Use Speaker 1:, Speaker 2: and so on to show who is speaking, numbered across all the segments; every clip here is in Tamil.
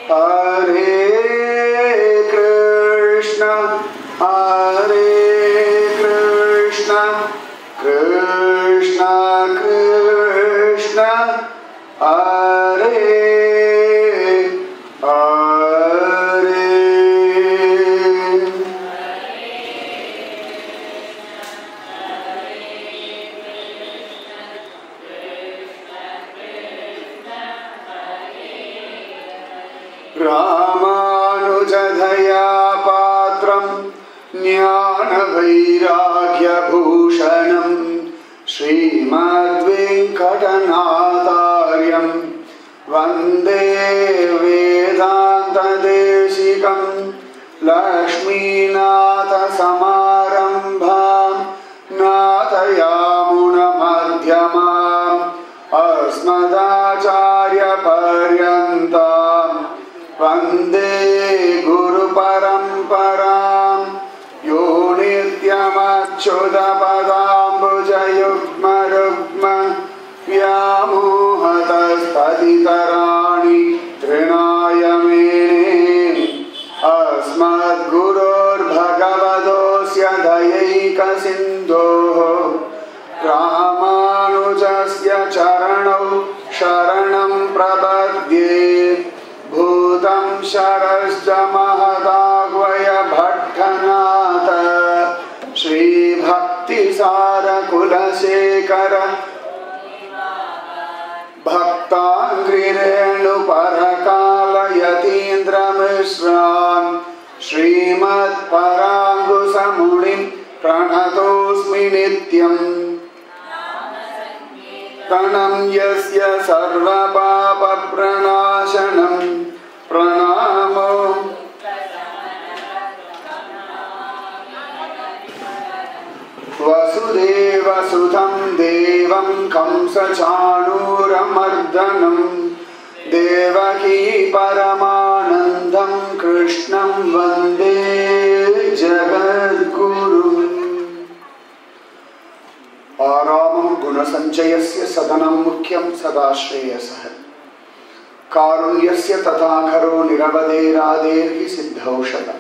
Speaker 1: हरे कृष्ण हरे कृष्ण कृष्ण कृष्ण हरे हरे रामानुजधया पात्रम् ज्ञानवैराग्यभूषणम् श्रीमद्वेङ्कटनाथार्यम् वन्दे वेदान्तदेशिकम् लक्ष्मीनाथसमारम्भाम् नाथयामुनमध्यमाम् अस्मदाचार्यपर्यन्ताम् वन्दे गुरुपरम्पराम् यो नित्यमच्युतपदाम्बुजयुग्मरुग्म व्यामोहतस्तदितराणि तृणाय मेने अस्मद्गुरोर्भगवतोऽस्य दयैकसिन्धोः रामानुजस्य चरणौ शरणं प्रपद्ये भूतं शरश्च महदाग्वय भट्टनाथ श्रीभक्तिसारकुलशेखर भक्ताङ्घ्रिरेणुपरकालयतीन्द्रमिश्रान् श्रीमत्पराङ्गुसमुनिं प्रणतोऽस्मि नित्यम् तणं यस्य सर्वपापप्रणाशनं प्रणामो वसुदेवसुतं देवं कंसचाणूरमर्दनं देवकी परमानन्दं कृष्णं वन्दे जगद्गुरुम् आरामं गुणसञ्चयस्य सदनं मुख्यं सदा श्रेयसः कारुण्यस्य तथाखरो निरवधेरादेर्हि सिद्धौषधम्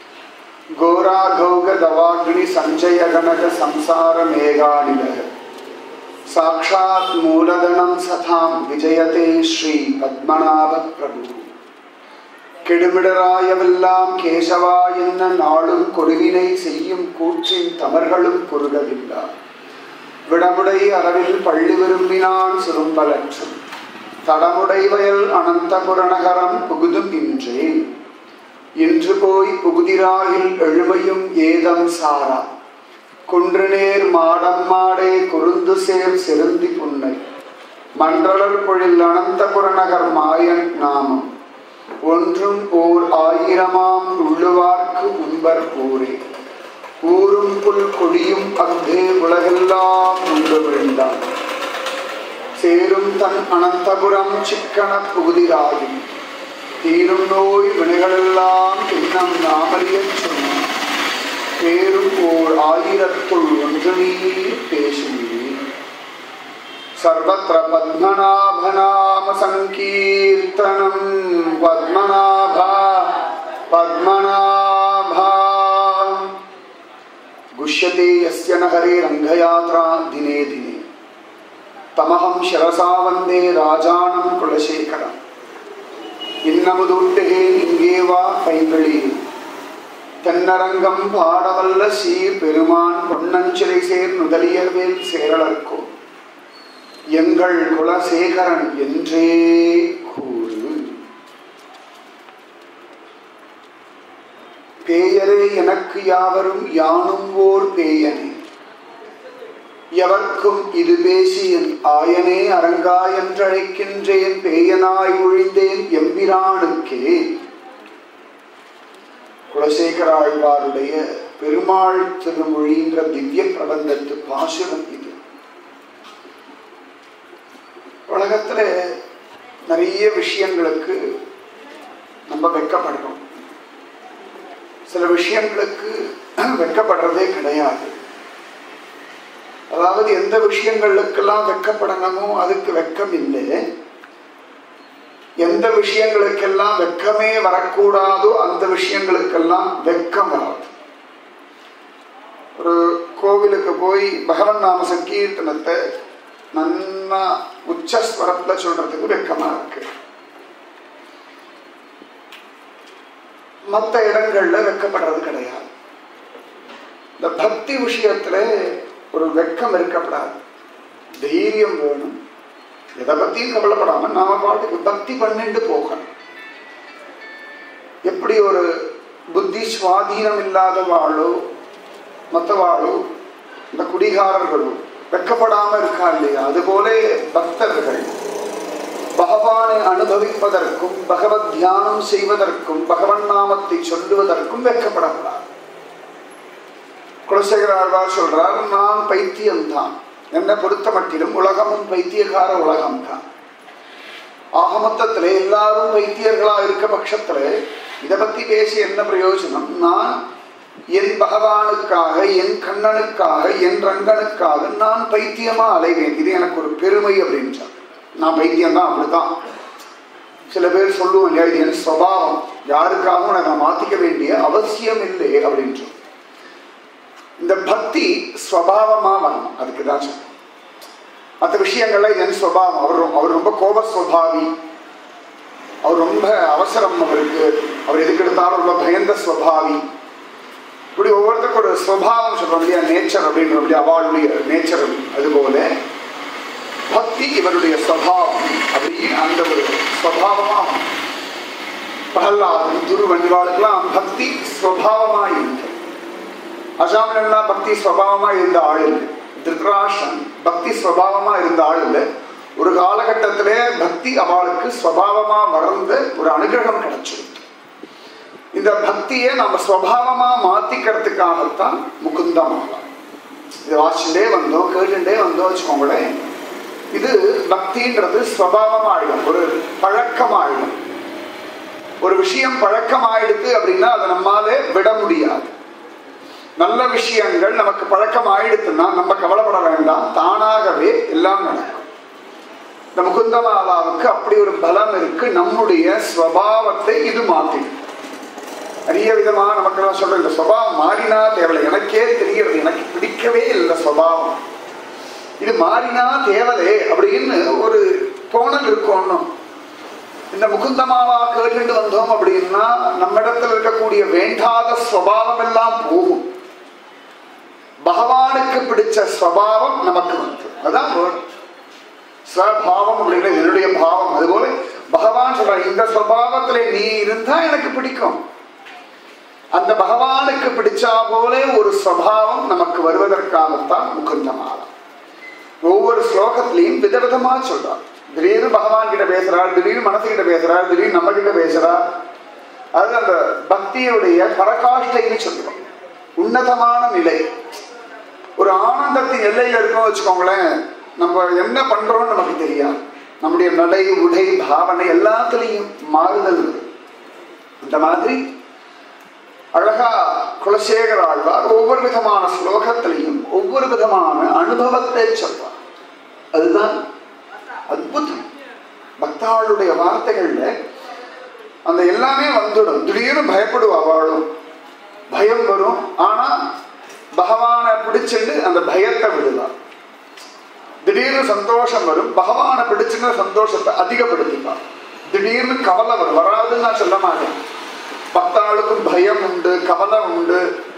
Speaker 1: घोराघौगदवाग्निसञ्चयगणकसंसारमेघानिलः साक्षात् मूलधनं सथां विजयते श्रीपद्मनाभप्रभुः கெடுமிடராயவெல்லாம் கேசவா என்ன நாளும் கொருவினை செய்யும் கூற்றின் தமர்களும் குறுகவில்லா விடமுடை அரவில் பள்ளி விரும்பினான் சுரும்பலற்றும் தடமுடை வயல் அனந்தபுரநகரம் புகுதும் இன்றே இன்று போய் புகுதிராயில் எழுமையும் ஏதம் சாரா குன்றுநேர் மாடம் மாடே குருந்து சேர் செருந்தி புன்னை மன்றலர் பொழில் அனந்தபுரநகர் மாயன் நாமம் ஒன்றும் ஓர் ஆயிரமாம் உள்ளுவார்க்கு உம்பர் ஊரே ஊரும் புல் கொடியும் அங்கே உலகெல்லாம் உண்டு விழுந்தான் சேரும் தன் அனந்தபுரம் சிக்கன புகுதிராயும் தீரும் நோய் வினைகளெல்லாம் இன்னம் நாமறியச் சொன்னான் பேரும் ஓர் ஆயிரத்துள் ஒன்று நீர் பேசுவீர் सर्वत्र पद्मनाभनाम सङ्कीर्तनं पद्मनाभा पद्मनाभा गुष्यते यस्य न हरे रङ्गयात्रा दिने दिने तमहं शिरसा वन्दे राजानं कुलशेखरम् இன்னமுதுட்டுகேன் இங்கே வா பைங்களில் தென்னரங்கம் பாடவல்ல சீர் பெருமான் பொன்னஞ்சிலை சேர் நுதலியர்வேல் சேரலர்க்கோ எங்கள் குலசேகரன் என்றே கூறு பேயரே எனக்கு யாவரும் யானும் ஓர் பேயனே எவர்க்கும் இது பேசி என் ஆயனே அரங்கா என்றழைக்கின்றேன் பேயனாய் ஒழிந்தேன் எம்பிரானுக்கே குலசேகராழ்வாருடைய பெருமாள் திருமொழின்ற திவ்ய பிரபந்தத்து பாசுரம் இது உலகத்துல நிறைய விஷயங்களுக்கு நம்ம வெட்கப்படுறோம் சில விஷயங்களுக்கு வெட்கப்படுறதே கிடையாது அதாவது எந்த விஷயங்களுக்கெல்லாம் வெட்கப்படணுமோ அதுக்கு வெட்கம் இல்லை எந்த விஷயங்களுக்கெல்லாம் வெக்கமே வரக்கூடாதோ அந்த விஷயங்களுக்கெல்லாம் வெக்கம் வராது ஒரு கோவிலுக்கு போய் பகவன் நாம சங்கீர்த்தனத்தை நன்னா உச்சஸ்வரத்துல சொல்றதுக்கு வெக்கமா இருக்கு மற்ற இடங்கள்ல வெக்கப்படுறது கிடையாது இந்த பக்தி விஷயத்துல ஒரு வெக்கம் இருக்கப்படாது தைரியம் வேணும் எதை பத்தியும் கவலைப்படாம நாம பாட்டுக்கு பக்தி பண்ணிட்டு போகணும் எப்படி ஒரு புத்தி சுவாதீனம் இல்லாத வாழோ மற்றவாழோ இந்த குடிகாரர்களோ வெக்கப்படாம இருக்கா இல்லையா அதுபோல பக்தர்கள் பகவானை அனுபவிப்பதற்கும் பகவத் தியானம் செய்வதற்கும் பகவன் நாமத்தை சொல்லுவதற்கும் வெக்கப்படக்கூடாது குலசேகராழ்வார் சொல்றார் நான் பைத்தியம்தான் என்னை பொறுத்த மட்டிலும் உலகமும் பைத்தியகார உலகம் தான் ஆக மொத்தத்துல எல்லாரும் பைத்தியர்களா இருக்க பட்சத்துல இதை பத்தி பேசி என்ன பிரயோஜனம் நான் என் பகவானுக்காக என் கண்ணனுக்காக என் ரங்கனுக்காக நான் பைத்தியமா அலைவேன் இது எனக்கு ஒரு பெருமை அப்படின்னு சொல் நான் பைத்தியம் தான் அப்படிதான் சில பேர் சொல்லுவோம் இல்லையா இது என் சுவாவம் யாருக்காகவும் நான் மாத்திக்க வேண்டிய அவசியம் இல்லை அப்படின்னு சொல்லி இந்த பக்தி ஸ்வபாவமா வரணும் அதுக்கு தான் சொல்றேன் மற்ற விஷயங்கள்ல என் சுவாவம் அவர் அவர் ரொம்ப கோப சுவாவி அவர் ரொம்ப அவசரம் அவருக்கு அவர் எதுக்கு எடுத்தாலும் ரொம்ப பயந்த சுவாவி இப்படி ஒவ்வொருத்தருக்கும் ஒரு சுவாவம் சொல்றோம் இல்லையா நேச்சர் அப்படின்ற இல்லையா அவளுடைய நேச்சர் அதுபோல பக்தி இவருடைய சுவாவம் அப்படின்னு அந்த ஒரு சுவாவமா பிரகலாதன் துருவன் இவாளுக்கெல்லாம் பக்தி சுவாவமா இருக்கு அசாமனா பக்தி சுவாவமா இருந்த ஆள் இல்லை திருதராஷன் பக்தி சுவாவமா இருந்த ஆள் இல்லை ஒரு காலகட்டத்திலே பக்தி அவளுக்கு சுவாவமா வளர்ந்து ஒரு அனுகிரகம் கிடைச்சிருக்கு இந்த பக்தியை நம்ம சுவாவமா மாத்திக்கிறதுக்காகத்தான் முகுந்தமாகலாம் இது வாசிச்சுட்டே வந்தோம் கேட்டுட்டே வந்தோம் வச்சுக்கோங்களேன் இது பக்தின்றது சுவாவமாயிடும் ஒரு பழக்கமாயிடும் ஒரு விஷயம் பழக்கமாயிடுது அப்படின்னா அதை நம்மாலே விட முடியாது நல்ல விஷயங்கள் நமக்கு பழக்கம் ஆயிடுத்துன்னா நம்ம கவலைப்பட வேண்டாம் தானாகவே எல்லாம் நடக்கும் இந்த முகுந்தமாலாவுக்கு அப்படி ஒரு பலம் இருக்கு நம்முடைய ஸ்வபாவத்தை இது மாத்திடும் நிறைய விதமா நமக்கு சொல்ற இந்த சுவாவம் மாறினா தேவலை எனக்கே தெரிகிறது எனக்கு பிடிக்கவே இல்லை சுவாவம் இது மாறினா தேவலே அப்படின்னு ஒரு தோணல் இருக்கணும் இந்த முகுந்தமாவா கேட்டுட்டு வந்தோம் அப்படின்னா நம்ம இடத்துல இருக்கக்கூடிய வேண்டாத சுவாவம் எல்லாம் போகும் பகவானுக்கு பிடிச்ச ஸ்வபாவம் நமக்கு வந்து அதான் ஸ்வபாவம் அப்படிங்கிறது என்னுடைய பாவம் அதுபோல பகவான் சொல்ற இந்த ஸ்வபாவத்துல நீ இருந்தா எனக்கு பிடிக்கும் அந்த பகவானுக்கு பிடிச்சா போல ஒரு ஸ்வபாவம் நமக்கு வருவதற்காகத்தான் முகுந்தமாலம் ஒவ்வொரு ஸ்லோகத்திலையும் விதவிதமா சொல்றார் திடீர்னு பகவான் கிட்ட பேசுறார் திடீர்னு மனசு கிட்ட பேசுறார் திடீர்னு நம்ம கிட்ட பேசுறார் அது அந்த பக்தியுடைய பரகாஷ்டைன்னு சொல்றோம் உன்னதமான நிலை ஒரு ஆனந்தத்தின் எல்லையில இருக்கோம் வச்சுக்கோங்களேன் நம்ம என்ன பண்றோம்னு நமக்கு தெரியாது நம்முடைய நடை உடை பாவனை எல்லாத்துலேயும் மாறுதல் இருக்கு இந்த மாதிரி அழகா குலசேகர ஆழ்வார் ஒவ்வொரு விதமான ஸ்லோகத்திலையும் ஒவ்வொரு விதமான அனுபவத்தை சொல்றார் அதுதான் அற்புதம் பக்தாளுடைய வார்த்தைகள்ல அந்த எல்லாமே வந்துடும் திடீர்னு பயப்படுவா வாழும் பயம் வரும் ஆனா பகவானை பிடிச்சிட்டு அந்த பயத்தை விடுவார் திடீர்னு சந்தோஷம் வரும் பகவானை பிடிச்சுன்னு சந்தோஷத்தை அதிகப்படுத்திப்பார் திடீர்னு கவலை வரும் வராதுன்னு நான் சொல்ல மாட்டேன் பக்தாளுக்கும் பயம் உண்டு கவலை உண்டு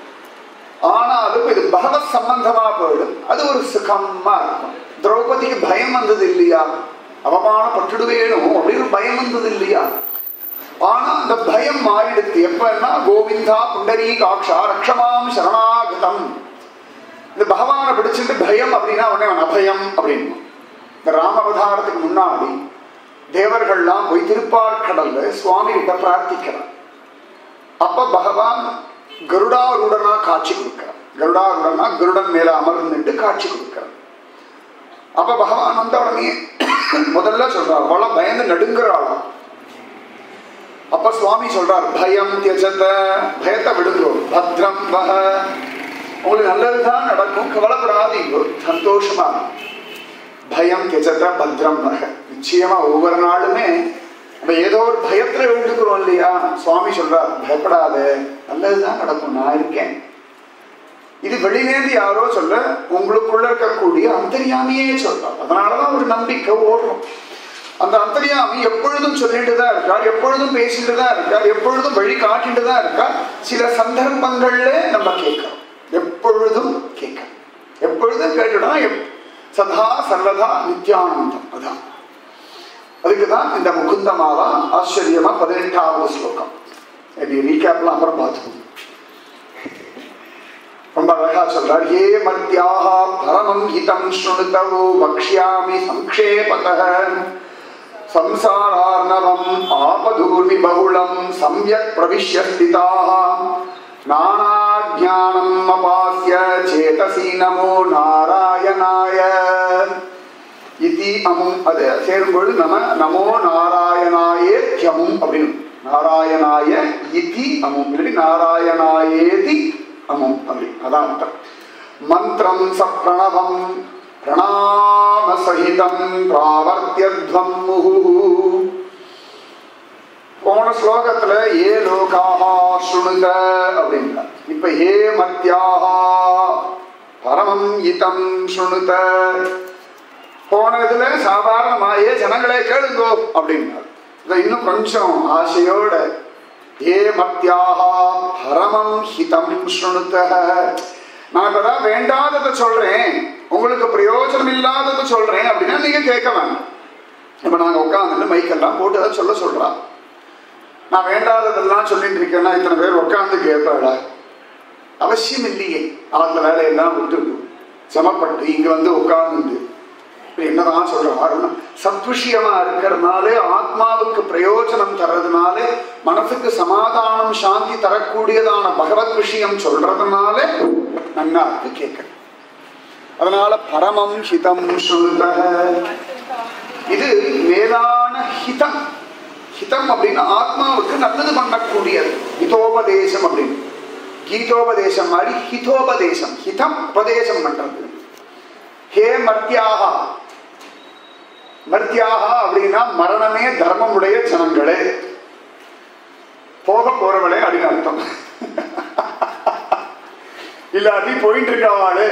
Speaker 1: ஆனாலும் இது பகவத் சம்பந்தமா போயிடும் அது ஒரு சுகமா இருக்கும் திரௌபதிக்கு பயம் வந்தது இல்லையா அவமானப்பட்டுடுவேணும் அப்படின்னு பயம் வந்தது இல்லையா ஆனா அந்த பயம் மாறிடுது எப்பன்னா கோவிந்தா புண்டரீ காட்சா ரக்ஷமாம் சரணாகதம் இந்த பகவானை பிடிச்சிட்டு பயம் அப்படின்னா உடனே அவன் அபயம் அப்படின்னு இந்த ராமவதாரத்துக்கு முன்னாடி தேவர்கள்லாம் போய் திருப்பார்கடல்ல சுவாமி கிட்ட பிரார்த்திக்கிறான் அப்ப பகவான் கருடாருடனா காட்சி கொடுக்கிறான் கருடாருடனா கருடன் மேல அமர்ந்துட்டு காட்சி கொடுக்கிறான் அப்ப பகவான் வந்த உடனே முதல்ல சொல்றார் அவள பயந்து நடுங்குறாளாம் அப்ப சுவாமி சொல்றார் பயம் தியஜத பயத்தை விடுங்கோ பத்ரம் வக உங்களுக்கு நல்லதுதான் நடக்கும் கவலைப்படாதீங்க சந்தோஷமா பயம் தியஜத பத்ரம் வக நிச்சயமா ஒவ்வொரு நாளுமே நம்ம பயத்துல எழுந்துக்கிறோம் இல்லையா சுவாமி சொல்றார் பயப்படாத நல்லதுதான் நடக்கும் நான் இருக்கேன் இது வெளியிலேந்து யாரோ சொல்ல உங்களுக்குள்ள இருக்கக்கூடிய அந்தரியாமியே சொல்றார் அதனாலதான் ஒரு நம்பிக்கை ஓடுறோம் அந்த அந்தரியாமி எப்பொழுதும் சொல்லிட்டு தான் இருக்கார் எப்பொழுதும் பேசிட்டு தான் இருக்கார் எப்பொழுதும் வழி காட்டிட்டு தான் இருக்கார் சில சந்தர்ப்பங்கள்ல நம்ம கேட்கிறோம் எப்பொழுதும் கேட்கிறோம் எப்பொழுதும் கேட்டுட்டா எப்- சதா சர்வதா நித்யானந்தம் அதான் அதுக்கு தான் இந்த முகுந்த மாலா ஆச்சரியமா பதினெட்டாவது ஸ்லோகம் நீ ரீகேப்லாம் அப்புறம் பார்த்துக்கோங்க ரொம்ப அழகா சொல்றார் ஏ மத்தியாக பரமம் ஹிதம் ஸ்ருணுதவோ வக்ஷ்யாமி சங்கேபதः சம்சாரார்ணவம் ஆபதூர்மி பகுளம் சம்யக் பிரவிஷ்ய ஸ்திதாः நானாஜானம் அபாஸ்ய சேதசி நமோ நாராயணாய இதி அமும் அது சேரும்பொழுது நம நமோ நாராயணாயே தியமும் அப்படின்னு நாராயணாய இதி அமும் இல்லாட்டி நாராயணாயேதி அமும் அப்படி அதான் அர்த்தம் மந்திரம் சப்ரணவம் பிரணாம சகிதம் பிராவர்த்தியத்வம் முகு போன ஸ்லோகத்துல ஏ லோகாஹா சுணுக அப்படின்றார் இப்ப ஏ மத்தியாஹா பரமம் இதம் சுணுத போனதுல சாதாரணமா ஏ ஜனங்களே கேளுங்கோ அப்படின்னார் இதை இன்னும் கொஞ்சம் ஆசையோட ஏ மத்தியாஹா பரமம் ஹிதம் சுணுத நான் இப்பதான் வேண்டாததை சொல்றேன் உங்களுக்கு பிரயோஜனம் இல்லாததை சொல்றேன் அப்படின்னா நீங்க கேட்க வேண்டாம் இப்ப நாங்க உட்காந்துட்டு மைக்கெல்லாம் போட்டு அதை சொல்ல சொல்றா நான் வேண்டாததெல்லாம் சொல்லிட்டு இருக்கேன்னா இத்தனை பேர் உட்காந்து கேட்பாடா அவசியம் இல்லையே அந்த வேலையெல்லாம் விட்டுட்டு சமப்பட்டு இங்க வந்து உட்கார்ந்து என்னதான் சொல்றாருன்னா சத்விஷயமா இருக்கிறதுனாலே ஆத்மாவுக்கு பிரயோஜனம் தர்றதுனாலே மனசுக்கு சமாதானம் சாந்தி தரக்கூடியதான பகவத் விஷயம் சொல்றதுனால நன்னா இருக்கு கேட்க அதனால பரமம் ஹிதம் சொல்ற இது மேலான ஹிதம் ஹிதம் அப்படின்னா ஆத்மாவுக்கு நல்லது பண்ணக்கூடியது ஹிதோபதேசம் அப்படின்னு கீதோபதேசம் மாதிரி ஹிதோபதேசம் ஹிதம் உபதேசம் பண்றது ஹே மர்த்தியாகா மர்த்தியாகா அப்படின்னா மரணமே தர்மமுடைய ஜனங்களே போக போறவளே அப்படின்னு அர்த்தம் இல்லாட்டி போயிட்டு இருக்கவாளே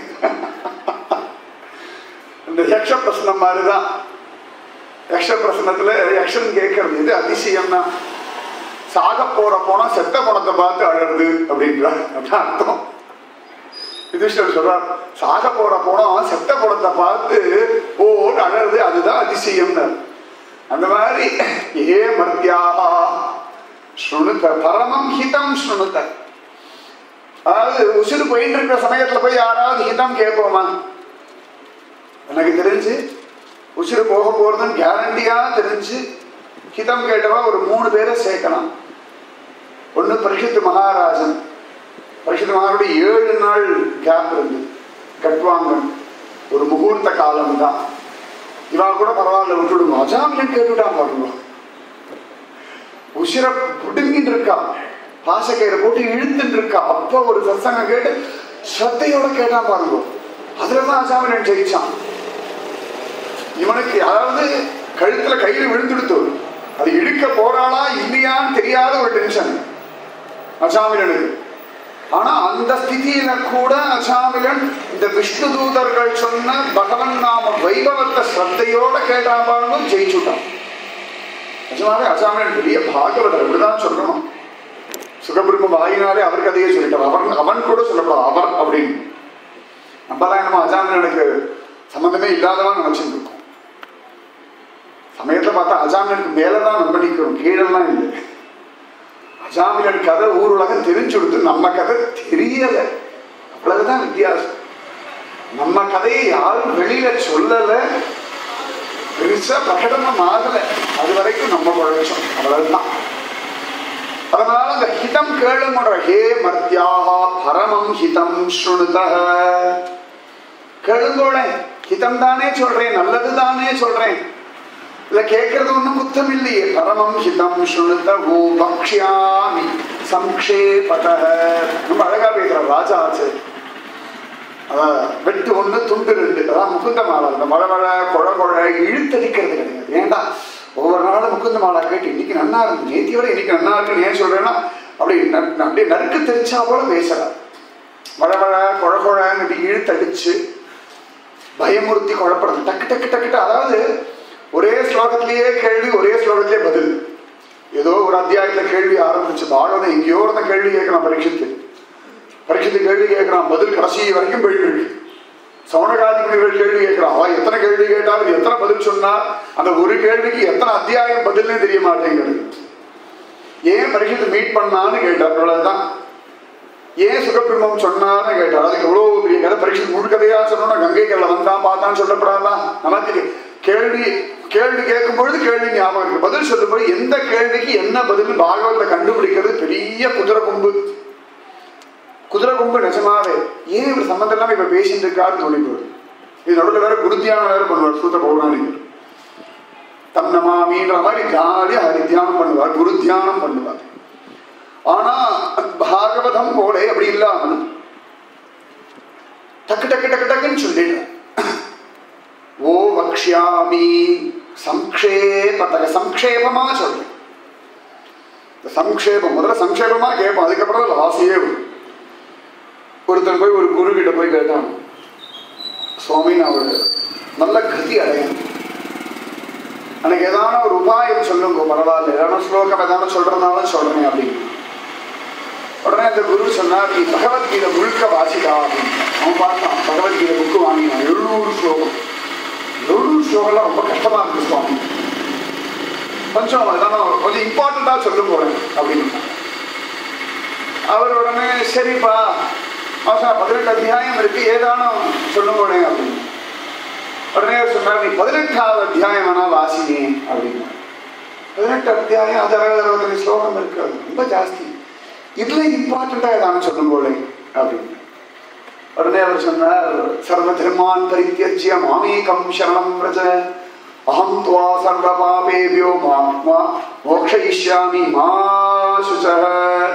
Speaker 1: இந்த யக்ஷ பிரசனம் மாதிரிதான் யக்ஷ பிரசனத்துல யக்ஷன் கேட்கறது இது அதிசயம்னா சாக போற போனா செத்த பணத்தை பார்த்து அழறது அப்படின்றார் அதான் அர்த்தம் யுதிஷ்டர் சொல்றார் சாக போற போனோம் செத்த படத்தை பார்த்து ஓன்னு அழறது அதுதான் அதிசயம்னு அந்த மாதிரி ஏ மர்த்தியாகா ஸ்ருணுத பரமம் ஹிதம் ஸ்ருணுத அதாவது உசுறு போயிட்டு இருக்கிற சமயத்துல போய் யாராவது ஹிதம் கேட்போமா எனக்கு தெரிஞ்சு உசுறு போக போறதுன்னு கேரண்டியா தெரிஞ்சு ஹிதம் கேட்டவா ஒரு மூணு பேரை சேர்க்கலாம் ஒண்ணு பரிஷத்து மகாராஜன் பரிஷத்து மகாருடைய ஏழு நாள் கேப் இருந்து கட்வாங்கன் ஒரு முகூர்த்த காலம் தான் இவா கூட பரவாயில்ல விட்டுடுங்க அஜாமியன் கேட்டுட்டான் பாருங்க உசிர புடுங்கிட்டு இருக்கா பாசக்கயிறை போட்டு இழுத்துட்டு இருக்கா அப்ப ஒரு சத்சங்கம் கேட்டு ஸ்ரத்தையோட கேட்டான் பாருங்க அதுலதான் அஜாமியன் ஜெயிச்சான் இவனுக்கு அதாவது கழுத்துல கையில விழுந்துடுத்து அது இழுக்க போறாளா இல்லையான்னு தெரியாத ஒரு டென்ஷன் அஜாமிலனுக்கு ஆனா அந்த ஸ்திதியில கூட அஜாமிலன் இந்த விஷ்ணு தூதர்கள் சொன்ன பகவன் நாம வைபவத்தை ஸ்ரத்தையோட கேட்டான் பாருங்க ஜெயிச்சுட்டான் நிஜமாவே அஜாமிலன் பெரிய பாகவதர் அப்படிதான் சொல்லணும் சுகபிரம்ம வாயினாலே அவர் கதையே சொல்லிட்டார் அவன் அவன் கூட சொல்லப்படாது அவர் அப்படின்னு நம்ம தான் என்னமோ அஜாமிலனுக்கு சம்மந்தமே இல்லாதவன் நினைச்சுட்டு இருக்கோம் சமயத்துல பார்த்தா அஜாமிலனுக்கு மேலதான் நம்ம நிற்கிறோம் கீழெல்லாம் இல்லை அஜாமிலன் கதை ஊர் உலகம் தெரிஞ்சு கொடுத்து நம்ம கதை தெரியல அவ்வளவுதான் வித்தியாசம் நம்ம கதையை யாரும் வெளியில சொல்லல பெருசா பிரகடனம் ஆகல அது வரைக்கும் நம்ம குழைச்சோம் அவ்வளவுதான் அதனால அந்த ஹிதம் கேளுமுற ஹே மர்த்தியாகா பரமம் ஹிதம் ஸ்ருணுத கேளுங்கோளே ஹிதம் தானே சொல்றேன் நல்லது தானே சொல்றேன் இல்ல கேட்கறது ஒண்ணும் குத்தம் இல்லையே பரமம் ஹிதம் ஸ்ருணுத ஓ பக்ஷ்யாமி சம்க்ஷேபத ரொம்ப அழகா பேசுற ராஜா ஆச்சு அதான் வெட்டு ஒண்ணு துண்டு ரெண்டு அதான் முகுந்த மாலை அந்த மழை மழை கொழ கொழ இழுத்தடிக்கிறது கிடையாது ஏண்டா ஒவ்வொரு நாளும் முகுந்த மாலா கேட்டு இன்னைக்கு நன்னா இருக்கு நேத்தி விட இன்னைக்கு நன்னா இருக்குன்னு ஏன் சொல்றேன்னா அப்படி ந- அப்படியே நறுக்கு தெரிச்சா போல பேசுறார் வளவழ குழ குழன்னு இப்படி இழுத்தடிச்சு பயமுறுத்தி குழப்பறது டக்கு டக்கு டக்கு அதாவது ஒரே ஸ்லோகத்திலேயே கேள்வி ஒரே ஸ்லோகத்திலே பதில் ஏதோ ஒரு அத்தியாயத்துல கேள்வி ஆரம்பிச்சு பாகவதம் எங்கேயோ இருந்த கேள்வி கேட்கலாம் பரீட்சித்து பரீட்சித்து கேள்வி கேட்கறான் பதில் கடைசி வரைக்கும் போயிட்டு இருக்கு சவுனகாதிபதிகள் கேள்வி கேட்கிறான் அவன் எத்தனை கேள்வி கேட்டாலும் எத்தனை பதில் சொன்னா அந்த ஒரு கேள்விக்கு எத்தனை அத்தியாயம் பதில்னே தெரிய மாட்டேங்கிறது ஏன் பரீட்சத்தை மீட் பண்ணான்னு கேட்டார் அவ்வளவுதான் ஏன் சுகபிரம்மம் சொன்னார்னு கேட்டார் அதுக்கு எவ்வளவு பெரிய கதை பரீட்சை முழுக்கதையா சொன்னோம்னா கங்கை கல்ல வந்தான் பார்த்தான்னு சொல்லப்படாதா நமக்கு கேள்வி கேள்வி கேட்கும் பொழுது கேள்வி ஞாபகம் இருக்கு பதில் சொல்லும்போது எந்த கேள்விக்கு என்ன பதில் பாகவத்தை கண்டுபிடிக்கிறது பெரிய குதிரை கொம்பு குதிரை கொம்பு நிஜமாவே ஏன் இவர் சம்மந்தம் இல்லாம இப்ப பேசிட்டு இருக்காருன்னு தோணி போகுது இது நடுவில் வேற குருத்தியானம் வேற பண்ணுவார் சூத்த பௌராணிகர் தம் நமாமின்ற மாதிரி ஜாலியா ஹரி தியானம் பண்ணுவார் குரு தியானம் பண்ணுவார் ஆனா பாகவதம் போல அப்படி இல்லாமல் டக்கு டக்கு டக்கு டக்குன்னு சொல்லிடுறேன் ஓ வக்ஷாமி சம்க்ஷேபத்தக சம்க்ஷேபமா சொல்றேன் இந்த சம்க்ஷேபம் முதல்ல சம்க்ஷேபமா கேட்போம் அதுக்கப்புறம் தான் ஆசையே வரும் ஒருத்தன் போய் ஒரு குரு கிட்ட போய் கேட்டான் சுவாமி நான் ஒரு நல்ல கதி அடையணும் எனக்கு ஏதான ஒரு உபாயம் சொல்லுங்க பரவாயில்ல ஏதான ஸ்லோகம் ஏதான சொல்றதுனாலும் சொல்றேன் அப்படின்னு உடனே அந்த குரு சொன்னார் நீ பகவத்கீதை முழுக்க வாசிக்கா அப்படின்னு அவன் பார்த்தான் பகவத்கீதை புக்கு வாங்கினான் எழுநூறு ஸ்லோகம் எழுநூறு ஸ்லோகம்லாம் ரொம்ப கஷ்டமா இருக்கு சுவாமி கொஞ்சம் ஏதான கொஞ்சம் இம்பார்ட்டண்டா சொல்லும் போறேன் அப்படின்னு அவர் உடனே சரிப்பா அவசரம் பதினெட்டு அத்தியாயம் இருக்கு ஏதானும் சொல்லும் போனேன் அப்படின்னு உடனே அவர் சொன்னார் நீ பதினெட்டாவது அத்தியாயம் வேணா வாசினே அப்படின்னு பதினெட்டு அத்தியாயம் அது அறுபது அறுபத்தஞ்சு ஸ்லோகம் இருக்கு அது ரொம்ப ஜாஸ்தி இதுல இம்பார்ட்டண்டா ஏதானும் சொல்லும் போலே அப்படின்னு உடனே அவர் சொன்னார் சர்வ தர்மான் பரித்தியஜ்ய மாமேகம் சரணம் பிரஜ அகம் துவா சர்வ பாபேபியோ மாத்மா மோக்ஷயிஷ்யாமி மா சுசக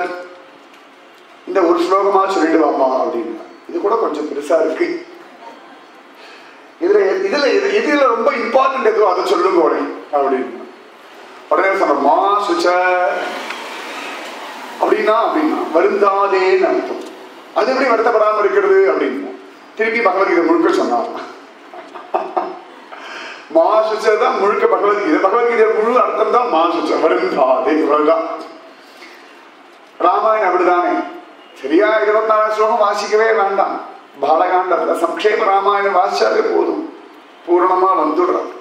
Speaker 1: இந்த ஒரு ஸ்லோகமா சொல்லிட்டு வாப்பா அப்படின்னு இது கூட கொஞ்சம் பெருசா இருக்கு இதுல இதுல இது- இதுல ரொம்ப இம்பார்ட்டன்ட் எதுவும் அதை சொல்லுங்க உடனே அப்படின்னு உடனே சொன்ன மா சுச்ச அப்படின்னா அப்படின்னா வருந்தாதேன்னு அர்த்தம் அது எப்படி வருத்தப்படாம இருக்கிறது அப்படின்னு திருப்பி பகவத்கீதை முழுக்க சொன்னார் மா சுச்ச தான் முழுக்க பகவத்கீதை பகவத்கீதை முழு அர்த்தம் தான் மா சுச்ச வருந்தாதே இவ்வளவுதான் ராமாயணம் அப்படிதானே சரியா இருபத்தி நாலு ஸ்லோகம் வாசிக்கவே வேண்டாம் பாலகாண்டத்துல சம்ஷேப ராமாயணம் வாசிச்சாலே போதும் பூரணமா வந்துடுறது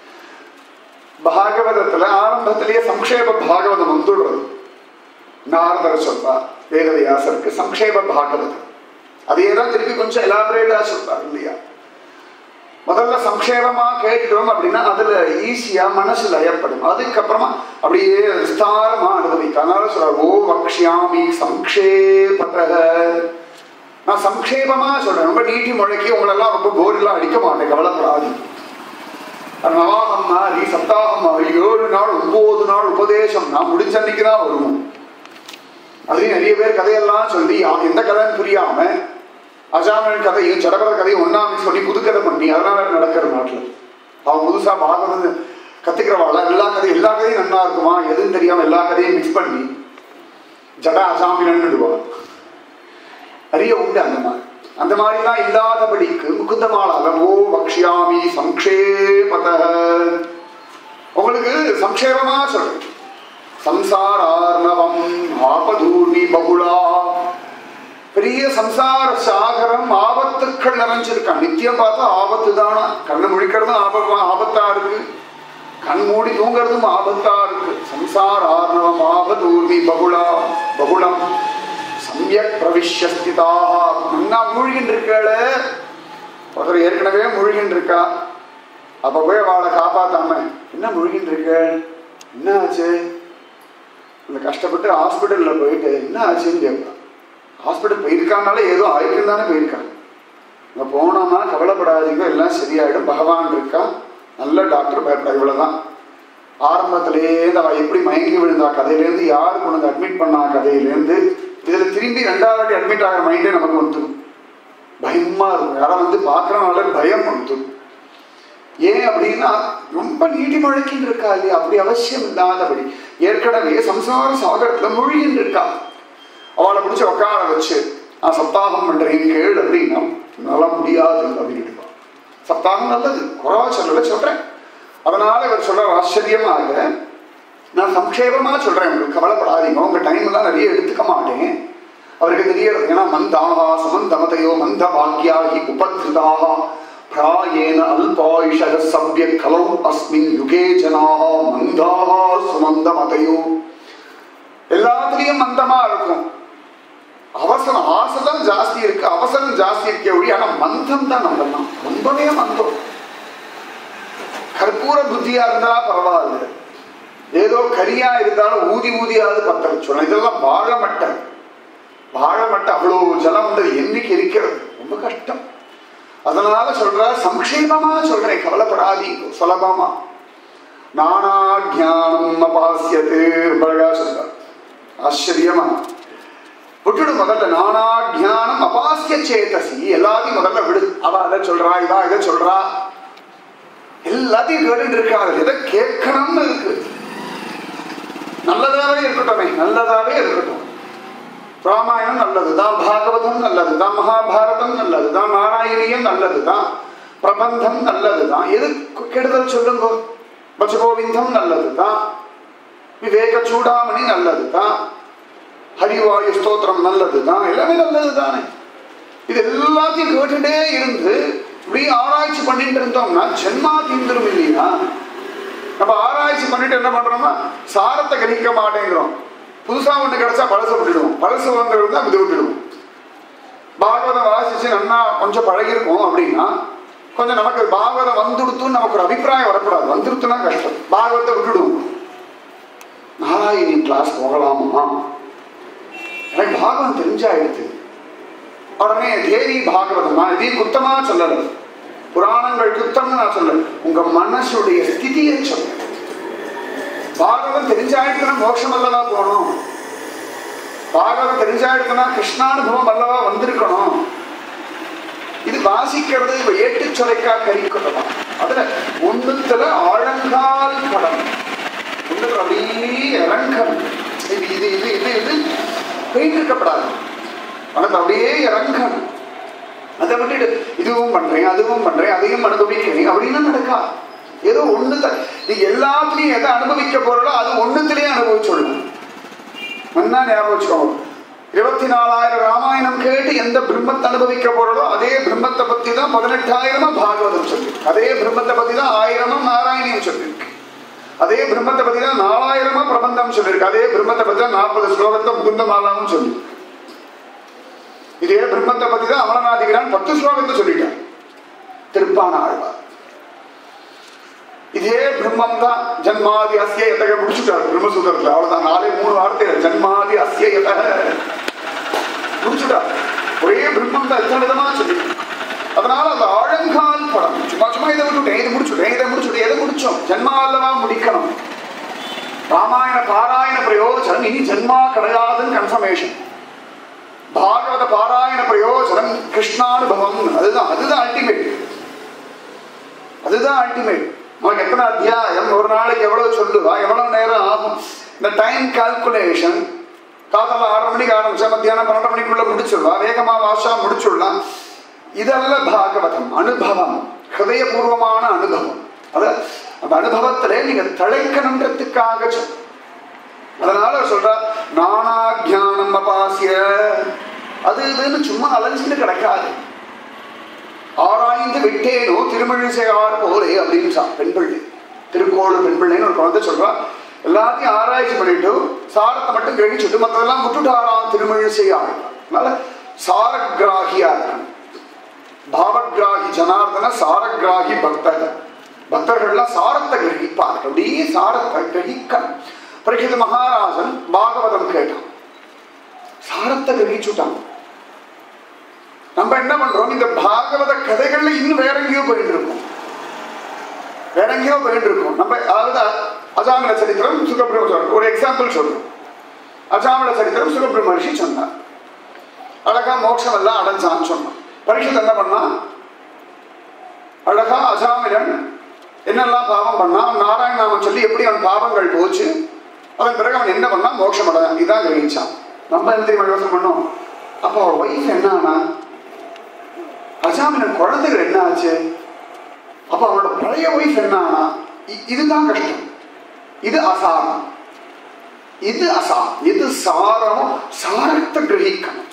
Speaker 1: பாகவதத்துல ஆரம்பத்திலேயே சம்ஷேப பாகவதம் வந்துடுறது நாரதர் சொல்றார் வேதவியாசருக்கு சம்ஷேப பாகவதம் அதே தான் திருப்பி கொஞ்சம் எலாபரேட்டா சொல்றார் இல்லையா முதல்ல சம்ஷேபமா கேட்டுட்டோம் அப்படின்னா அதுல ஈஸியா மனசு லயப்படும் அதுக்கப்புறமா அப்படியே விஸ்தாரமா அனுபவிக்கும் அதனால சொல்ற ஓ வக்ஷாமி சம்ஷேபத்தக நான் சம்ஷேபமா சொல்றேன் ரொம்ப நீட்டி முழக்கி உங்களெல்லாம் ரொம்ப போர்லாம் அடிக்க மாட்டேன் கவலைப்படாது நவாகம் மாறி சப்தாகம் மாறி ஏழு நாள் ஒன்பது நாள் உபதேசம் நான் முடிச்ச அன்னைக்கு தான் வருவோம் அதுலயும் நிறைய பேர் கதையெல்லாம் சொல்லி யா- எந்த கதைன்னு புரியாம அஜாமன் கதையும் ஜடபர கதையும் ஒன்னா மிக்ஸ் பண்ணி புதுக்கதை பண்ணி அதெல்லாம் வேற நடக்கிற நாட்டில் அவன் புதுசா பாகவத கத்துக்கிறவாள் எல்லா கதையும் எல்லா கதையும் நன்னா இருக்குமா எதுவும் தெரியாம எல்லா கதையும் மிக்ஸ் பண்ணி ஜட அசாமினன்னுடுவான் நிறைய உண்டு அந்த மாதிரி அந்த மாதிரிலாம் இல்லாதபடிக்கு முகுந்தமாலால ஓ வக்ஷியாமி சம்க்ஷேபத உங்களுக்கு சம்க்ஷேபமா சொல்றேன் சம்சாரார்ணவம் ஆபதூர்வி பகுலா பெரிய சம்சார சாகரம் ஆபத்துக்கள் நிறைஞ்சிருக்கான் நித்தியம் பார்த்தா ஆபத்து தானா கண்ணு முழிக்கிறதும் ஆபத்தா ஆபத்தா இருக்கு கண் மூடி தூங்குறதும் ஆபத்தா இருக்கு சம்சாரார்ணவம் ஆபதூர்வி பகுலா பகுலம் சமயக் பிரவிஷ்யஸ்திதாக நன்னா மூழ்கின்னு இருக்கேள ஒருத்தர் ஏற்கனவே மூழ்கின்னு இருக்கா அப்ப போய் அவளை காப்பாத்தாம என்ன மூழ்கின்னு இருக்க என்ன ஆச்சு இந்த கஷ்டப்பட்டு ஹாஸ்பிட்டல்ல போயிட்டு என்ன ஆச்சுன்னு கேட்பான் ஹாஸ்பிட்டல் போயிருக்கானால ஏதோ ஆயிருக்கு தானே போயிருக்காங்க அங்கே போனோம்னா கவலைப்படாதீங்க எல்லாம் சரியாயிடும் பகவான் இருக்கா நல்ல டாக்டர் பயப்படா இவ்வளவுதான் ஆரம்பத்திலேருந்து அவ எப்படி மயங்கி விழுந்தா கதையிலேருந்து யார் கொண்டு வந்து அட்மிட் பண்ணா கதையிலேருந்து இதுல திரும்பி ரெண்டாவது வாட்டி அட்மிட் ஆகிற மைண்டே நமக்கு வந்துடும் பயமா இருக்கும் யாரும் வந்து பார்க்கறனால பயம் வந்துடும் ஏன் அப்படின்னா ரொம்ப நீட்டி முழக்கின்னு இருக்கா இல்லையா அப்படி அவசியம் இல்லாதபடி ஏற்கனவே சம்சார சாகரத்துல மூழ்கின்னு இருக்கா அவளை பிடிச்சி உட்கார வச்சு நான் சப்தாகம் பண்றேன் கேள் அப்படின்னா நல்லா முடியாது அப்படின்னு சப்தாகம் நல்லது குறவா சொல்லல சொல்றேன் அதனால இவர் சொல்ற ஆச்சரியமாக நான் சம்ஷேபமா சொல்றேன் உங்களுக்கு கவலைப்படாதீங்க உங்க டைம் எல்லாம் நிறைய எடுத்துக்க மாட்டேன் அவருக்கு தெரியறது ஏன்னா மந்தாகா சமந்தமதையோ மந்த வாக்கியாகி உபகிருதாக பிராயேன அல்பாயுஷக சவ்ய கலௌ அஸ்மின் யுகே ஜனாக மந்தாக சுமந்தமதையோ எல்லாத்துலயும் மந்தமா இருக்கும் அவசரம் ஆசை தான் ஜாஸ்தி இருக்கு அவசரம் ஜாஸ்தி இருக்கே ஒழி ஆனா மந்தம் தான் நல்லதான் ரொம்பவே மந்தம் கற்பூர புத்தியா இருந்தா பரவாயில்ல ஏதோ கரியா இருந்தாலும் ஊதி ஊதியாவது பத்த வச்சோம் இதெல்லாம் வாழமட்டை வாழமட்டை அவ்வளவு ஜலம் வந்து என்னைக்கு இருக்கிறது ரொம்ப கஷ்டம் அதனால சொல்ற சம்ஷேபமா சொல்றேன் கவலைப்படாதீங்க சுலபமா நானா ஜானம் அபாசியத்து அழகா சொல்றார் ஆச்சரியமா விட்டுடு முதல்ல நானா ஜானம் அபாசிய சேதசி எல்லாத்தையும் முதல்ல விடு அவ அதை சொல்றா இவா இதை சொல்றா எல்லாத்தையும் கேட்டுட்டு இருக்காது எதை கேட்கணும்னு இருக்கு நல்லதாவே இருக்கட்டுமே நல்லதாவே இருக்கட்டும் ராமாயணம் நல்லதுதான் பாகவதம் நல்லதுதான் மகாபாரதம் நல்லதுதான் நாராயணியம் நல்லதுதான் பிரபந்தம் நல்லதுதான் எது கெடுதல் சொல்லுங்க பஜகோவிந்தம் நல்லதுதான் விவேக சூடாமணி நல்லதுதான் ஹரிவாயு ஸ்தோத்திரம் நல்லதுதான் எல்லாமே நல்லது தானே இது எல்லாத்தையும் கேட்டுட்டே இருந்து இப்படி ஆராய்ச்சி பண்ணிட்டு இருந்தோம்னா ஜென்மா தீந்துரும் இல்லையா நம்ம ஆராய்ச்சி பண்ணிட்டு என்ன பண்றோம்னா சாரத்தை கிரகிக்க மாட்டேங்கிறோம் புதுசா ஒண்ணு கிடைச்சா பழசை விட்டுடுவோம் பழசு வந்து இருந்தா இது விட்டுடுவோம் பாகவதம் வாசிச்சு நல்லா கொஞ்சம் பழகிருக்கோம் அப்படின்னா கொஞ்சம் நமக்கு பாகவதம் வந்துடுத்துன்னு நமக்கு ஒரு அபிப்பிராயம் வரக்கூடாது வந்துடுத்துனா கஷ்டம் பாகவத்தை விட்டுடுவோம் நாராயணி கிளாஸ் போகலாமா எனக்கு பாகவதம் தெரிஞ்சாயிடுது உடனே தேவி பாகவதம் நான் இதையும் குத்தமா சொல்லல புராணங்கள் குத்தம்னு நான் சொல்ல உங்க மனசுடைய ஸ்திதியை சொல்ல பாகவதம் தெரிஞ்சாயிடுச்சுன்னா மோட்சம் அல்லவா போகணும் பாகவதம் தெரிஞ்சாயிடுச்சுன்னா கிருஷ்ணானுபவம் அல்லவா வந்திருக்கணும் இது வாசிக்கிறது ஏட்டு சுரைக்கா கறிக்கொள்ளலாம் அதுல ஒண்ணுத்துல ஆழங்கால் படம் ஒண்ணுத்துல அப்படியே இறங்கணும் இது இது இது இது இது பெயிண்ட் இருக்கப்படாது மனத்தை அப்படியே இறங்கணும் அதை விட்டுட்டு இதுவும் பண்றேன் அதுவும் பண்றேன் அதையும் அனுபவிக்கிறேன் அப்படின்னு நடக்கா ஏதோ ஒண்ணு நீ எல்லாத்துலயும் எதை அனுபவிக்க போறோ அது ஒண்ணுத்திலேயே அனுபவிச்சுடணும் மன்னா ஞாபகம் வச்சுக்கோங்க இருபத்தி நாலாயிரம் ராமாயணம் கேட்டு எந்த பிரம்மத்தை அனுபவிக்க போறதோ அதே பிரம்மத்தை பத்தி தான் பதினெட்டாயிரமா பாகவதம் சொல்லி அதே பிரம்மத்தை பத்தி தான் ஆயிரமா நாராயணியம் சொல்லியிருக்கு அதே பிரம்மத்தை பத்தி தான் நாலாயிரமா பிரபந்தம் சொல்லியிருக்கு அதே பிரம்மத்தை பத்தி தான் நாற்பது ஸ்லோகத்தை முகுந்தமாலாவும் சொல்லி இதே பிரம்மத்தை பத்தி தான் அமரநாதிகிறான் பத்து ஸ்லோகத்தை சொல்லிட்டான் திருப்பான ஆழ்வார் இதே பிரம்மம் தான் ஜன்மாதி அஸ்ய எத்தக முடிச்சுட்டாரு பிரம்மசூத்திரத்துல அவ்வளவுதான் நாலே மூணு வார்த்தை ஜன்மாதி அஸ்ய எத்தக முடிச்சுட்டார் ஒரே பிரம்மம் தான் எத்தனை விதமா சொல்லி அதனால அந்த ஆழங்கால் படம் சும்மா சும்மா இதை விட்டுட்டேன் இதை முடிச்சுட்டேன் இதை முடிச்சுட்டேன் எதை முடிச்சோம் ஜன்மா அல்லவா முடிக்கணும் ராமாயண பாராயண பிரயோஜனம் இனி ஜன்மா கிடையாதுன்னு கன்ஃபர்மேஷன் பாகவத பாராயண பிரயோஜனம் கிருஷ்ணானுபவம் அதுதான் அதுதான் அல்டிமேட் அதுதான் அல்டிமேட் உனக்கு எத்தனை அத்தியாயம் ஒரு நாளைக்கு எவ்வளவு சொல்லுவா எவ்வளவு நேரம் ஆகும் இந்த டைம் கால்குலேஷன் காத்தால ஆறரை மணிக்கு ஆரம்பிச்சா மத்தியானம் பன்னெண்டு மணிக்குள்ள முடிச்சுடலாம் வேகமா வாஷா முடிச்சுடலாம் இதெல்லாம் பாகவதம் அனுபவம் ஹிருதயபூர்வமான அனுபவம் அத அந்த அனுபவத்திலே நீங்க தழைக்கணுன்றதுக்காக சொல் அதனால சொல்ற நானா ஜானம் அபாசிய அது இதுன்னு சும்மா அலைஞ்சுட்டு கிடக்காது ஆராய்ந்து விட்டேனோ திருமழிசையார் போலே அப்படின்னு சா பெண் பிள்ளை திருக்கோளு பெண் பிள்ளைன்னு ஒரு குழந்தை சொல்றா எல்லாத்தையும் ஆராய்ச்சி பண்ணிட்டு சாரத்தை மட்டும் கிரகிச்சுட்டு மற்றதெல்லாம் விட்டுட்டாராம் திருமழிசையார் அதனால சாரகிராகியா இருக்கணும் பாவகிராகி ஜனார்தன சாரகிராகி பக்தர் பக்தர்கள்லாம் சாரத்தை கிரகிப்பார் அப்படியே சாரத்தை கிரகிக்கணும் பிரகித மகாராஜன் பாகவதம் கேட்டான் சாரத்தை கிரகிச்சுட்டான் நம்ம என்ன பண்றோம் இந்த பாகவத கதைகள்ல இன்னும் வேற எங்கேயோ போயிட்டு இருக்கோம் வேற எங்கேயோ போயிட்டு இருக்கோம் நம்ம அதாவது அஜாமில சரித்திரம் சுகபிரம சொல்றோம் ஒரு எக்ஸாம்பிள் சொல்றோம் அஜாமில சரித்திரம் சுகபிரம மகர்ஷி சொன்னார் அழகா மோட்சம் எல்லாம் அடைஞ்சான்னு சொன்னான் பரீட்சை என்ன பண்ணா அழகா அஜாமிலன் என்னெல்லாம் பாவம் பண்ணா அவன் நாராயண நாமம் சொல்லி எப்படி அவன் பாவங்கள் போச்சு அதன் பிறகு அவன் என்ன பண்ணா மோட்சம் அடைஞ்சான் இதான் கிரகிச்சான் நம்ம என்ன தெரியுமா யோசனை பண்ணோம் அப்போ அவன் ஒய்ஃப் என்ன ஆனா அஜாமினன் குழந்தைகள் என்ன ஆச்சு அப்ப அவனோட பழைய ஒய்ஃப் என்ன ஆனா இ- இதுதான் கஷ்டம் இது அசாரம் இது அசா இது சாரம் சாரத்தை கிரகிக்கணும்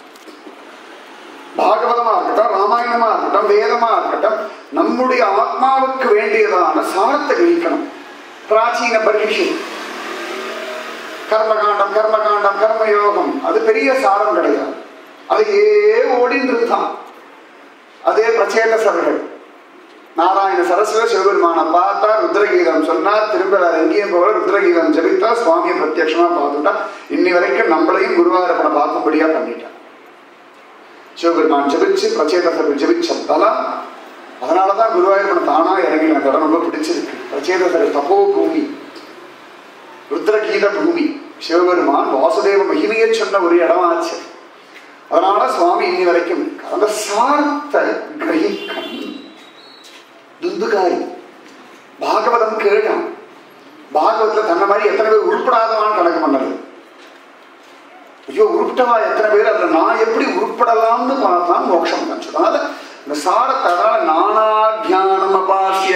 Speaker 1: பாகவதமா இருக்கட்டும் ராமாயணமா இருக்கட்டும் வேதமா இருக்கட்டும் நம்முடைய ஆத்மாவுக்கு வேண்டியதான சாரத்தை கிரகிக்கணும் பிராச்சீன பரீட்சை கர்மகாண்டம் கர்மகாண்டம் கர்மயோகம் அது பெரிய சாரம் கிடையாது அதையே ஓடின்னு இருந்தான் அதே பிரச்சேதசர்கள் நாராயண சரஸ்வத சிவபெருமான பார்த்தா ருத்ரகீதம் சொன்னார் திரும்ப வேற எங்கேயும் போல ருத்ரகீதம் ஜபித்தா சுவாமியை பிரத்யட்சமா பார்த்துட்டா இன்னி வரைக்கும் நம்மளையும் குருவாரப்பனை பார்க்கும்படியா பண்ணிட்டான் சிவபெருமான் ஜபிச்சு பிரச்சேதசர்கள் ஜபிச்ச பலம் அதனாலதான் குருவாயூரப்பனை தானா இறங்கி அந்த இடம் ரொம்ப பிடிச்சிருக்கு பிரச்சேதசர் தபோ பூமி ருத்ரகீத பூமி சிவபெருமான் வாசுதேவ மகிமையை சொன்ன ஒரு இடமாச்சு அதனால சுவாமி இன்னி வரைக்கும் இருக்கு. அந்த சார்த்த கிரகிக்கணும் துந்துகாரி பாகவதம் கேட்டான் பாகவத்துல தன்னை மாதிரி எத்தனை பேர் உருப்படாதவான்னு கணக்கு பண்ணது ஐயோ உருப்பிட்டவா எத்தனை பேர் அதுல நான் எப்படி உருப்படலாம்னு பார்த்தா மோட்சம் தான் சொல்லுவாங்க அதனால இந்த சாரத்தை அதனால நானா தியானம் அபாசிய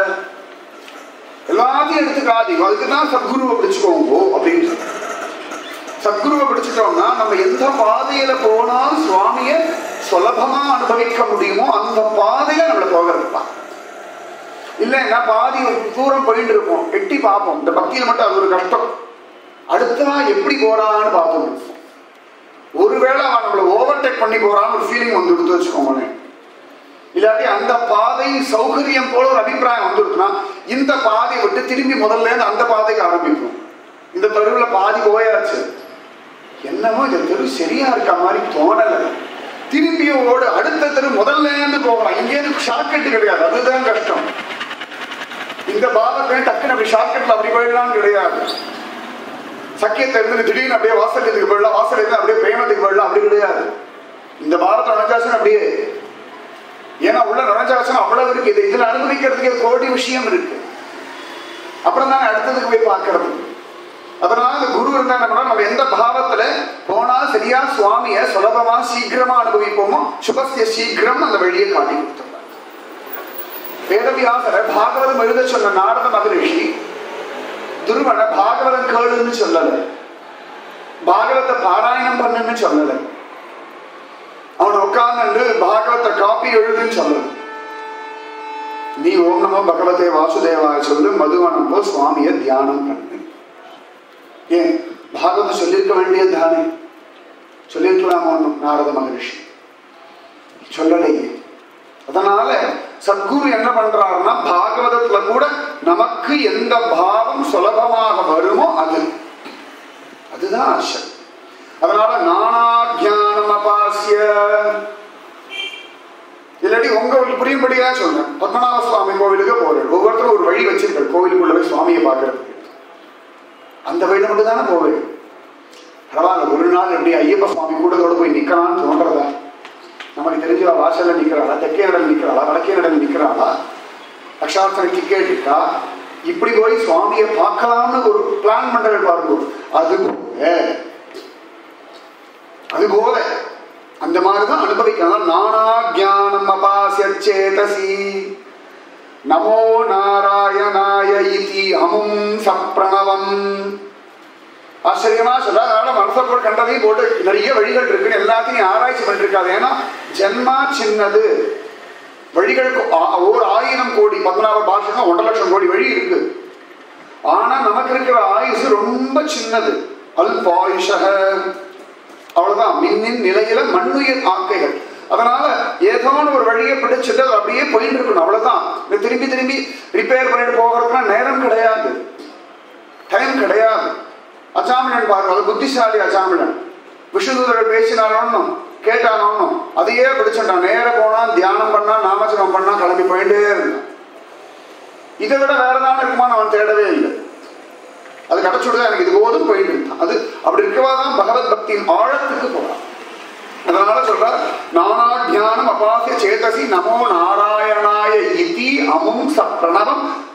Speaker 1: எல்லாத்தையும் எடுத்துக்காதீங்க அதுக்கு தான் சத்குருவை பிடிச்சுக்கோங்க அப்படின்னு சொல்றாரு. சத்குருவை பிடிச்சிட்டோம்னா நம்ம எந்த பாதையில போனால் சுவாமிய சுலபமா அனுபவிக்க முடியுமோ அந்த பாதையில நம்மளை போக இருப்பான் இல்லைன்னா பாதி தூரம் போயிட்டு இருப்போம் எட்டி பார்ப்போம் இந்த பக்தியில மட்டும் அது ஒரு கஷ்டம் அடுத்தவா எப்படி போறான்னு பார்த்துட்டு இருப்போம் ஒருவேளை அவன் நம்மளை ஓவர்டேக் பண்ணி போறான்னு ஒரு ஃபீலிங் வந்து எடுத்து வச்சுக்கோங்களேன் இல்லாட்டி அந்த பாதை சௌகரியம் போல ஒரு அபிப்பிராயம் வந்துருக்குன்னா இந்த பாதையை விட்டு திரும்பி முதல்ல இருந்து அந்த பாதைக்கு ஆரம்பிக்கும் இந்த தெருவில் பாதி போயாச்சு என்னமோ இந்த தெரு சரியா இருக்க மாதிரி தோணல திரும்பியும் ஓடு அடுத்த தெரு முதல்ல இருந்து போகலாம் இங்கேருந்து ஷார்ட்கட் கிடையாது அதுதான் கஷ்டம் இந்த பாதத்தை டக்குன்னு அப்படி ஷார்ட்கட்ல அப்படி போயிடலாம் கிடையாது சக்கியத்தை இருந்து திடீர்னு அப்படியே வாசல்யத்துக்கு போயிடலாம் வாசல் இருந்து அப்படியே பிரேமத்துக்கு போயிடலாம் அப்படி கிடையாது இந்த பாரத நுழைஞ்சாச்சுன்னு அப்படியே ஏன்னா உள்ள நுழைஞ்சாச்சுன்னா அவ்வளவு இருக்கு இது இதுல அனுபவிக்கிறதுக்கு கோடி விஷயம் இருக்கு அப்புறம் தானே அடுத்ததுக்கு போய் பார்க்கறது அதனால இந்த குரு இருந்தா என்ன பண்ணா, நம்ம எந்த பாவத்துல போனா சரியா சுவாமிய சுலபமா சீக்கிரமா அனுபவிப்போமோ சுபஸ்ய சீக்கிரம் அந்த வழியை காட்டி கொடுத்துருவார் வேதவியாசர பாகவதம் எழுத சொன்ன நாரத மகரிஷி துருவன பாகவதம் கேளுன்னு சொல்லல பாகவத்தை பாராயணம் பண்ணுன்னு சொல்லல அவன் உட்கார்ந்து பாகவத்தை காப்பி எழுதுன்னு சொல்லல நீ ஓம் நமோ பகவதே வாசுதேவாய சொல்லு மதுவனம் போ சுவாமியை தியானம் பண்ணு ஏன் பாகவதம் சொல்லியிருக்க வேண்டியது தானே சொல்லியிருக்கலாமா ஒண்ணும் நாரத மகரிஷி சொல்லலையே அதனால சத்குரு என்ன பண்றாருன்னா பாகவதத்துல கூட நமக்கு எந்த பாவம் சுலபமாக வருமோ அது அதுதான் ஆசை அதனால நானா தியானம் அபாசிய இல்லாட்டி உங்களுக்கு புரியும்படியா சொல்றேன் பத்மநாப சுவாமி கோவிலுக்கு போறேன் ஒவ்வொருத்தரும் ஒரு வழி வச்சிருக்காரு கோவிலுக்குள்ள போய் சுவாமியை பார்க்கறதுக்கு அந்த வழியில மட்டும் தானே போவேன் பரவாயில்ல ஒரு நாள் எப்படி ஐயப்ப சுவாமி கூட்டத்தோட போய் நிக்கலாம்னு தோன்றதா நமக்கு தெரிஞ்ச வாசல்ல நிக்கிறாளா தெற்கே நடம் நிக்கிறாளா வடக்கே நடம் நிக்கிறாளா லட்சார்த்தனை டிக்கெட் இருக்கா இப்படி போய் சுவாமியை பார்க்கலாம்னு ஒரு பிளான் பண்றது பாருங்க அது போல அது போல அந்த மாதிரிதான் அனுபவிக்கலாம் நானா ஜானம் அபாசிய சேதசி நமோ நாராயணாய இதி அமும் சப்ரணவம் ஆச்சரியமா சொல்ல அதனால மனசை போட்டு கண்டதையும் போட்டு நிறைய வழிகள் இருக்குன்னு எல்லாத்தையும் ஆராய்ச்சி பண்ணிருக்காது ஏன்னா ஜென்மா சின்னது வழிகளுக்கு ஆ- ஓர் ஆயிரம் கோடி பத்மநாப பாஷகம் ஒன்றரை லட்சம் கோடி வழி இருக்கு ஆனா நமக்கு இருக்கிற ஆயுசு ரொம்ப சின்னது அல்பாயுஷக அவ்வளவுதான் மின்னின் நிலையில மண்ணுயிர் ஆக்கைகள் அதனால ஏதோன்னு ஒரு வழியை பிடிச்சிட்டு அது அப்படியே போயிட்டு இருக்கணும் அவ்வளவுதான் இந்த திரும்பி திரும்பி ரிப்பேர் பண்ணிட்டு போகிறதுக்குனா நேரம் கிடையாது டைம் கிடையாது அச்சாமிழன் பாருங்க அது புத்திசாலி அச்சாமிழன் விஷ்ணுதூதர்கள் பேசினாலும் கேட்டாலும் அதையே பிடிச்சிட்டான் நேர போனா தியானம் பண்ணா நாமஜபம் பண்ணா கிளம்பி போயிட்டே இருந்தான் இதை விட வேற ஏதாவது இருக்குமான்னு அவன் தேடவே இல்லை அது கிடைச்சுடுதான் எனக்கு இது போதும் போயிட்டு இருந்தான் அது அப்படி இருக்கவா தான் பகவத் பக்தியின் ஆழத்துக்கு போறான் அதனால சொல்றார் நானா தியானம் அபாசிய சேதசி நமோ நாராயணாய இதி அமும் ச பிரணவம்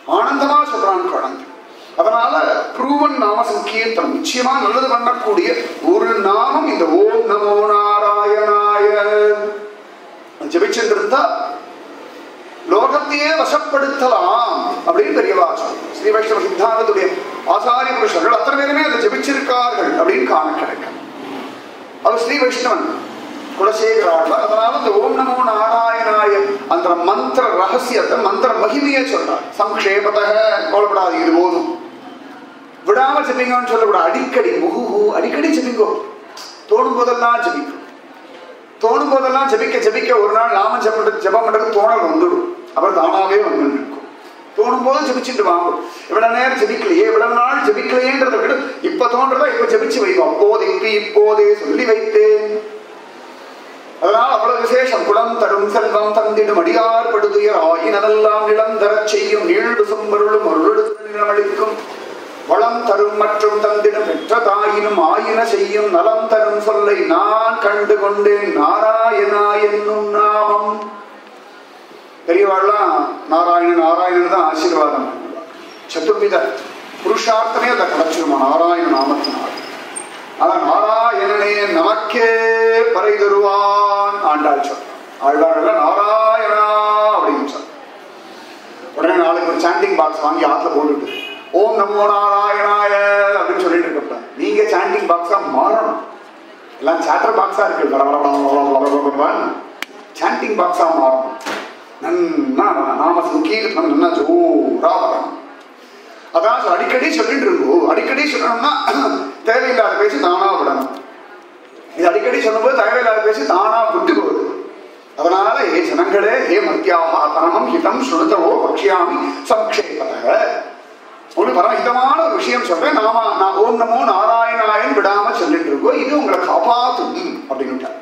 Speaker 1: ஆனந்தமா சொல்றான் குழந்தை அதனால ப்ரூவன் நாம சங்கீர்த்தனம் நிச்சயமா நல்லது பண்ணக்கூடிய ஒரு நாமம் இந்த ஓம் நமோ நாராயணாய ஜபிச்சுட்டு இருந்தா லோகத்தையே வசப்படுத்தலாம் அப்படின்னு பெரியவா சொல்றார். ஸ்ரீ வைஷ்ணவ சித்தாந்தத்துடைய ஆசாரிய புருஷர்கள் அத்தனை பேருமே அதை ஜபிச்சிருக்கார்கள் அப்படின்னு காண கிடைக்கும் அவர் ஸ்ரீ வைஷ்ணவன் குலசேகராட்ல அதனால இந்த ஓம் நமோ நாராயணாய அந்த மந்திர ரகசியத்தை மந்திர மகிமையை சொல்றார் சம்க்ஷேபத்தக கவலைப்படாது இது போதும் விடாம ஜபிங்கன்னு சொல்லக்கூடாது அடிக்கடி முகு அடிக்கடி ஜபிங்கோ தோணும் போதெல்லாம் ஜபிக்கும் தோணும் போதெல்லாம் ஜபிக்க ஜபிக்க ஒரு நாள் நாம ஜபம் ஜபம் பண்றது தோணல் வந்துடும் அப்புறம் தானாவே வந்து இருக்கும் தோணும் போது ஜபிச்சுட்டு வாங்கும் இவ்வளவு நேரம் ஜபிக்கலையே இவ்வளவு நாள் ஜபிக்கலையேன்றதை விட இப்ப தோன்றதா இப்ப ஜபிச்சு வைக்கும் அப்போதைக்கு இப்போதே சொல்லி வைத்தேன் அதனால அவ்வளவு விசேஷம் குளம் தரும் செல்வம் தந்திடும் அடியார் படுதுயர் ஆயினதெல்லாம் நிலந்தரச் செய்யும் நீழ்டு சொம்பருளும் அருளு நிலமளிக்கும் வளம் தரும் மற்றும் தந்திடம் பெற்ற தாயினும் ஆயின செய்யும் நலம் தரும் சொல்லை நான் கண்டு கொண்டேன் நாராயணா என்னும் நாமம் பெரியவாள்லாம் நாராயணன் நாராயணன் தான் ஆசீர்வாதம் பண்ணுவா. சதுர்வித புருஷார்த்தமே அதை கிடைச்சிருமா நாராயண நாமத்தினால் அதான் நாராயணனே நமக்கே பறை தருவான் ஆண்டாள் சொல் ஆழ்வாள் நாராயணா அப்படின்னு சொல் உடனே நாளைக்கு ஒரு சாண்டிங் பாக்ஸ் வாங்கி ஆத்துல போட்டுட்டு ஓம் நமோ நாராயணாய அப்படின்னு சொல்லிட்டு இருக்கப்ப நீங்க சாண்டிங் பாக்ஸா மாறணும் எல்லாம் சாட்டர் பாக்ஸா இருக்கு வர வர வர வர வர வர வர வர சாண்டிங் பாக்ஸா மாறணும் நன்னா நாம சங்கீர்த்தனம் நன்னா ஜோரா வரணும் அதான் சொ- அடிக்கடி சொல்லிட்டு இருக்கோம் அடிக்கடி சொல்லணும்னா தேவையில்லாத பேசி தானா விடணும் இது அடிக்கடி சொல்லும்போது தேவையில்லாத பேசி தானா விட்டு போகுது அதனால ஏ ஜனங்களே ஹே மத்தியாக பரமம் ஹிதம் சுருதவோ பக்ஷியாமி சம்க்ஷேபக ஒரு பரமஹிதமான ஒரு விஷயம் சொல்றேன் நாம நான் ஓம் நமோ நாராயணாயன் விடாம சொல்லிட்டு இருக்கோம் இது உங்களை காப்பாத்தும் அப்படின்னுட்டார்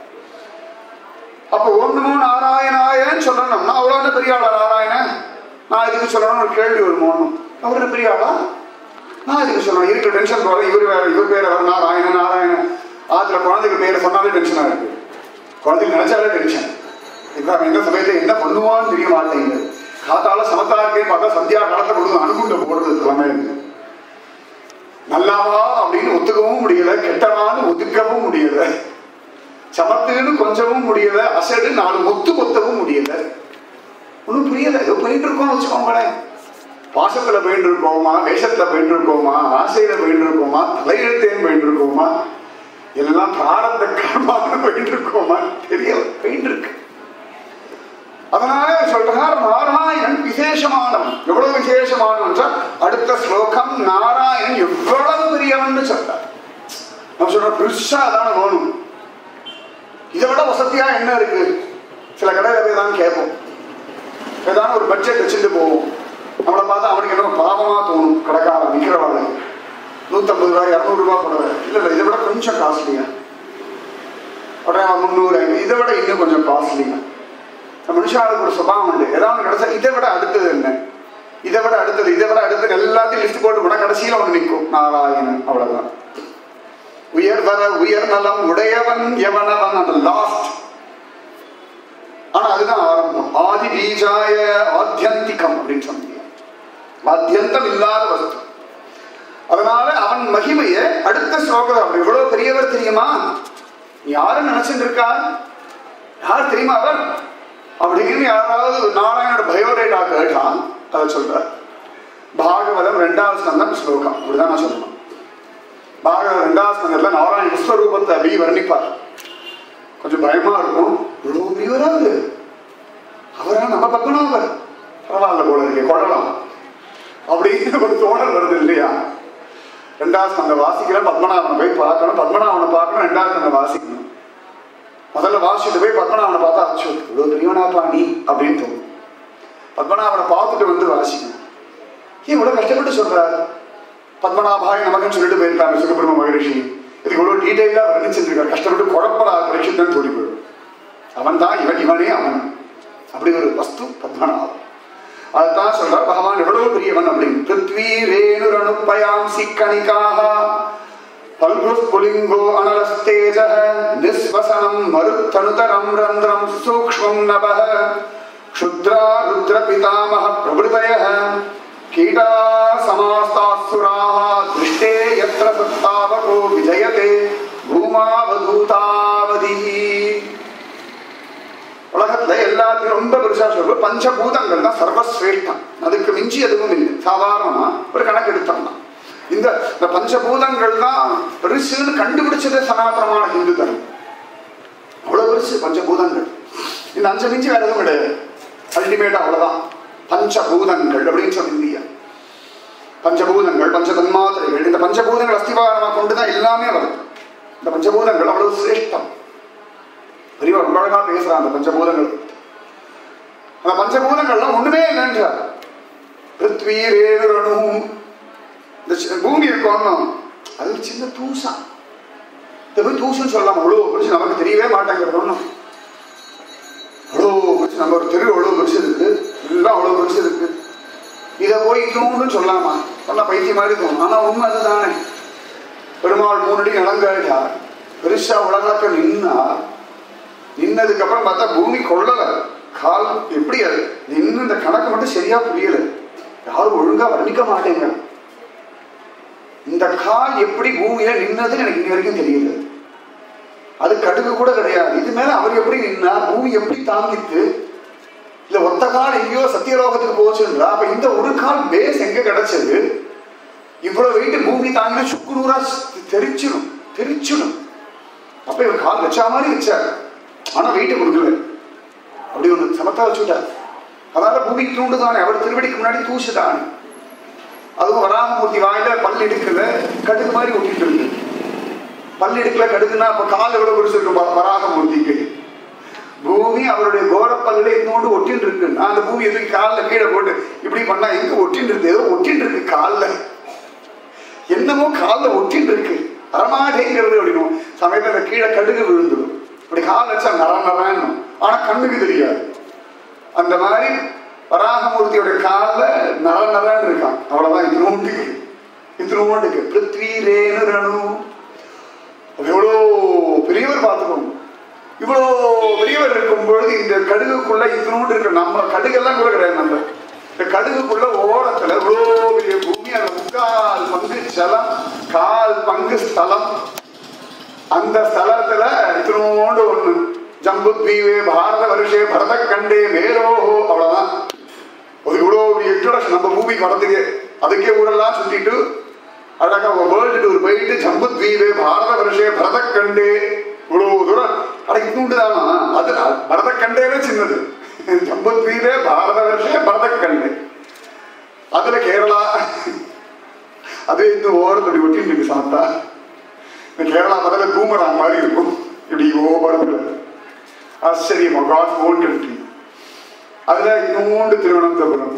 Speaker 1: அப்ப ஓம் நமோ நாராயணாயன்னு சொல்லணும்னா அவ்வளோ என்ன பெரிய ஆளா நாராயணன் நான் இதுக்கு சொல்லணும் ஒரு கேள்வி வருமோன்னு அவர் என்ன பெரிய ஆளா நான் இதுக்கு சொல்லணும் இருக்கு டென்ஷன் போல இவர் வேற இவர் பேர் அவர் நாராயணன் நாராயணன் ஆத்துல குழந்தைக்கு பேரை சொன்னாலே டென்ஷனா இருக்கு குழந்தைக்கு நினைச்சாலே டென்ஷன் இதான் எந்த சமயத்துல என்ன பண்ணுவான்னு தெரிய மாட்டேங்குது காத்தால சமத்தா இருக்கே பார்த்தா சந்தியா காலத்தை கொடுத்து அணுகுண்ட போடுறது எல்லாமே இருக்கு நல்லாவா அப்படின்னு ஒத்துக்கவும் முடியல கெட்டவான்னு ஒதுக்கவும் முடியல சமத்துன்னு கொஞ்சமும் முடியல அசடு நாலு முத்து கொத்தவும் முடியல ஒன்றும் புரியல ஏதோ போயிட்டு இருக்கோம் வச்சுக்கோங்களேன் பாசத்துல போயிட்டு இருக்கோமா வேஷத்துல போயிட்டு இருக்கோமா ஆசையில போயிட்டு இருக்கோமா தலையெழுத்தேன் போயிட்டு இருக்கோமா எல்லாம் பிராரத்த கர்மான்னு போயிட்டு இருக்கோமா தெரியல போயிட்டு இருக்கு அதனால சொல்றார் நாராயணன் விசேஷமானவன் எவ்வளவு விசேஷமானவன் என்றால் அடுத்த ஸ்லோகம் நாராயணன் எவ்வளவு பெரியவன் சொல்றார் நம்ம சொல்றோம் பெருசா அதான வேணும் இதை விட வசதியா என்ன இருக்கு சில கடையில போய் தான் கேட்போம் ஏதாவது ஒரு பட்ஜெட் வச்சுட்டு போவோம் நம்மளை பார்த்தா அவனுக்கு என்ன பாவமா தோணும் கடைக்காரன் விற்கிறவாள் நூத்தம்பது ரூபாய் இரநூறு ரூபாய் புடவை இல்ல இல்ல இதை விட கொஞ்சம் காஸ்ட்லியா உடனே அவன் முந்நூறு ஐநூறு இதை விட இன்னும் கொஞ்சம் காஸ்ட்லிங்க மனுஷாளுக்கு ஒரு சுபாவம் உண்டு ஏதாவது கிடைச்சா இதை விட அடுத்தது என்ன இதை விட அடுத்தது இதை விட அடுத்தது எல்லாத்தையும் லிஸ்ட் போட்டு போனா கடைசியில ஒன்று நிற்கும் நாராயணன் அவ்வளவுதான் உயர் வர உயர் நலம் உடையவன் எவனவன் அந்த லாஸ்ட் ஆனா அதுதான் ஆரம்பம் ஆதி பீஜாய ஆத்தியந்திகம் அப்படின்னு சொன்னீங்க ஆத்தியந்தம் இல்லாத வஸ்து அதனால அவன் மகிமையை அடுத்த ஸ்லோகம் அவர் எவ்வளவு பெரியவர் தெரியுமா நீ யாரும் நினைச்சிட்டு இருக்கா யார் தெரியுமா அவர் அப்படின்னு யாராவது நாராயணோட பயோடேட்டா கேட்டான் அதை சொல்ற பாகவதம் ரெண்டாவது ஸ்கந்தம் ஸ்லோகம் அப்படிதான் நான் சொல்லணும் பாகவதம் ரெண்டாவது ஸ்கந்தத்துல நாராயண விஸ்வரூபத்தை அப்படி வர்ணிப்பார் கொஞ்சம் பயமா இருக்கும் இவ்வளவு பெரியவரா அவரு அவரா நம்ம பத்மநாபர் பரவாயில்ல போல இருக்கு கொள்ளலாம் அப்படின்னு ஒரு தோணல் வருது இல்லையா ரெண்டாவது ஸ்கந்தம் வாசிக்கிற பத்மநாபனை போய் பார்க்கணும் பத்மநாபனை பார்க்கணும் ரெண்டாவது ஸ்கந்தம் வாசிக்கணும் முதல்ல வாசிட்டு போய் பத்மநாபனை பார்த்தா அச்சோ இவ்வளவு பெரியவனாப்பா நீ அப்படின்னு தோணும் பத்மநாபனை பார்த்துட்டு வந்து வாசிக்கணும் ஏன் இவ்வளவு கஷ்டப்பட்டு சொல்றாரு பத்மநாபாய் நமக்குன்னு சொல்லிட்டு போயிருக்காங்க சுகபிரம மகரிஷி இது இவ்வளவு டீட்டெயிலா வர்ணிச்சுட்டு இருக்காரு கஷ்டப்பட்டு குழப்படாத பரீட்சித்தான் தோடி போயிடும் அவன் தான் இவன் இவனே அவன் அப்படி ஒரு வஸ்து பத்மநாபன் அதுதான் சொல்றார் பகவான் எவ்வளவு பெரியவன் அப்படின்னு பிருத்வி ரேணுரணுப்பயாம் சிக்கணிக்காக பல்புலிங்கோ அனலஸ்தேஜ நிஸ்வசனம் மருத்தனுதரம் ரந்திரம் சூக்ஷ்மம் நப க்ஷுத்ரா ருத்ர பிதாமக பிரபுதய கீடா சமாஸ்தாசுராக திருஷ்டே எத்திர சத்தாவகோ விஜயதே பூமாவதூதாவதி உலகத்துல எல்லாத்தையும் ரொம்ப பெருசா சொல்ற பஞ்சபூதங்கள் தான் சர்வசிரேஷ்டம் அதுக்கு மிஞ்சி எதுவும் இல்லை சாதாரணமா ஒரு கணக்கு எடுத்தோம்னா இந்த இந்த பஞ்சபூதங்கள் தான் பெருசுன்னு கண்டுபிடிச்சதே சனாதனமான ஹிந்து தர்மம் அவ்வளவு பெருசு பஞ்சபூதங்கள் இந்த அஞ்சு மிஞ்சி வேற எதுவும் கிடையாது அல்டிமேட் அவ்வளவுதான் பஞ்சபூதங்கள் அப்படின்னு சொல்லியா பஞ்சபூதங்கள் பஞ்ச தன்மாத்திரைகள் இந்த பஞ்சபூதங்கள் அஸ்திவாரமாக கொண்டுதான் எல்லாமே வருது இந்த பஞ்சபூதங்கள் அவ்வளவு சிரேஷ்டம் பெரியவர் ரொம்ப அழகா பேசுறான் அந்த பஞ்சபூதங்கள் அந்த பஞ்சபூதங்கள்லாம் ஒண்ணுமே இல்லைன்றார் பிருத்வி ரேணு இந்த சி- பூமி இருக்கோம்னா அது ஒரு சின்ன தூசா இதை போய் தூசுன்னு சொல்லலாம் அவ்வளோ பெருசு நமக்கு தெரியவே மாட்டேங்கிறது ஒன்றும் அவ்வளோ பெருசு நம்ம ஒரு தெரு அவ்வளோ பெருசு இருக்கு எல்லாம் அவ்வளோ பெருசு இருக்கு இதை போய் இன்னொன்னு சொல்லலாமா சொன்னா பைத்தியம் மாதிரி தோணும் ஆனா உண்மை அதுதானே பெருமாள் மூணடி நடந்தாட்டா பெருசா உலகத்தை நின்னா நின்னதுக்கு அப்புறம் பார்த்தா பூமி கொள்ளல கால் எப்படி அது நின்று இந்த கணக்கு மட்டும் சரியா புரியல யாரும் ஒழுங்கா வர்ணிக்க மாட்டேங்க இந்த கால் எப்படி பூமியில நின்னதுன்னு எனக்கு இன்னி வரைக்கும் தெரியல அது கடுகு கூட கிடையாது இது மேல அவர் எப்படி நின்னா பூமி எப்படி தாங்கித்து இல்ல ஒத்த கால் எங்கேயோ சத்தியலோகத்துக்கு போச்சுன்றா அப்ப இந்த ஒரு கால் பேஸ் எங்க கிடைச்சது இவ்வளவு வெயிட் பூமி தாங்கினா சுக்குநூறா தெரிச்சிடும் தெரிச்சிடும் அப்ப இவர் கால் வச்சா மாதிரி வச்சார் ஆனா வெயிட் கொடுக்கல அப்படி ஒண்ணு சமத்தா வச்சுட்டார் அதனால பூமிக்கு தூண்டு தானே அவர் திருவடிக்கு முன்னாடி தூசு தானே அதுவும் வராமூர்த்தி வாயில பல் எடுக்கல கடுகு மாதிரி ஒட்டிட்டு இருக்கு பல் எடுக்கல கடுகுன்னா அப்ப கால் எவ்வளவு பெருசு இருக்கும் வ- வராகமூர்த்திக்கு பூமி அவருடைய கோரப்பல்ல இன்னொன்று ஒட்டின்னு இருக்கு நான் அந்த பூமி எதுக்கு காலில் கீழே போட்டு இப்படி பண்ணா எங்க ஒட்டின்னு இருக்கு ஏதோ ஒட்டின்னு இருக்கு காலில் என்னமோ காலில் ஒட்டின்னு இருக்கு வரமாட்டேங்கிறது அப்படின்னு சமயத்துல கீழே கடுகு விழுந்துடும் இப்படி கால் வச்சா நர நரன்னு ஆனா கண்ணுக்கு தெரியாது அந்த மாதிரி வராகமூர்த்தியோட கால்ல நர நரன்னு இருக்கான் அவ்வளவுதான் இத்தினோண்டுக்கு இத்தினோண்டுக்கு பிருத்வி ரேணு ரணு அது எவ்வளோ பெரியவர் பார்த்துக்கணும் இவ்வளோ பெரியவர் இருக்கும் பொழுது இந்த கடுகுக்குள்ள இத்தினோண்டு இருக்கு நம்ம கடுகெல்லாம் கூட கிடையாது நம்ம இந்த கடுகுக்குள்ள ஓரத்துல இவ்வளோ பெரிய பூமி அந்த முக்கால் பங்கு ஜலம் கால் பங்கு ஸ்தலம் அந்த ஸ்தலத்துல இத்தினோண்டு ஒண்ணு ஜம்பு தீவே பாரத வருஷே பரத கண்டே மேலோஹோ அவ்வளவுதான் ஒரு இவ்வளோ பெரிய இன்ட்ரோடக்ஷன் நம்ம மூவிக்கு வரதுக்கு அதுக்கே ஊரெல்லாம் சுத்திட்டு அழகா வேர்ல்டு டூர் போயிட்டு ஜம்பு தீவே பாரத வருஷே பரத கண்டே இவ்வளவு தூரம் அட இன்னுண்டு தானா அது பரத கண்டேவே சின்னது ஜம்பு தீவே பாரத வருஷே பரத கண்டே அதுல கேரளா அது இந்த ஓரத்தடி ஒட்டி இருக்கு சாத்தா இந்த கேரளா முதல்ல பூமராங் மாதிரி இருக்கும் இப்படி ஓபரத்துல ஆச்சரியமா காட் ஓன் கண்ட்ரி அதுல இன்னொன்று திருவனந்தபுரம்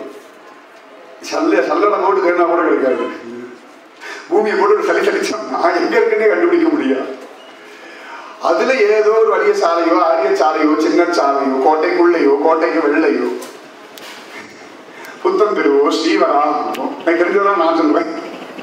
Speaker 1: சல்ல சல்லடை போட்டு தேடினா கூட கிடைக்காது பூமியை போட்டு ஒரு சளி சளிச்சோம்னா எங்க இருக்குன்னே கண்டுபிடிக்க முடியாது அதுல ஏதோ ஒரு வலிய சாலையோ அரிய சாலையோ சின்ன சாலையோ கோட்டைக்குள்ளையோ கோட்டைக்கு வெள்ளையோ புத்தந்திருவோ ஸ்ரீவராகமோ எனக்கு தெரிஞ்சதெல்லாம் நான் சொல்லுவேன்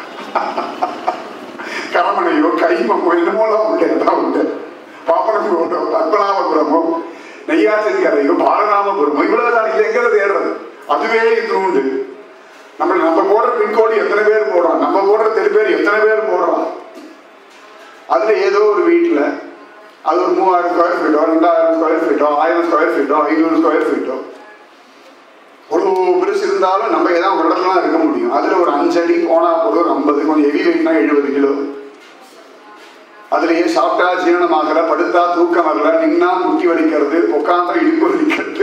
Speaker 1: கரமனையோ கைமமோ என்னமோலாம் உண்டு எல்லாம் உண்டு பாப்பனபுரமோ பத்மநாபபுரமோ நெய்யாசரிக்கரையோ பாலராமபுரமோ இவ்வளவுதான் இது எங்க தேடுறது அதுவே இது உண்டு நம்ம நம்ம போடுற பின்கோடு எத்தனை பேர் போடுறோம் நம்ம போடுற தெரு பேர் எத்தனை பேர் போடுறோம் அதுல ஏதோ ஒரு வீட்டுல அது ஒரு மூவாயிரம் ஸ்கொயர் ஃபீட்டோ ரெண்டாயிரம் ஸ்கொயர் ஃபீட்டோ ஆயிரம் ஸ்கொயர் ஃபீட்டோ ஐநூறு ஸ்கொயர் ஃபீட்டோ ஒரு பெருசு இருந்தாலும் நம்ம ஏதாவது ஒரு இடத்துல தான் இருக்க முடியும் அதுல ஒரு அஞ்சு அடி போனா போதும் ஒரு ஐம்பது கொஞ்சம் ஹெவி வெயிட்னா எழுபது கிலோ அதுலயே சாப்பிட்டா ஜீரணமாகல படுத்தா தூக்கம் வரல நின்னா முட்டி வலிக்கிறது உட்காந்தா இடுப்பு வலிக்கிறது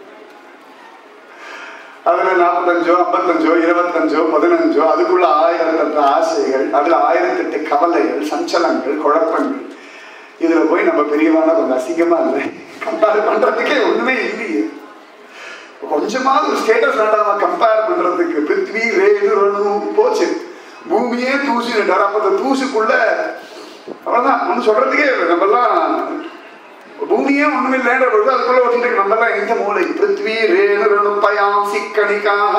Speaker 1: அதுல நாற்பத்தஞ்சோ ஐம்பத்தஞ்சோ இருபத்தஞ்சோ பதினஞ்சோ அதுக்குள்ள ஆயிரத்தெட்டு ஆசைகள் அதுல ஆயிரத்தெட்டு கவலைகள் சஞ்சலங்கள் குழப்பங்கள் இதுல போய் நம்ம பெரியவான கொஞ்சம் அசிங்கமா இல்லை கம்பேர் பண்றதுக்கே ஒண்ணுமே இல்லையே கொஞ்சமாவது ஒரு ஸ்டேட்டஸ் வேண்டாமா கம்பேர் பண்றதுக்கு பிருத்வி ரேணு ரணு போச்சு பூமியே தூசிட்டார் அப்ப அந்த தூசுக்குள்ள அவ்வளவுதான் ஒண்ணு சொல்றதுக்கே இல்லை நம்ம எல்லாம் பூமியே ஒண்ணும் இல்லைன்ற பொழுது அதுக்குள்ள ஒட்டிட்டு நம்ம எல்லாம் இந்த மூளை பிருத்வி ரேணு ரணு பயாம் சிக்கணிக்காக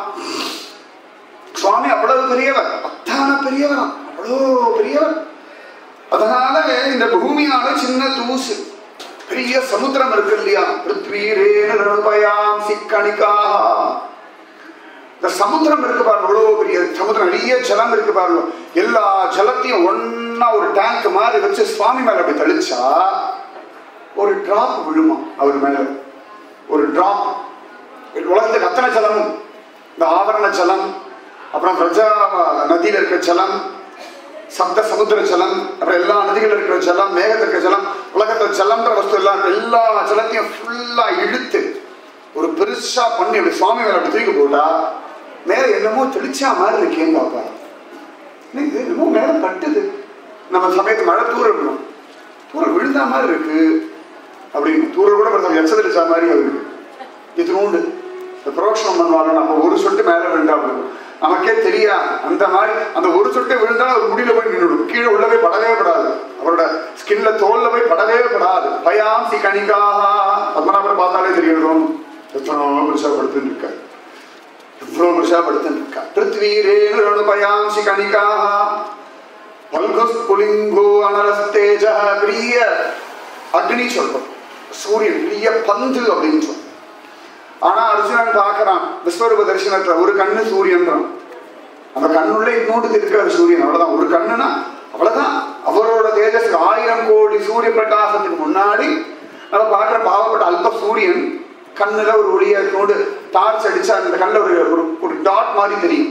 Speaker 1: சுவாமி அவ்வளவு பெரியவர் அத்தான பெரியவர் அவ்வளோ பெரியவர் அதனால இந்த பூமியான சின்ன தூசு பெரிய சமுத்திரம் இருக்கு இல்லையா பிருத்வி ரேணு ரணு பயாம் சிக்கணிக்காக இந்த சமுத்திரம் இருக்கு பாருங்க இவ்வளவு பெரிய சமுத்திரம் நிறைய ஜலம் இருக்கு பாருங்க எல்லா ஜலத்தையும் ஒன்னா ஒரு டேங்க் மாதிரி வச்சு சுவாமி மேல அப்படி தெளிச்சா ஒரு டிராப் விழுமா அவர் மேல ஒரு டிராப் உலகத்துக்கு அத்தனை ஜலமும் இந்த ஆவரண ஜலம் அப்புறம் பிரஜா நதியில இருக்கிற ஜலம் சப்த சமுத்திர ஜலம் அப்புறம் எல்லா நதிகள் இருக்கிற ஜலம் மேகத்தில் இருக்கிற ஜலம் உலகத்துல ஜலம்ன்ற வஸ்து எல்லாம் இருக்கிற எல்லா ஜலத்தையும் ஃபுல்லா இழுத்து ஒரு பெருசா பண்ணி அப்படி சுவாமி மேல அப்படி தூக்கி போட்டா மேல என்னமோ தெளிச்சா மாதிரி இருக்கேன்னு பாப்பா இது என்னமோ மேல பட்டுது நம்ம சமயத்து மழை தூரல் விழும் தூரல் விழுந்தா மாதிரி இருக்கு அப்படின்னு தூரல் கூட பார்த்தா எச்ச தெளிச்சா மாதிரி இருக்கு இத்தினூண்டு இந்த புரோக்ஷனம் பண்ணுவாங்க நம்ம ஒரு சொட்டு மேல விழுந்தா விழும் நமக்கே தெரியாது அந்த மாதிரி அந்த ஒரு சொட்டு விழுந்தா ஒரு முடியில போய் நின்றுடும் கீழே உள்ள போய் படவே படாது அவரோட ஸ்கின்ல தோல்ல போய் படவே படாது பயாம் சி கணிக்காக பத்மநாபரை பார்த்தாலே தெரியும் எத்தனோ பெருசா படுத்துன்னு இருக்க எவ்வளவு பெருசா படுத்துன்னு இருக்கா பிருத்வீரேணு பயாம் சி கணிக்காக பல்குஸ் புலிங்கோ அனலஸ்தேஜ பெரிய அக்னி சொல்றோம் சூரியன் பெரிய பந்து அப்படின்னு சொல்றோம் ஆனா அர்ஜுனன் பார்க்கறான் விஸ்வரூப தரிசனத்துல ஒரு கண்ணு சூரியன்றான் அந்த கண்ணுள்ள இன்னொன்று இருக்கிற சூரியன் அவ்வளவுதான் ஒரு கண்ணுனா அவ்வளவுதான் அவரோட தேஜஸ் ஆயிரம் கோடி சூரிய பிரகாசத்துக்கு முன்னாடி நம்ம பார்க்குற பாவப்பட்ட அல்ப சூரியன் கண்ணுல ஒரு ஒளிய நோடு டார்ச் அடிச்சா அந்த கண்ணுல ஒரு ஒரு- ஒரு டாட் மாதிரி தெரியும்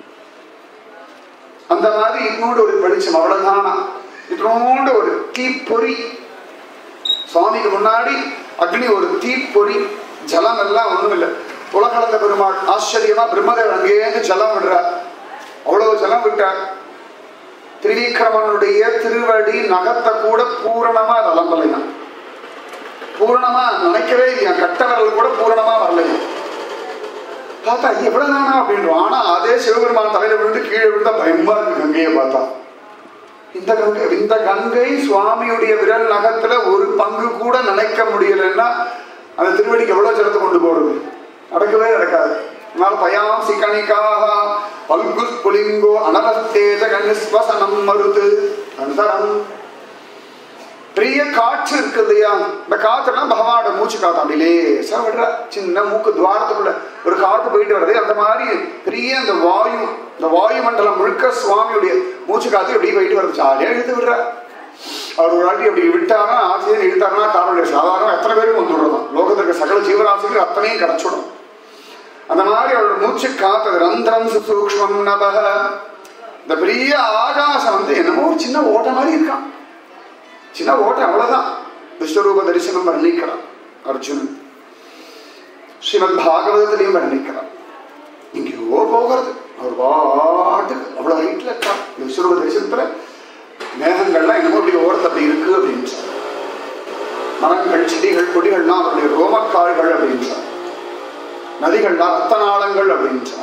Speaker 1: அந்த மாதிரி இன்னொரு ஒரு வெளிச்சம் அவ்வளவுதானா இன்னொன்று ஒரு தீப்பொறி சுவாமிக்கு முன்னாடி அக்னி ஒரு தீப்பொறி ஜலம் எல்லாம் ஒண்ணும் இல்லை உலகளந்த பெருமாள் ஆச்சரியமா பிரம்மதேவன் அங்கேருந்து ஜலம் விடுறார் அவ்வளவு ஜலம் விட்டார் திரிவிக்ரமனுடைய திருவடி நகத்தை கூட பூரணமா நலம்பலையா பூரணமா நினைக்கவே இல்லையா கட்டவர்கள் கூட பூரணமா வரலையா பார்த்தா எவ்வளவுதானா அப்படின்றோம் ஆனா அதே சிவபெருமான் தலையில விழுந்து கீழே விழுந்தா பயமா இருக்கு கங்கையை பார்த்தா இந்த கங்கை இந்த கங்கை சுவாமியுடைய விரல் நகத்துல ஒரு பங்கு கூட நினைக்க முடியலன்னா அந்த திருவடிக்கு எவ்வளவு ஜலத்தை கொண்டு போறது நடக்கவே நடக்காது அதனால பயாம் சிகணிக்காக பல்குஸ் புலிங்கோ அனலத்தேஜ கணிஸ்வசனம் மருது அந்தரம் பெரிய காற்று இருக்கு இல்லையா இந்த காற்றுலாம் பகவானோட மூச்சு காத்து அப்படி லேசா விடுற சின்ன மூக்கு துவாரத்துக்குள்ள ஒரு காற்று போயிட்டு வருது அந்த மாதிரி பெரிய அந்த வாயு இந்த வாயு மண்டலம் முழுக்க சுவாமியுடைய மூச்சு காத்து எப்படி போயிட்டு வருது ஜாலியா இழுத்து விடுற அவர் ஒரு வாட்டி அப்படி விட்டாருன்னா ஆக்சிஜன் இழுத்தாருன்னா கார்பன் சாதாரண எத்தனை பேருக்கு வந்து விடுறதான் லோகத்திற்கு சகல ஜீவராசிகள் அத்தனையும் கிடைச்சிடும் அந்த மாதிரி அவரோட மூச்சு காத்தது ரந்திரம் சூக்ஷ்மம் நபக இந்த பெரிய ஆகாசம் வந்து என்னமோ ஒரு சின்ன ஓட்ட மாதிரி இருக்கான் சின்ன ஓட்டை அவ்வளவுதான் விஸ்வரூப தரிசனம் வர்ணிக்கிறான் அர்ஜுனன் ஸ்ரீமத் பாகவதத்திலையும் வர்ணிக்கிறான் எங்கேயோ போகிறது அவர் பாட்டுக்கு அவ்வளவு ஹைட்ல இருக்கான் விஸ்வரூப தரிசனத்துல மேகங்கள்லாம் என்னமோ அப்படி ஓரத்து அப்படி இருக்கு அப்படின்னு சொல்றார் மரங்கள் செடிகள் கொடிகள்லாம் அவருடைய ரோமக்கால்கள் அப்படின்னு சொல்றார் நதிகள்லாம் ரத்தநாளங்கள் அப்படின்னு சொல்றார்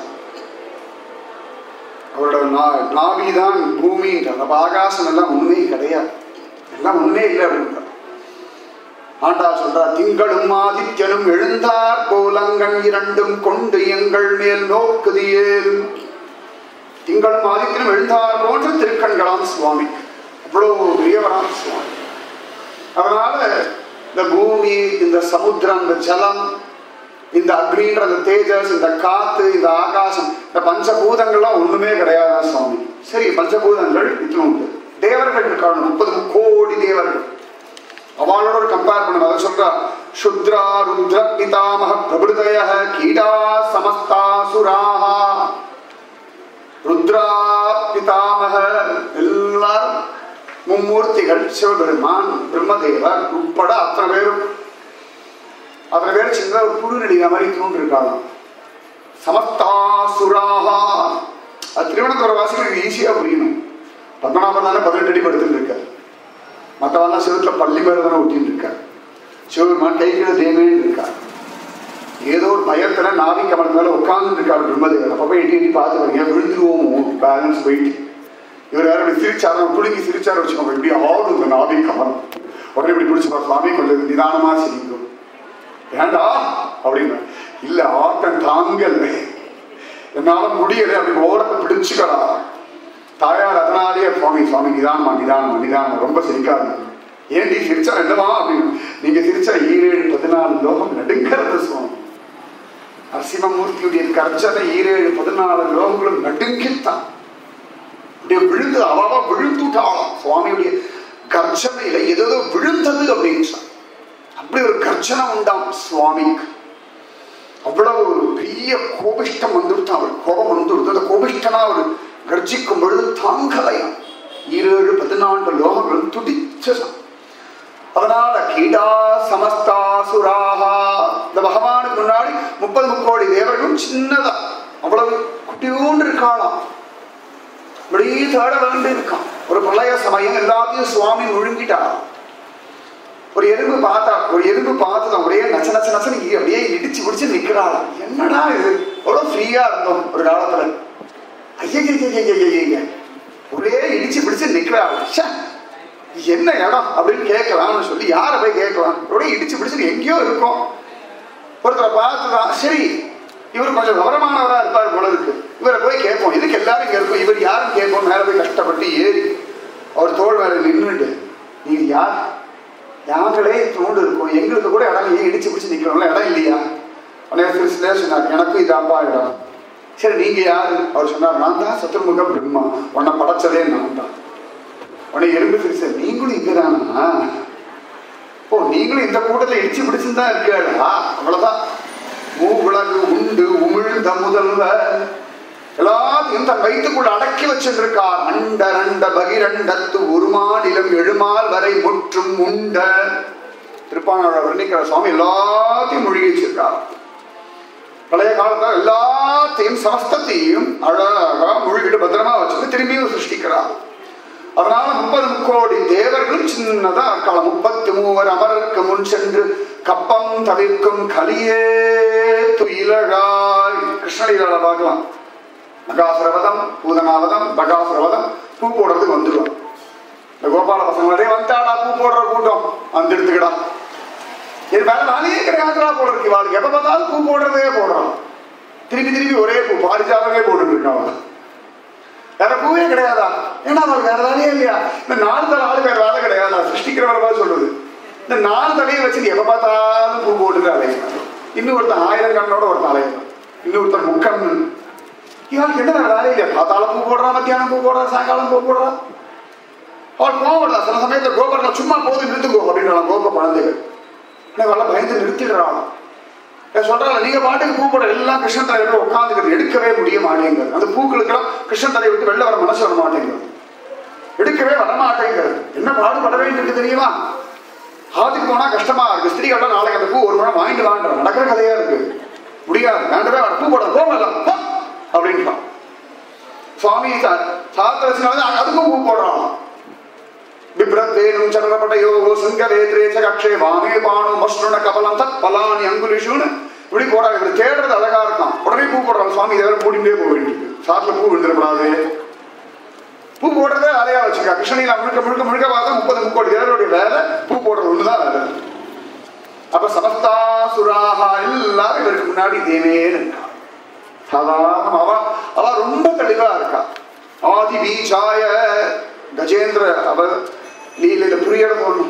Speaker 1: அவரோட நா- நாபிதான் பூமின்றார் அப்ப ஆகாசம் எல்லாம் உண்மை கிடையாது எல்லாம் உண்மை இல்லை அப்படின்றார் ஆண்டா சொல்றார் திங்களும் ஆதித்யனும் எழுந்தார் போலங்கண் இரண்டும் கொண்டு எங்கள் மேல் நோக்குதியேல் திங்களும் ஆதித்யனும் எழுந்தார் போன்ற திருக்கண்களாம் சுவாமி அவ்வளவு பெரியவராம் சுவாமி அதனால இந்த பூமி இந்த சமுத்திரம் இந்த ஜலம் இந்த அக்னின்ற இந்த தேஜஸ் இந்த காத்து இந்த ஆகாசம் இந்த பஞ்சபூதங்கள்லாம் ஒண்ணுமே கிடையாது சுவாமி சரி பஞ்சபூதங்கள் இது உண்டு தேவர்கள் இருக்காங்க முப்பது கோடி தேவர்கள் அவளோட ஒரு கம்பேர் பண்ண அதை சொல்றா சுத்ரா ருத்ர பிதாமக பிரபுதய கீடா சமஸ்தா சுராஹா ருத்ரா பிதாமக எல்லாரும் மும்மூர்த்திகள் சிவபெருமான் பிரம்மதேவர் உட்பட அத்தனை பேரும் அத்தனை பேர் சின்ன ஒரு புழு நடிகை மாதிரி தூண்டு இருக்காங்க சமஸ்தாசுராகா அது திருவனந்தபுரம் வாசிகளுக்கு ஈஸியா புரியணும் பத்மநாபன் தானே பதினெட்டு அடி படுத்துட்டு இருக்காரு மற்றவெல்லாம் சிவத்துல பள்ளி மேல தானே ஒட்டின்னு இருக்காரு சிவபெருமான் கைகளை தேவேன்னு இருக்கார் ஏதோ ஒரு பயத்துல நாவி கமல் மேல உட்கார்ந்து இருக்காரு பிரம்மதேவர் அப்ப போய் எட்டி எட்டி பார்த்து பாருங்க விழுந்துருவோமோ பேலன்ஸ் போயிட்டு இவர் வேற இப்படி சிரிச்சாரு குலுங்கி சிரிச்சாரு வச்சுக்கோங்க இப்படி ஆடும் இந்த நாவி கமல் உடனே இப்படி பிடிச்சு பாரு சுவாமி கொஞ்சம் நிதானமா சிரிக்கும் ஏண்டா அப்படின்னு இல்ல ஆட்டம் தாங்கல் என்னால முடியல அப்படி ஓரத்தை பிடிச்சுக்கடா தாயார் அதனாலேயே சுவாமி சுவாமி நிதானமா நிதானமா நிதானமா ரொம்ப சிரிக்காது ஏன்டி சிரிச்சா என்னவா அப்படின்னு நீங்க சிரிச்சா ஈரேழு பதினாலு லோகம் நடுங்கிறது சுவாமி நரசிம்மமூர்த்தியுடைய கர்ஜனை ஈரேழு பதினாலு லோகங்களும் நடுங்கித்தான் அப்படியே விழுந்து அவாவா விழுந்துட்டாளாம் சுவாமியுடைய கர்ஜனையில ஏதோ விழுந்தது அப்படின்னு சொன்னார். அப்படி ஒரு கர்ஜனை உண்டாம் சுவாமிக்கு அவ்வளவு ஒரு பெரிய கோபிஷ்டம் வந்துடுத்து அவர் கோபம் வந்துடுது அந்த கோபிஷ்டனா அவர் கர்ஜிக்கும் பொழுது தாங்கலையாம் ஈரேழு பதினான்கு லோகங்களும் துடிச்சதாம் அதனால கீடா சமஸ்தா சுராகா இந்த பகவானுக்கு முன்னாடி முப்பது முக்கோடி தேவர்களும் சின்னதா அவ்வளவு குட்டியூண்டு இருக்காளாம் இப்படியே தேட வேண்டி இருக்கான் ஒரு பிரளய சமயம் எல்லாத்தையும் சுவாமி முழுங்கிட்டாராம் ஒரு எறும்பு பார்த்தா ஒரு எறும்பு பார்த்து ஒரே நச்ச நச்ச நச்சன்னு இ- அப்படியே இடிச்சு பிடிச்சு நிக்கிறாளாம் என்னடா இது அவ்வளவு ஃப்ரீயா இருந்தோம் ஒரு காலத்துல ஐயா ஒரே இடிச்சு பிடிச்சு நிக்கிறாள் ச்சே, என்ன இடம் அப்படின்னு கேட்கலாம்னு சொல்லி யாரை போய் கேட்கலாம் அப்படியே இடிச்சு பிடிச்சு எங்கேயோ இருக்கும் ஒருத்தரை பார்த்துதான் சரி இவர் கொஞ்சம் விவரமானவரா இருப்பார் போல இருக்கு இவரை போய் கேட்போம் இதுக்கு எல்லாரும் இங்க இருக்கும் இவர் யாரும் கேட்போம் மேல போய் கஷ்டப்பட்டு ஏறி அவர் தோல் மேல நின்றுட்டு நீங்க யார் யாங்களே தோண்டு இருக்கும் எங்களுக்கு கூட இடம் ஏன் இடிச்சு பிடிச்சு நிக்கிறோம்ல இடம் இல்லையா உடனே சில சொன்னார் எனக்கும் இதாப்பா இடம் சரி நீங்க யாரு அவர் சொன்னார் நான் தான் சத்துருமுக பிரம்மா உன்னை படைச்சதே நான் தான் உடனே எறும்பு சிரிச்ச நீங்களும் இங்கதானா ஓ நீங்களும் இந்த கூட்டத்துல இடிச்சு பிடிச்சுதான் இருக்கா அவ்வளவுதான் மூவிளக்கு உண்டு உமிழ்ந்த முதல்வ எல்லாத்தையும் தன் வயிற்றுக்குள்ள அடக்கி வச்சிருக்கார் அண்ட ரண்ட பகிரண்டத்து ஒரு மாநிலம் எழுமால் வரை முற்றும் உண்ட திருப்பானோட வர்ணிக்கிற சுவாமி எல்லாத்தையும் மூழ்கி வச்சிருக்கார் பழைய காலத்துல எல்லாத்தையும் சமஸ்தத்தையும் அழகா மூழ்கிட்டு பத்திரமா வச்சுட்டு திரும்பியும் சிருஷ்டிக்கிறார் அதனால முப்பது முக்கோடி தேவர்களும் சின்னதா இருக்கலாம் முப்பத்தி மூவர் அமரருக்கு முன் சென்று கப்பம் தவிர்க்கும் கலியே துயிலழாய் கிருஷ்ணலீலால பார்க்கலாம் மகாசுரவதம் பூதனாவதம் பகாசுரவதம் பூ போடுறதுக்கு வந்துடுவான் இந்த கோபால பசங்களே வந்தாடா பூ போடுற கூட்டம் வந்து எடுத்துக்கடா இது வேற வேலையே கிடையாதுடா போல இருக்கு இவாளுக்கு எப்ப பார்த்தாலும் பூ போடுறதே போடுறான் திருப்பி திருப்பி ஒரே பூ பாரிஜாதமே போட்டுட்டு இருக்கான் வேற பூவே கிடையாதா ஏன்னா அவருக்கு வேற வேலையே இல்லையா இந்த நாலு தலை ஆளு வேற வேலை கிடையாதா சிருஷ்டிக்கிறவர மாதிரி சொல்லுது இந்த நாலு தலையை வச்சு எப்ப பார்த்தாலும் பூ போட்டுட்டு அலையிறான் இன்னும் ஒருத்தன் ஆயிரம் கண்ணோட ஒருத்தன் அலையிறான் இன்னொருத்தன் முக்கண்ணு இவளுக்கு என்ன வேற வேலை இல்லையா பார்த்தாலும் பூ போடுறான் மத்தியானம் பூ போடுறான் சாயங்காலம் பூ போடுறான் அவள் கோவம் வருதா சில சமயத்துல கோபுரத்தில் சும்மா போது நிறுத்துக்கோ அப்படின்றான் கோப குழந்தைகள் ஆனால் இவெல்லாம் பயந்து நிறுத்திடுறான் சொல்றாங்க நீங்க பாட்டுக்கு பூ போட எல்லாம் கிருஷ்ணன் தலைவர் உட்காந்துக்கிறது எடுக்கவே முடிய மாட்டேங்குது அந்த பூக்களுக்கெல்லாம் கிருஷ்ணன் தலையை விட்டு வெளில வர மனசு வர மாட்டேங்குது எடுக்கவே வர மாட்டேங்கிறது என்ன பாடுபட வேண்டியிருக்கு தெரியுமா ஆத்துக்கு போனா கஷ்டமா இருக்கு ஸ்திரீகள்லாம் நாளைக்கு அந்த பூ ஒரு மணி வாங்கிட்டு வாங்க நடக்கிற கதையா இருக்கு முடியாது வேண்டவே வேண்டாம். பூ போட கோவம் அப்படின்றான் சுவாமி சாத்த வச்சுனால அதுக்கும் பூ போடுறான் బిభ్రద్వేణం చరణపటయో సంగవేత్రే చక్షే வாமே பானு மஷ்ணுன கபலம் தத் பலானி அங்குலிஷுன்னு இப்படி போறாங்க இப்படி தேடுறது அழகா இருக்கான் உடனே பூ போடுறாங்க சுவாமி இதை மூடிண்டே போக வேண்டியது சாத்துல பூ விழுந்துடக்கூடாது பூ போடுறதே வேலையா வச்சுக்கா கிருஷ்ணனில முழுக்க முழுக்க முழுக்க பார்த்தா முப்பது முக்கோடி தேவருடைய வேலை பூ போடுறது ஒண்ணுதான் வேலை அப்ப சமஸ்தாசுராக எல்லாரும் இவருக்கு முன்னாடி தேவேன்னு இருக்கா சாதாரண அவ அவ ரொம்ப தெளிவா இருக்கா ஆதி பீஜாய கஜேந்திர அவ லீலையில புரியறது ஒண்ணும்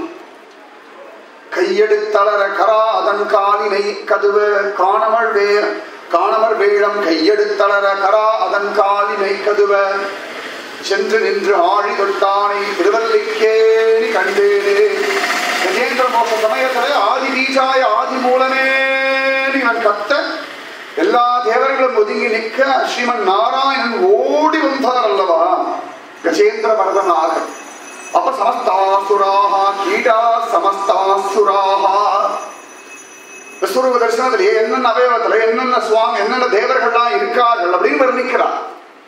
Speaker 1: கையெடுத்தளர கரா அதன் காலினை கதுவ காணமல் வே காணமர் வேழம் கையெடுத்தளர கரா அதன் காலினை கதுவ சென்று நின்று ஆழி தொட்டானை திருவல்லிக்கேணி கண்டேனே கஜேந்திர மோச சமயத்துல ஆதி பீஜாய ஆதி மூலமே இவன் கத்த எல்லா தேவர்களும் ஒதுங்கி நிற்க ஸ்ரீமன் நாராயணன் ஓடி வந்தார் அல்லவா கஜேந்திர பரதனாக அப்ப சமஸ்தாசுராக கீடா சமஸ்தாசுராக விஸ்வரூப தரிசனத்திலே என்னென்ன அவயவத்துல என்னென்ன சுவாமி என்னென்ன தேவர்கள்லாம் இருக்கார்கள் அப்படின்னு வர்ணிக்கிறார்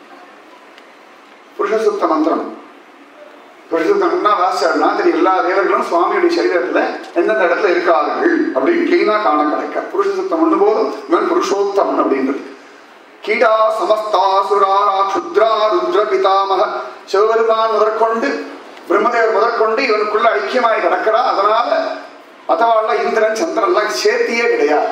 Speaker 1: புருஷசுத்த மந்திரம் புருஷசுத்தம் என்ன வாசிச்சாருன்னா தெரியும் எல்லா தேவர்களும் சுவாமியுடைய சரீரத்துல எந்தெந்த இடத்துல இருக்கார்கள் அப்படின்னு கிளீனா காண கிடைக்க புருஷசுத்தம் ஒன்று போதும் இவன் புருஷோத்தமன் அப்படின்றது கீடா சமஸ்தாசுராரா க்ஷுத்ரா ருத்ர பிதாமக சிவபெருமான் முதற்கொண்டு பிரம்மதேவர் முதற்கொண்டு இவனுக்குள்ள ஐக்கியமாய் கிடக்கிறா அதனால மற்றவாழ்ல இந்திரன் சந்திரன்லாம் சேர்த்தியே கிடையாது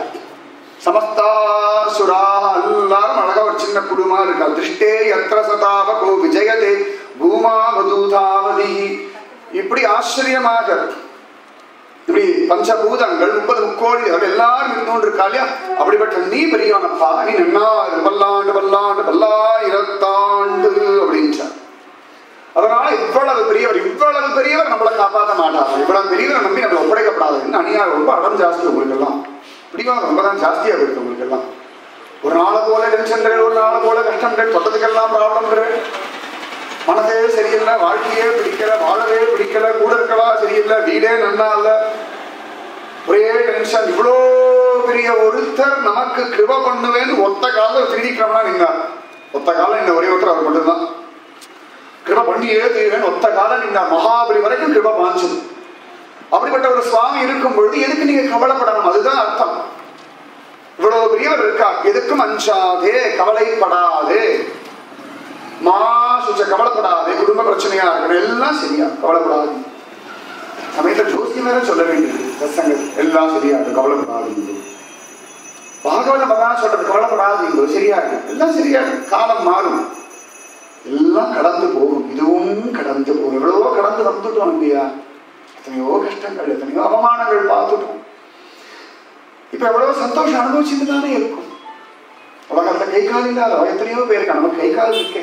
Speaker 1: சமஸ்தாசுரா எல்லாரும் அழகா ஒரு சின்ன குழுமா இருக்கா திருஷ்டே யத்ர சதாவகோ விஜயதே பூமா வதூதாவதி இப்படி ஆச்சரியமாக இப்படி பஞ்சபூதங்கள் முப்பது முக்கோடி தேவர்கள் எல்லாரும் இருந்தோண்டு இருக்கா இல்லையா அப்படிப்பட்ட நீ பெரியவனப்பா நீ நன்னா பல்லாண்டு பல்லாண்டு பல்லாயிரத்தாண்டு அப்படின்றார் அதனால இவ்வளவு பெரியவர் இவ்வளவு பெரியவர் நம்மளை காப்பாற்ற மாட்டார் இவ்வளவு பெரியவரை நம்பி நம்மளை ஒப்படைக்கப்படாது என்ன அநியாயம் ரொம்ப அடம் ஜாஸ்தி உங்களுக்கு எல்லாம் பிடிவாதம் ரொம்ப தான் ஜாஸ்தியா போயிருக்கு உங்களுக்கு எல்லாம் ஒரு நாளை போல டென்ஷன்கள் ஒரு நாளை போல கஷ்டங்கள் தொட்டதுக்கெல்லாம் ப்ராப்ளம்கள் மனதே சரியில்லை வாழ்க்கையே பிடிக்கல வாழவே பிடிக்கல கூட இருக்கவா சரியில்லை வீடே நன்னா இல்ல ஒரே டென்ஷன் இவ்வளோ பெரிய ஒருத்தர் நமக்கு கிருப பண்ணுவேன்னு ஒத்த காலம் திருடிக்கிறோம்னா நீங்க ஒத்த காலம் இந்த ஒரே ஒருத்தர் அவர் மட்டும்தான் கிருப பண்ணியே தீர்வேன் ஒத்த காலம் நீங்க மகாபலி வரைக்கும் கிருப பாஞ்சது அப்படிப்பட்ட ஒரு சுவாமி இருக்கும் பொழுது எதுக்கு நீங்க கவலைப்படணும் அதுதான் அர்த்தம் இவ்வளவு பெரியவர் இருக்கா எதுக்கும் அஞ்சாதே கவலைப்படாதே மா சுச்ச கவலைப்படாதே குடும்ப பிரச்சனையா இருக்கணும் எல்லாம் சரியா கவலைப்படாது சமயத்துல ஜோசியம் வேற சொல்ல வேண்டியது சசங்கள் எல்லாம் சரியா இருக்கும் கவலைப்படாதீங்க பாகவதம் அதான் சொல்றது கவலைப்படாதீங்க சரியா இருக்கு எல்லாம் சரியா இருக்கு காலம் மாறும் எல்லாம் கடந்து போகும் இதுவும் கடந்து போகும் எவ்வளவோ கடந்து வந்துட்டோம் இல்லையா எத்தனையோ கஷ்டங்கள் எத்தனையோ அவமானங்கள் பார்த்துட்டோம் இப்ப எவ்வளவு சந்தோஷம் அனுபவிச்சுட்டு தானே இருக்கும் உலகத்துல கை கால் இல்லாத எத்தனையோ பேருக்கு நமக்கு கை கால் இருக்கே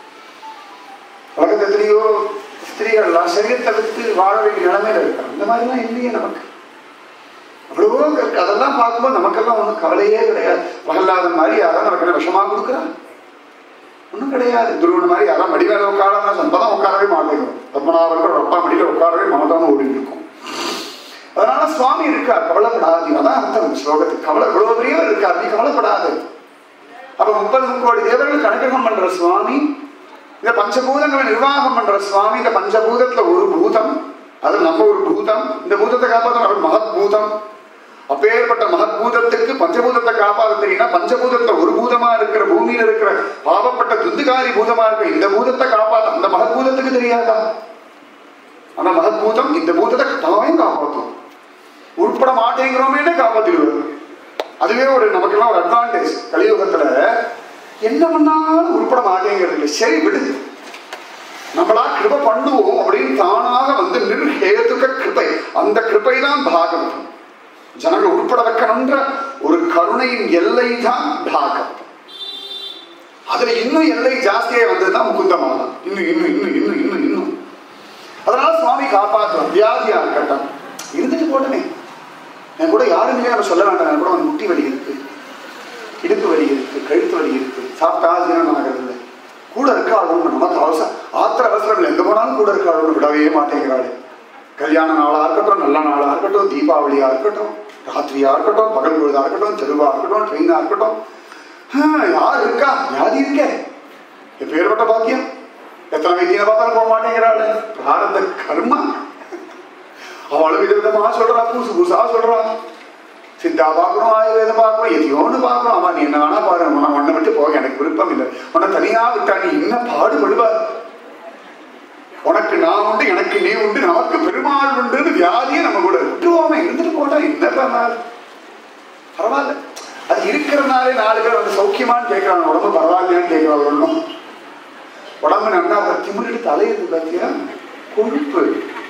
Speaker 1: உலகத்துல எத்தனையோ ஸ்திரீகள்லாம் சரீரத்தை வித்து வாழ வேண்டிய நிலைமையில இருக்காங்க இந்த மாதிரிலாம் இல்லையே நமக்கு அவ்வளவோ இருக்கு அதெல்லாம் பார்க்கும்போது நமக்கெல்லாம் ஒன்றும் கவலையே கிடையாது பிரகலாதன் மாதிரி யாராவது நமக்கு என்ன விஷமா கொடுக்குறாங்க ஒன்றும் கிடையாது துருவன் மாதிரி யாராவது மடி மேல உட்காரனா சம்பதம் உட்காரவே மாட்டேங்கிறோம் பத்மநாபர்கள் அப்பா மடியில உட்காரவே மாட்டோம்னு ஓடிட்டு இருக்கும் அதனால சுவாமி இருக்கார் கவலைப்படாதீங்க அதான் அர்த்தம் ஸ்லோகத்துக்கு கவலை இவ்வளவு பெரியவர் இருக்கார் நீ கவலைப்படாது அப்ப முப்பது முக்கோடி தேவர்கள் கணக்ககம் பண்ற சுவாமி இந்த பஞ்சபூதங்களை நிர்வாகம் பண்ற சுவாமி இந்த பஞ்சபூதத்துல ஒரு பூதம் அது நம்ம ஒரு பூதம் இந்த பூதத்தை காப்பாற்ற அவர் மகத் பூதம் அப்பேற்பட்ட மகத் பூதத்துக்கு பஞ்சபூதத்தை காப்பாற்ற தெரியும்னா பஞ்சபூதத்துல ஒரு பூதமா இருக்கிற பூமியில இருக்கிற பாவப்பட்ட துந்துகாரி பூதமா இருக்கிற இந்த பூதத்தை காப்பாற்ற அந்த மகத் பூதத்துக்கு தெரியாதா அந்த மகத் பூதம் இந்த பூதத்தை கட்டாயம் காப்பாற்றும் உட்பட மாட்டேங்கிறோமே காப்பாத்திடுவார் அதுவே ஒரு நமக்கெல்லாம் ஒரு அட்வான்டேஜ் கலியுகத்துல என்ன பண்ணாலும் உருப்பட மாட்டேங்கிறது இல்லை சரி விடு நம்மளா கிருப பண்ணுவோம் அப்படின்னு தானாக வந்து நிர்ஹேதுக கிருபை அந்த கிருபை தான் பாகவதம் ஜனங்கள் உட்பட வைக்கணுன்ற ஒரு கருணையின் எல்லை தான் பாகவதம் அதுல இன்னும் எல்லை ஜாஸ்தியே வந்ததுதான் முகுந்தமானம் இன்னும் இன்னும் இன்னும் இன்னும் இன்னும் இன்னும் அதனால சுவாமி காப்பாற்றும் வியாதியா இருக்கட்டும் இருந்துட்டு போட்டனே என் கூட யாருமே நம்ம சொல்ல வேண்டாம் என் கூட வந்து முட்டி வலி இருக்கு இடுப்பு வலி இருக்கு கழுத்து வலி இருக்கு சாப்பிட்டா ஜீரணம் ஆகிறது இல்லை கூட இருக்காளுன்னு நமக்கு அவசரம் ஆத்திர அவசரம் எங்க போனாலும் கூட இருக்காளுன்னு விடவே மாட்டேங்கிறாள் கல்யாண நாளா இருக்கட்டும் நல்ல நாளா இருக்கட்டும் தீபாவளியா இருக்கட்டும் ராத்திரியா இருக்கட்டும் பகல் பொழுதா இருக்கட்டும் தெருவா இருக்கட்டும் ட்ரெயினா இருக்கட்டும் ஹம், யார் இருக்கா வியாதி இருக்கே எப்பேற்பட்ட பாக்கியம் எத்தனை வைத்தியம் பார்த்தாலும் போக மாட்டேங்கிறாள் பிராரத கர்மா அவளும் விதவிதமா சொல்றா புதுசு புதுசா சொல்றா சித்தா பார்க்கணும் ஆயுர்வேதம் பார்க்கணும் எதையோன்னு பார்க்கணும் ஆமா நீ என்ன வேணா பாரு உன்னை உன்னை விட்டு போக எனக்கு விருப்பம் இல்லை உன்னை தனியா விட்டா நீ என்ன பாடுபடுவார் உனக்கு நான் உண்டு எனக்கு நீ உண்டு நமக்கு பெருமாள் உண்டுன்னு வியாதியை நம்ம கூட விட்டுவோமே இருந்துட்டு போட்டா என்ன பண்ணால் பரவாயில்ல அது இருக்கிறனாலே நாலு பேர் வந்து சௌக்கியமான்னு கேட்கறாங்க உடம்பு பரவாயில்லையான்னு கேட்கறாங்க ஒன்றும் உடம்பு நல்லா திமிரிட்டு தலையுது பார்த்தியா கொழுப்பு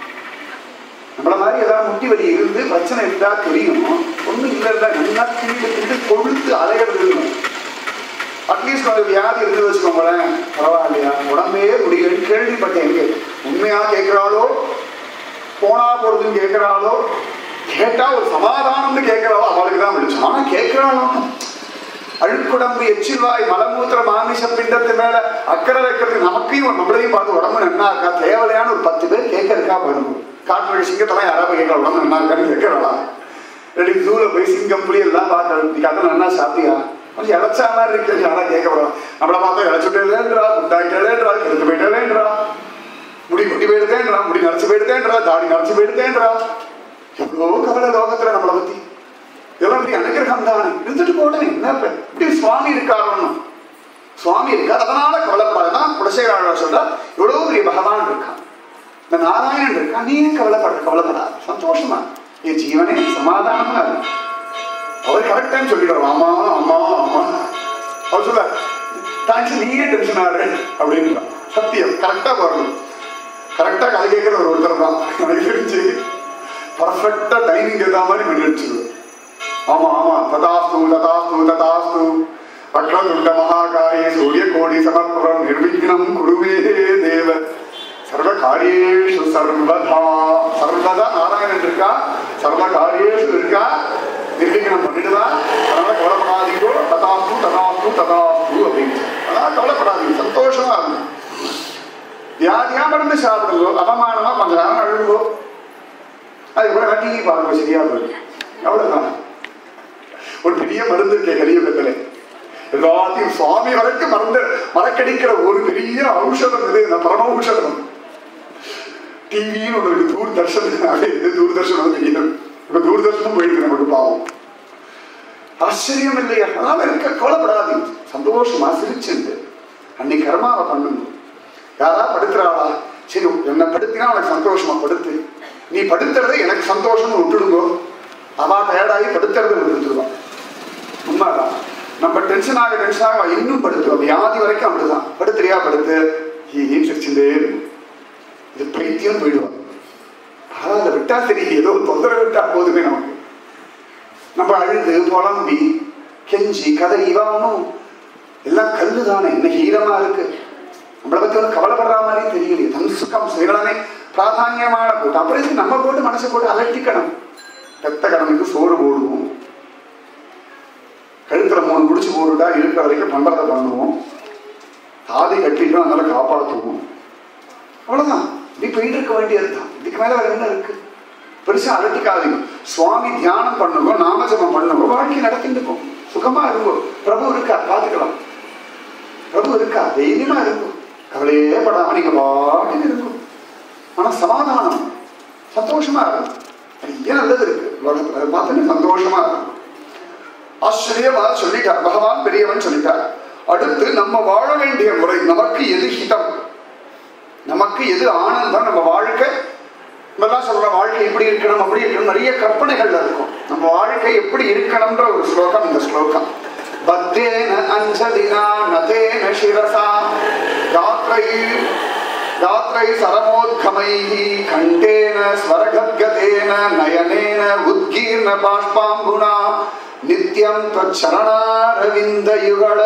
Speaker 1: நம்மள மாதிரி ஏதாவது முட்டி வலி இருந்து பிரச்சனை இருந்தா தெரியும் ஒண்ணும் இல்லை இல்லை நல்லா திண்டு திண்டு கொழுத்து அலைகிறது இருக்கணும் அட்லீஸ்ட் கொஞ்சம் வியாதி இருந்து வச்சுக்கோங்களேன் பரவாயில்லையா உடம்பே முடியல கேள்விப்பட்டேன் எங்க உண்மையா கேட்கிறாளோ போனா போறதுன்னு கேட்கிறாளோ கேட்டா ஒரு சமாதானம்னு கேட்கிறாளோ அவளுக்கு தான் விழிச்சோம் ஆனா கேட்கிறாளோ அழுக்குடம்பு எச்சில்வாய் மலமூத்திர மாமிச பிண்டத்து மேல அக்கறை வைக்கிறது நமக்கையும் நம்மளையும் பார்த்து உடம்பு நன்னா இருக்கா தேவையான ஒரு பத்து பேர் கேட்கறதுக்கா பாருங்க காட்டு வழி சிங்கத்தெல்லாம் யாராவது கேட்கலாம் உடம்பு நன்னா இருக்கான்னு கேட்கறா ரெடி ஜூல போய் சிங்கம் புலி எல்லாம் பார்க்கறது நீ அதை நல்லா சாப்பிட்டியா கொஞ்சம் இழைச்சா மாதிரி இருக்கு யாரா கேட்கப்படலாம் நம்மளை பார்த்தா இழைச்சுட்டேன்றா குண்டாக்கிட்டேன்றா கெடுத்து போயிட்டேன்றா முடி முடி போயிடுதேன்றா முடி நரைச்சு போயிடுதேன்றா தாடி நரைச்சு போயிடுதேன்றா எவ்வளோ கவலை லோகத்துல நம்மளை பத்தி இதெல்லாம் இப்படி அனுகிரகம் தானே இருந்துட்டு போட்டேன் என்ன இப்ப? இப்படி சுவாமி இருக்காருன்னு சுவாமி இருக்கார் அதனால கவலைப்படாதான் குலசேகராளர் சொல்ற எவ்வளவு பெரிய பகவான் இருக்கான் இந்த நாராயணன் இருக்கா நீ ஏன் கவலைப்படுற கவலைப்படாத சந்தோஷமா என் ஜீவனே சமாதானமா இருக்கு அவர் கரெக்ட் டைம் சொல்லிடுவார் ஆமா ஆமா ஆமா அவர் சொல்ல தேங்க்ஸ் நீயே டென்ஷன் ஆறு அப்படின்றான் சத்தியம் கரெக்டா வரணும் கரெக்டா கதை கேட்கிற ஒரு ஒருத்தர் தான் எனக்கு தெரிஞ்சு பர்ஃபெக்டா டைனிங் ஏதா மாதிரி பண்ணி வச்சிருவோம் ஆமா ஆமா ததாஸ்து ததாஸ்து ததாஸ்து வக்ரதுண்ட மகாகாயே சூரிய கோடி சமர்ப்புறம் நிர்விக்னம் குருவே தேவ சர்வ காரியேஷு சர்வதா சர்வதா நாராயணன் இருக்கா சர்வ காரியேஷு இருக்கா நிர்விக்னம் பண்ணிடுதா அதனால கவலைப்படாதீங்கோ ததாஸ்து ததாஸ்து ததாஸ்து அப்படின்னு அதனால கவலைப்படாதீங்க சந்தோஷமா இருக்கும் வியாதியாம இருந்து சாப்பிடுங்கோ அவமானமா கொஞ்ச நேரம் அழுங்கோ அதுக்கப்புறம் டிவி பாருங்க சரியா போயிடும் அவ்வளவுதான் ஒரு பெரிய மருந்து இருக்கே கலியுகத்துல எல்லாத்தையும் சுவாமி வரைக்கும் மறந்து மறக்கடிக்கிற ஒரு பெரிய ஔஷதம் இது இந்த பரம ஔஷதம் டிவின்னு ஒன்று இருக்கு தூர்தர்ஷன் அது இது தூர்தர்ஷன் தெரியும் இப்ப தூர்தர்ஷனும் போயிருக்கு நமக்கு பாவம் ஆச்சரியம் இல்லையா அதனால இருக்க கவலைப்படாதீங்க சந்தோஷமா சிரிச்சுண்டு அன்னைக்கு கர்மாவை பண்ணுங்க யாரா படுத்துறாளா சரி என்னை படுத்தினா உனக்கு சந்தோஷமா படுத்து நீ படுத்துறதை எனக்கு சந்தோஷம்னு விட்டுடுங்கோ அவா டயர்டாகி படுத்துறதை விட்டுருவான் உண்மைதான் நம்ம டென்ஷன் ஆக டென்ஷன் ஆக அவ இன்னும் படுத்துவோம் வியாதி வரைக்கும் அப்படிதான் படுத்துறியா படுத்து ஏன் சிரிச்சுட்டே இருக்கும் இது பைத்தியம் போயிடுவான் பரவாயில்ல விட்டா சரி ஏதோ தொந்தரவு விட்டா போதுமே நமக்கு நம்ம அழுது புலம்பி கெஞ்சி கதை இவானும் எல்லாம் கல்லு தானே என்ன ஹீரமா இருக்கு நம்மளை பத்தி ஒன்றும் கவலைப்படுற மாதிரி தெரியலையே தன் சுகம் சுயலனே பிராதானியமான போட்டு அப்புறம் இதுக்கு நம்ம போட்டு மனசை போட்டு அலட்டிக்கணும் பெத்த கடனுக்கு சோறு போடுவோம் கழுத்துல மூணு குடிச்சு போட்டுட்டா இருக்கிற வரைக்கும் பண்றதை பண்ணுவோம் தாதி கட்டிட்டோம் அதனால காப்பாற்றுவோம் அவ்வளவுதான் இப்படி போயிட்டு இருக்க வேண்டியதுதான் இதுக்கு மேல வேற என்ன இருக்கு பெருசா அலட்டிக்காதீங்க சுவாமி தியானம் பண்ணுங்க நாமஜபம் பண்ணுங்க வாழ்க்கை நடத்திட்டு போகும் சுகமா இருங்கோ பிரபு இருக்கா பாத்துக்கலாம் பிரபு இருக்கா தைரியமா இருக்கும் கவலையே படாம நீங்க பாட்டுக்கு இருக்கும் ஆனா சமாதானம் சந்தோஷமா இருக்கும் நிறைய நல்லது இருக்கு உலகத்துல அதை பார்த்துட்டு சந்தோஷமா இருக்கும் ஆச்சரியமா சொல்லிட்டார் பகவான் பெரியவன் சொல்லிட்டார் அடுத்து நம்ம வாழ வேண்டிய முறை நமக்கு எது ஹிதம் நமக்கு எது ஆனந்தம் நம்ம வாழ்க்கை நம்மெல்லாம் சொல்ற வாழ்க்கை எப்படி இருக்கணும் அப்படி இருக்கணும் நிறைய கற்பனைகள் இருக்கும் நம்ம வாழ்க்கை எப்படி இருக்கணும்ன்ற ஒரு ஸ்லோகம் இந்த ஸ்லோகம் பத்தேன அஞ்சலினா நதேன சிரசா யாத்ரை யாத்ரை சரமோத்கமைः கண்டேன ஸ்வரகத்கதேன நயனேன உத்கீர்ண பாஷ்பாம்புனா நித்யம் त्वच्चरणारविन्दयुगळ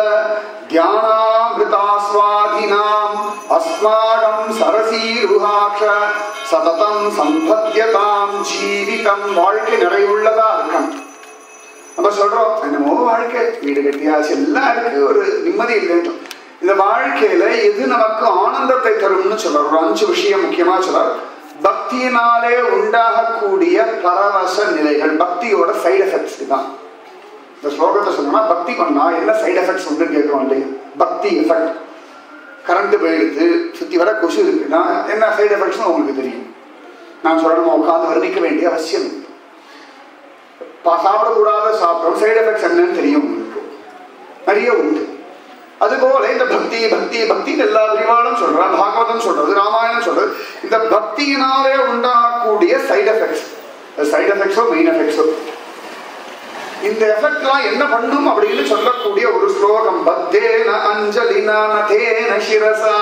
Speaker 1: ध्यानामृतास्वादिनाम् अस्माकं सरसीरुहाक्ष சததம் சம்பத்தியதாம் ஜீவிதம் வாழ்க்கை நிறைவுள்ளதா இருக்கணும் நம்ம சொல்றோம் என்னமோ வாழ்க்கை வீடு கட்டியாச்சு எல்லாம் இருக்கு ஒரு நிம்மதி இல்லைன்னு இந்த வாழ்க்கையில எது நமக்கு ஆனந்தத்தை தரும்னு சொல்றார் ஒரு அஞ்சு விஷயம் முக்கியமா சொல்றார் பக்தியினாலே உண்டாகக்கூடிய பரவச நிலைகள் பக்தியோட சைடு எஃபெக்ட்ஸ் தான் இந்த ஸ்லோகத்தை சொன்னா பக்தி பண்ணா என்ன சைடு எஃபெக்ட்ஸ் உண்டு கேட்கிறோம் இல்லையா பக்தி எஃபெக்ட் கரண்ட் போயிடுது சுத்தி வர கொசு இருக்குன்னா என்ன சைடு எஃபெக்ட்ஸ்னு உங்களுக்கு தெரியும் நான் சொல்லணும் உட்காந்து வர்ணிக்க வேண்டிய அவசியம் இல்லை பா- சாப்பிடக்கூடாத சாப்பிட்டோம் சைடு எஃபெக்ட்ஸ் என்னன்னு தெரியும் உங்களுக்கு நிறைய உண்டு அதுபோல இந்த பக்தி பக்தி பக்தி எல்லா பிரிவாலும் சொல்ற பாகவதம் சொல்றது ராமாயணம் சொல்றது இந்த பக்தியினாலே உண்டாகக்கூடிய சைடு எஃபெக்ட்ஸ் சைடு எஃபெக்ட்ஸோ மெயின் எஃபெக்ட்ஸோ இந்த எஃபெக்ட்லாம் என்ன பண்ணும் அப்படின்னு சொல்லக்கூடிய ஒரு ஸ்லோகம் பத்தேன அஞ்சலினா நதேன சிரசா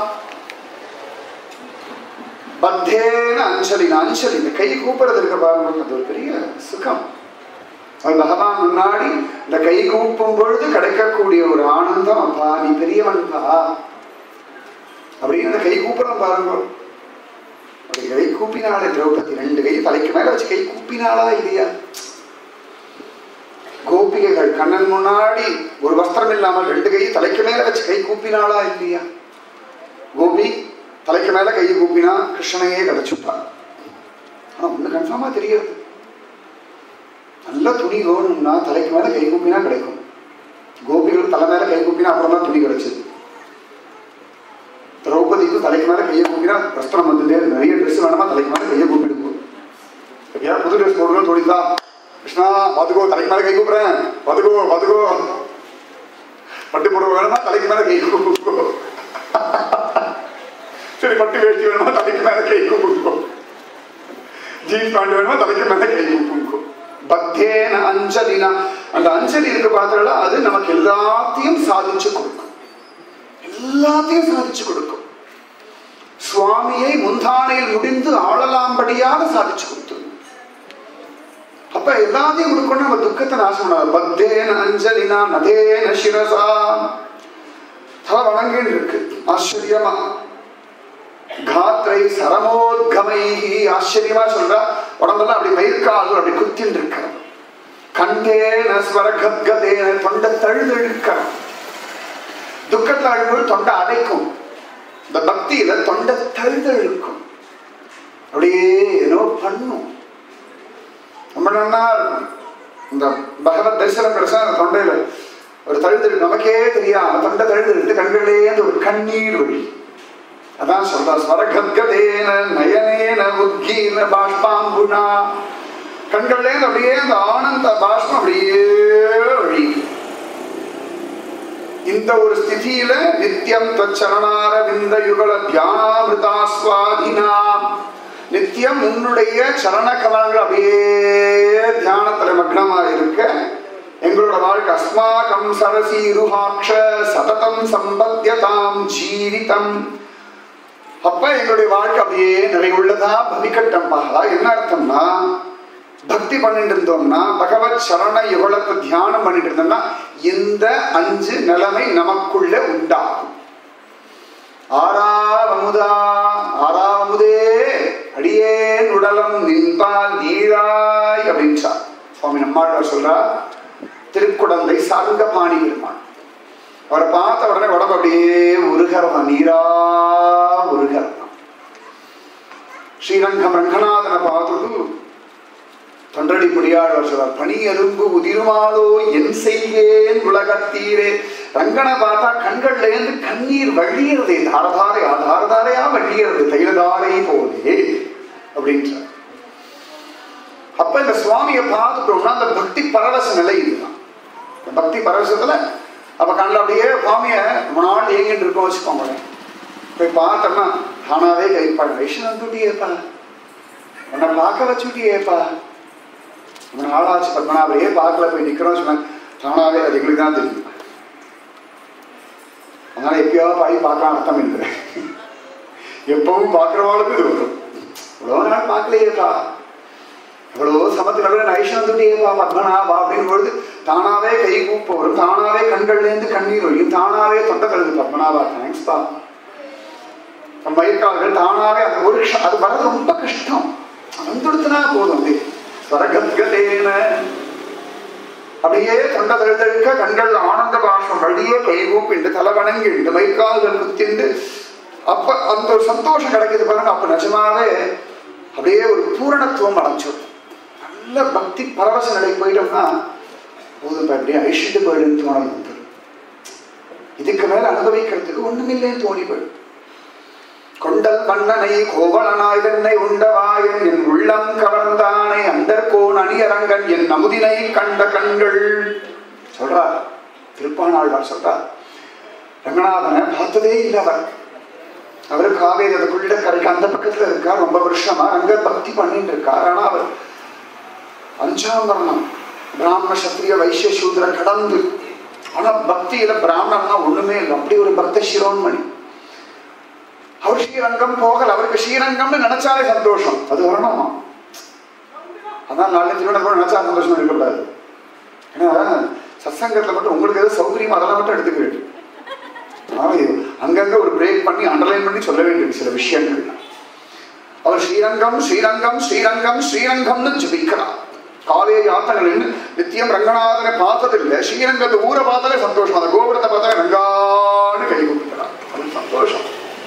Speaker 1: பத்தேன அஞ்சலினா அஞ்சலி இந்த கை கூப்பிடுறது இருக்க பாருங்க அது ஒரு பெரிய சுகம் அது பகவான் முன்னாடி இந்த கை கூப்பும் பொழுது கிடைக்கக்கூடிய ஒரு ஆனந்தம் அப்பா நீ பெரியவன்பா அப்படின்னு இந்த கை கூப்புறோம் பாருங்க அப்படி கை கூப்பினாலே திரௌபதி ரெண்டு கை தலைக்கு மேல வச்சு கை கூப்பினாளா இல்லையா கோபிகைகள் கண்ணன் முன்னாடி ஒரு வஸ்திரம் இல்லாமல் ரெண்டு கை தலைக்கு மேல வச்சு கை கூப்பினாளா இல்லையா கோபி தலைக்கு மேல கையை கூப்பினா கிருஷ்ணனையே கிடைச்சுட்டான் ஆனா ஒண்ணு கன்ஃபார்மா தெரியாது நல்ல துணி வேணும்னா தலைக்கு மேல கை கூப்பினா கிடைக்கும் கோபிகள் தலை மேல கை கூப்பினா அப்புறம் தான் துணி கிடைச்சது திரௌபதிக்கும் தலைக்கு மேல கையை கூப்பினா வஸ்திரம் வந்துட்டே இருக்கு. நிறைய ட்ரெஸ் வேணுமா தலைக்கு மேல கையை கூப்பிடுக்கும் எப்படியா புது ட்ரெஸ் போடணும்னு தோணிதா கிருஷ்ணா பாத்துக்கோ தலைக்கு மேல கை கூப்பிடுறேன் பாத்துக்கோ பாத்துக்கோ பட்டு புடவை வேணுமா தலைக்கு மேல கை கூப்பிடுக்கோ சரி பட்டு வேஷ்டி வேணுமா தலைக்கு மேல கை கூப்பிடுக்கோ ஜீன்ஸ் பேண்ட் வேணுமா தலைக்கு மேல கை கூப்பிடுக்கோ பத்தேன அஞ்சலினா அந்த அஞ்சலி இருக்கு பார்த்தா அது நமக்கு எல்லாத்தையும் சாதிச்சு கொடுக்கும் எல்லாத்தையும் சாதிச்சு கொடுக்கும் சுவாமியை முந்தானையில் முடிந்து ஆளலாம்படியாக சாதிச்சு கொடுத்தது அப்ப எல்லாத்தையும் கொடுக்கணும் நம்ம துக்கத்தை நாசம் பண்ணாது பத்தேன அஞ்சலினா நதேன சிரசா தலை வணங்கின்னு இருக்கு ஆச்சரியமா காத்ரை சரமோத்கமை ஆச்சரியமா சொல்றா உடம்பெல்லாம் அப்படி மயிர்கால் அப்படி குத்தின்னு இருக்க கண்டேன ஸ்வரகத்கதேன தொண்டை தழுதழுக்கிறான் துக்கத்தில் அழும்போது தொண்டை அடைக்கும் இந்த பக்தியில தொண்டை தழுதழுக்கும் அப்படியே ஏதோ பண்ணும் ரொம்ப நல்லா இருக்கும் இந்த பகவத் தரிசனம் கிடைச்சா அந்த தொண்டையில ஒரு தழுதழு நமக்கே தெரியாம தொண்டை தழுதழுத்து கண்களிலேந்து ஒரு கண்ணீர் வழி அதான் சொல்றா ஸ்வரகத்கதேன நயனேன உத்கீன பாஷ்பாம்புனா கண்கள்லேருந்து அப்படியே அந்த ஆனந்த பாஷ்பம் அப்படியே வழி இந்த ஒரு ஸ்திதியில நித்தியம் தச்சரணார விந்த யுகல தியானாமிருதா சுவாதினா நித்தியம் உன்னுடைய சரண கமலங்கள் அப்படியே தியானத்துல மக்னமா இருக்க எங்களோட வாழ்க்கை அஸ்மாகம் சரசி ருஹாட்ச சததம் சம்பத்தியதாம் ஜீவிதம் அப்ப எங்களுடைய வாழ்க்கை அப்படியே நிறைவுள்ளதா பவிக்கட்டம்பா அதாவது என்ன அர்த்தம்னா பக்தி பண்ணிட்டு இருந்தோம்னா பகவத் சரண யுகலத்தை தியானம் பண்ணிட்டு இருந்தோம்னா இந்த அஞ்சு நிலைமை நமக்குள்ள உண்டாகும் ஆறாவமுதா ஆறாவமுதே அடியேன் உடலம் நின்பால் நீராய் அப்படின்ச்சா சுவாமி நம்மாழ்வார் சொல்றார் திருக்குடந்தை சார்கபாணி பெருமான் அவரை பார்த்த உடனே உடம்பு அப்படியே உருகிறதா நீரா உருகிறதா ஸ்ரீரங்கம் ரங்கநாதனை பார்த்துட்டு தொண்டடி முடியாளர் சொல்றார் பனி எறும்பு உதிருமாலோ என் செய்யேன் உலகத்தீரே ரங்கனை பார்த்தா கண்கள்ல இருந்து கண்ணீர் வழியிறது தாரதாரை தாரதாரையா வழியிறது தைலதாரை போலே அப்படின்றார் அப்ப இந்த சுவாமியை பார்த்துட்டோம்னா அந்த பக்தி பரவச நிலை இதுதான் இந்த பக்தி பரவசத்துல அப்ப கண்ணில் அப்படியே சுவாமிய ரொம்ப நாள் ஏங்கிட்டு இருக்கோம் வச்சுக்கோங்களேன் போய் பார்த்தோம்னா தானாவே கைப்பாடு வைஷ்ணவன் வந்துட்டியேப்பா உன்னை பார்க்க வச்சுட்டியேப்பா ரொம்ப நாளாச்சு பத்மநாபரையே பார்க்கல போய் நிக்கிறோம் சொன்னாங்க தானாவே அது எங்களுக்கு தான் தெரியும் அதனால எப்பயாவது பாடி பார்க்கலாம் அர்த்தம் இல்லை எப்பவும் பார்க்குறவாளுக்கும் இது வரும் இவ்வளோ நாள் பார்க்கலையேப்பா இவ்வளோ சமத்தில் நைஷன் வந்துட்டேப்பா பத்மநாபா அப்படின்னு பொழுது தானாவே கை கூப்ப வரும் தானாவே கண்கள்லேருந்து கண்ணீர் வழியும் தானாவே தொண்டை கழுது பத்மநாபா தேங்க்ஸ்பா மயிர்கால்கள் தானாவே அந்த ஒரு க்ஷ- அது வர்றது ரொம்ப கஷ்டம் வந்துடுத்துனா போதும் அப்படியே ஸ்வரகத்கதேன அப்படியே தொண்டை தழுதழுக்க கண்கள் ஆனந்த பாஷம் வழியே கைகூப்பிண்டு தலை வணங்கிண்டு மைக்கால்கள் குத்திண்டு அப்ப அந்த ஒரு சந்தோஷம் கிடைக்குது பாருங்க அப்ப நிஜமாவே அப்படியே ஒரு பூரணத்துவம் அடைஞ்சிடும் நல்ல பக்தி பரவச நிலை போயிட்டோம்னா போதும் இப்ப அப்படியே ஐஷிட்டு போயிடுன்னு தோணல் வந்துடும் இதுக்கு மேல அனுபவிக்கிறதுக்கு ஒண்ணுமில்லைன்னு தோணி போயிடும் கொண்டல் மன்னனை கோவலனாய் வெண்ணை உண்டவாயன் என் உள்ளம் கவர்ந்தானே அண்டர்கோன் அணியரங்கன் என் நமுதினை கண்ட கண்கள் சொல்றார் திருப்பானாழ்வார் சொல்றார் ரங்கநாதனை பார்த்ததே இல்லை அவர் அவரு காவேரி அதுக்குள்ள கரைக்கு அந்த பக்கத்துல இருக்கார் ரொம்ப வருஷமா அங்க பக்தி பண்ணிட்டு இருக்கார் ஆனா அவர் அஞ்சாம் வர்ணம் பிராமண சத்திரிய வைசிய சூத்திர கடந்து ஆனா பக்தியில பிராமணன்னா ஒண்ணுமே இல்லை அப்படி ஒரு பக்த சிரோன்மணி அவர் ஸ்ரீரங்கம் போகல அவருக்கு ஸ்ரீரங்கம்னு நினைச்சாலே சந்தோஷம் அது வரணுமா அதான் நாலு திருவண்ணாமலை நினைச்சா சந்தோஷம் இருக்கக்கூடாது ஏன்னா சத்சங்கத்துல மட்டும் உங்களுக்கு எது சௌகரியமோ அதெல்லாம் மட்டும் எடுத்துக்க ஆனா இது அங்கங்க ஒரு பிரேக் பண்ணி அண்டர்லைன் பண்ணி சொல்ல வேண்டியது சில விஷயங்கள் அவர் ஸ்ரீரங்கம் ஸ்ரீரங்கம் ஸ்ரீரங்கம் ஸ்ரீரங்கம்னு ஜபிக்கிறார் காவேரி ஆத்தங்கள் நித்தியம் ரங்கநாதனை பார்த்ததில்லை ஸ்ரீரங்கத்தை ஊரை பார்த்தாலே சந்தோஷம் அந்த கோபுரத்தை பார்த்தாலே ரங்கான்னு கை கொடுக்கிறார் அது சந்தோஷம்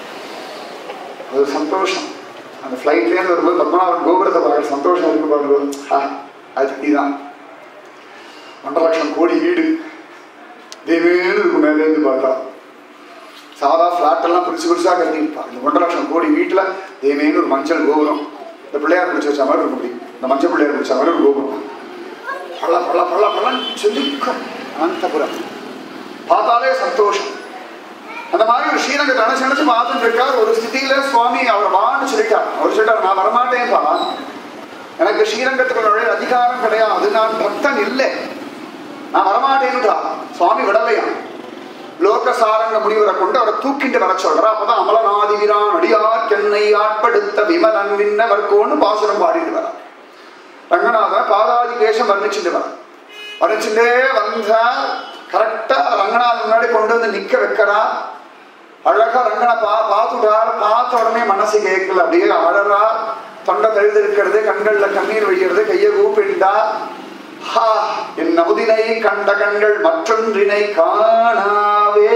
Speaker 1: அது சந்தோஷம் அந்த ஃப்ளைட்லேருந்து வரும்போது பத்மநாபன் கோபுரத்தை பார்க்குற சந்தோஷம் இருக்கு பாருங்க ஆ, அது தனிதான் ஒன்றரை லட்சம் கோடி வீடு தேவேன்னு இருக்கும் மேலேருந்து பார்த்தா சாதா ஃப்ளாட் எல்லாம் பிரிச்சு பிரிச்சா கட்டியிருப்பா இந்த ஒன்றரை லட்சம் கோடி வீட்டில் தேவேன்னு ஒரு மஞ்சள் கோபுரம் இந்த பிள்ளையார் பிடிச்சி வச்ச மாதிரி இருக்கும் அப்படி இந்த மஞ்சள் பிள்ளையார் பிடிச்ச மாதிரி ஒரு கோபுரம் பள்ள பள்ள பள்ள பள்ளம் சொல்லிக்கும் அனந்தபுரம் பார்த்தாலே சந்தோஷம் அந்த மாதிரி ஒரு ஸ்ரீரங்கத்தை நினைச்சு நினைச்சு பார்த்துட்டு இருக்கார் ஒரு ஸ்திதியில சுவாமி அவர் வான்னு சொல்லிட்டார் அவர் சொல்லிட்டார் நான் வரமாட்டேன்ப்பா எனக்கு ஸ்ரீரங்கத்துக்குள்ள நுழைய அதிகாரம் கிடையாது நான் பக்தன் இல்லை நான் வரமாட்டேன்னுட்டா சுவாமி விடலையா லோகசாரங்க முனிவரை கொண்டு அவரை தூக்கிட்டு வர சொல்றா அப்பதான் அமலநாதிவிரான் அடியார் கென்னை ஆட்படுத்த விமலன் விண்ணவர் கோன்னு பாசுரம் பாடிட்டு வரா ரங்கநாதன் பாதாதி கேசம் வர்ணிச்சுட்டு வர வர்ணிச்சுட்டே வந்தா கரெக்டா ரங்கநாதன் முன்னாடி கொண்டு வந்து நிக்க வைக்கிறா அழகா ரங்கனை பா பார்த்துட்டார் பார்த்த உடனே மனசு கேட்கல அப்படியே அழறா தொண்டை தழுதிருக்கிறது கண்கள்ல கண்ணீர் வழிகிறது கையை கூப்பிண்டா ஹா என் நமுதினை கண்ட கண்கள் மற்றொன்றினை காணாவே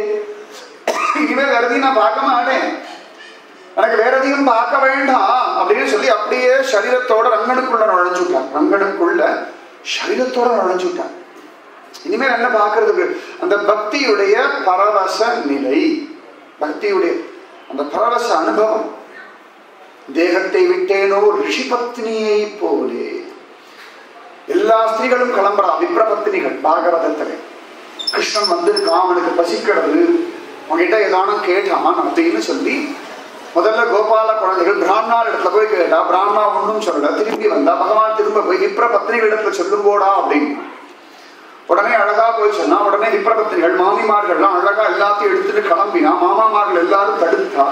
Speaker 1: இனிமே வேற எதையும் நான் பார்க்க மாட்டேன் எனக்கு வேற எதையும் பார்க்க வேண்டாம் அப்படின்னு சொல்லி அப்படியே சரீரத்தோட ரங்கனுக்குள்ள நுழைஞ்சுட்டான் ரங்கனுக்குள்ள சரீரத்தோட நுழைஞ்சுட்டான் இனிமேல் என்ன பார்க்கறதுக்கு அந்த பக்தியுடைய பரவச நிலை பக்தியுடைய அந்த பரவச அனுபவம் தேகத்தை விட்டேனோ ரிஷி பத்னியை போலே எல்லா ஸ்திரீகளும் கிளம்புறா விப்ரபத்னிகள் பாகவதத்துல கிருஷ்ணன் வந்திருக்கான் அவனுக்கு பசிக்கிறது உன்கிட்ட ஏதானும் கேட்டான் அப்படின்னு சொல்லி முதல்ல கோபால குழந்தைகள் பிராமணார் இடத்துல போய் கேட்டா பிராமணா ஒன்றும் சொல்லல திரும்பி வந்தா பகவான் திரும்ப போய் விப்ர பத்னிகள் இடத்துல சொல்லும்போடா அப்படின்னு உடனே அழகா போய் சொன்னா உடனே விப்ரபத்தினிகள் மாமிமார்கள்லாம் அழகா எல்லாத்தையும் எடுத்துட்டு கிளம்பினா மாமாமார்கள் எல்லாரும் தடுத்தா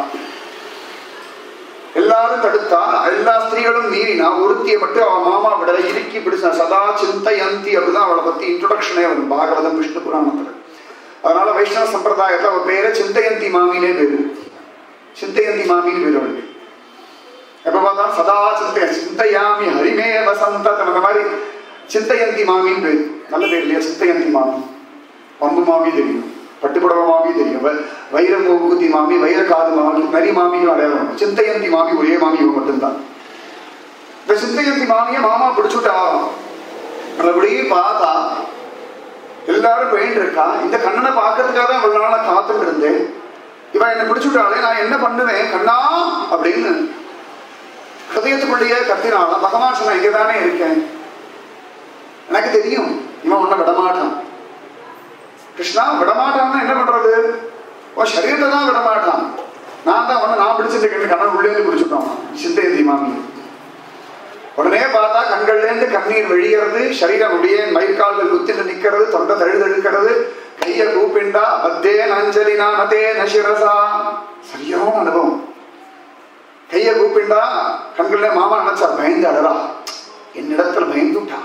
Speaker 1: எல்லாரும் தடுத்தா எல்லா ஸ்திரீகளும் மீறினா ஒருத்தியை மட்டும் அவன் மாமா விட இறுக்கி பிடிச்சா சதா சிந்தையந்தி அப்படிதான் அவளை பத்தி இன்ட்ரோடக்ஷனே வரும் பாகவதம் விஷ்ணு புராணத்துல அதனால வைஷ்ணவ சம்பிரதாயத்துல அவ பேரு சிந்தையந்தி மாமினே பேரு சிந்தையந்தி மாமின்னு பேரு அவளுக்கு எப்ப பார்த்தா சதா சிந்தைய சிந்தையாமி ஹரிமே வசந்தம் அந்த மாதிரி சிந்தையந்தி மாமின்னு பேர் நல்ல பேர் இல்லையா சிந்தையந்தி மாமி பம்பு மாமி தெரியும் பட்டுப்புடவ மாமி தெரியும் வ- வைர மூக்குத்தி மாமி வைர காது மாமி நரி மாமியும் அடையாளம் சிந்தையந்தி மாமி ஒரே மாமி இவங்க மட்டும்தான் இந்த சிந்தையந்தி மாமியை மாமா பிடிச்சுட்டா நல்லபடியே பார்த்தா எல்லாரும் போயிட்டு இருக்கா இந்த கண்ணனை பார்க்கறதுக்காக தான் இவ்வளவு நாளா காத்துட்டு இருந்தேன் இவன் என்னை பிடிச்சுட்டாலே நான் என்ன பண்ணுவேன் கண்ணா அப்படின்னு ஹதயத்துக்குள்ளேயே கத்தினால பகவான் சொன்ன இங்கே தானே இருக்கேன் எனக்கு தெரியும் இவன் உன்னை விடமாட்டான் கிருஷ்ணா விடமாட்டான்னா என்ன பண்றது உன் சரீரத்தை தான் விடமாட்டான் நான் தான் உன்னை நான் பிடிச்சிட்டு கண்ணன் உள்ளே இருந்து பிடிச்சிட்டோம் சிந்தையந்தி மாமி உடனே பார்த்தா கண்கள்ல இருந்து கண்ணீர் வெளியறது சரீரம் அப்படியே மயிர்கால்கள் குத்திட்டு நிக்கிறது தொண்டை தழுதழுக்கிறது கைய கூப்பிண்டா பத்தே நஞ்சலி நானதே நசிரசா சரியான அனுபவம் கைய கூப்பிண்டா கண்கள்ல மாமா நினைச்சா பயந்து அழறா என்னிடத்துல பயந்துட்டா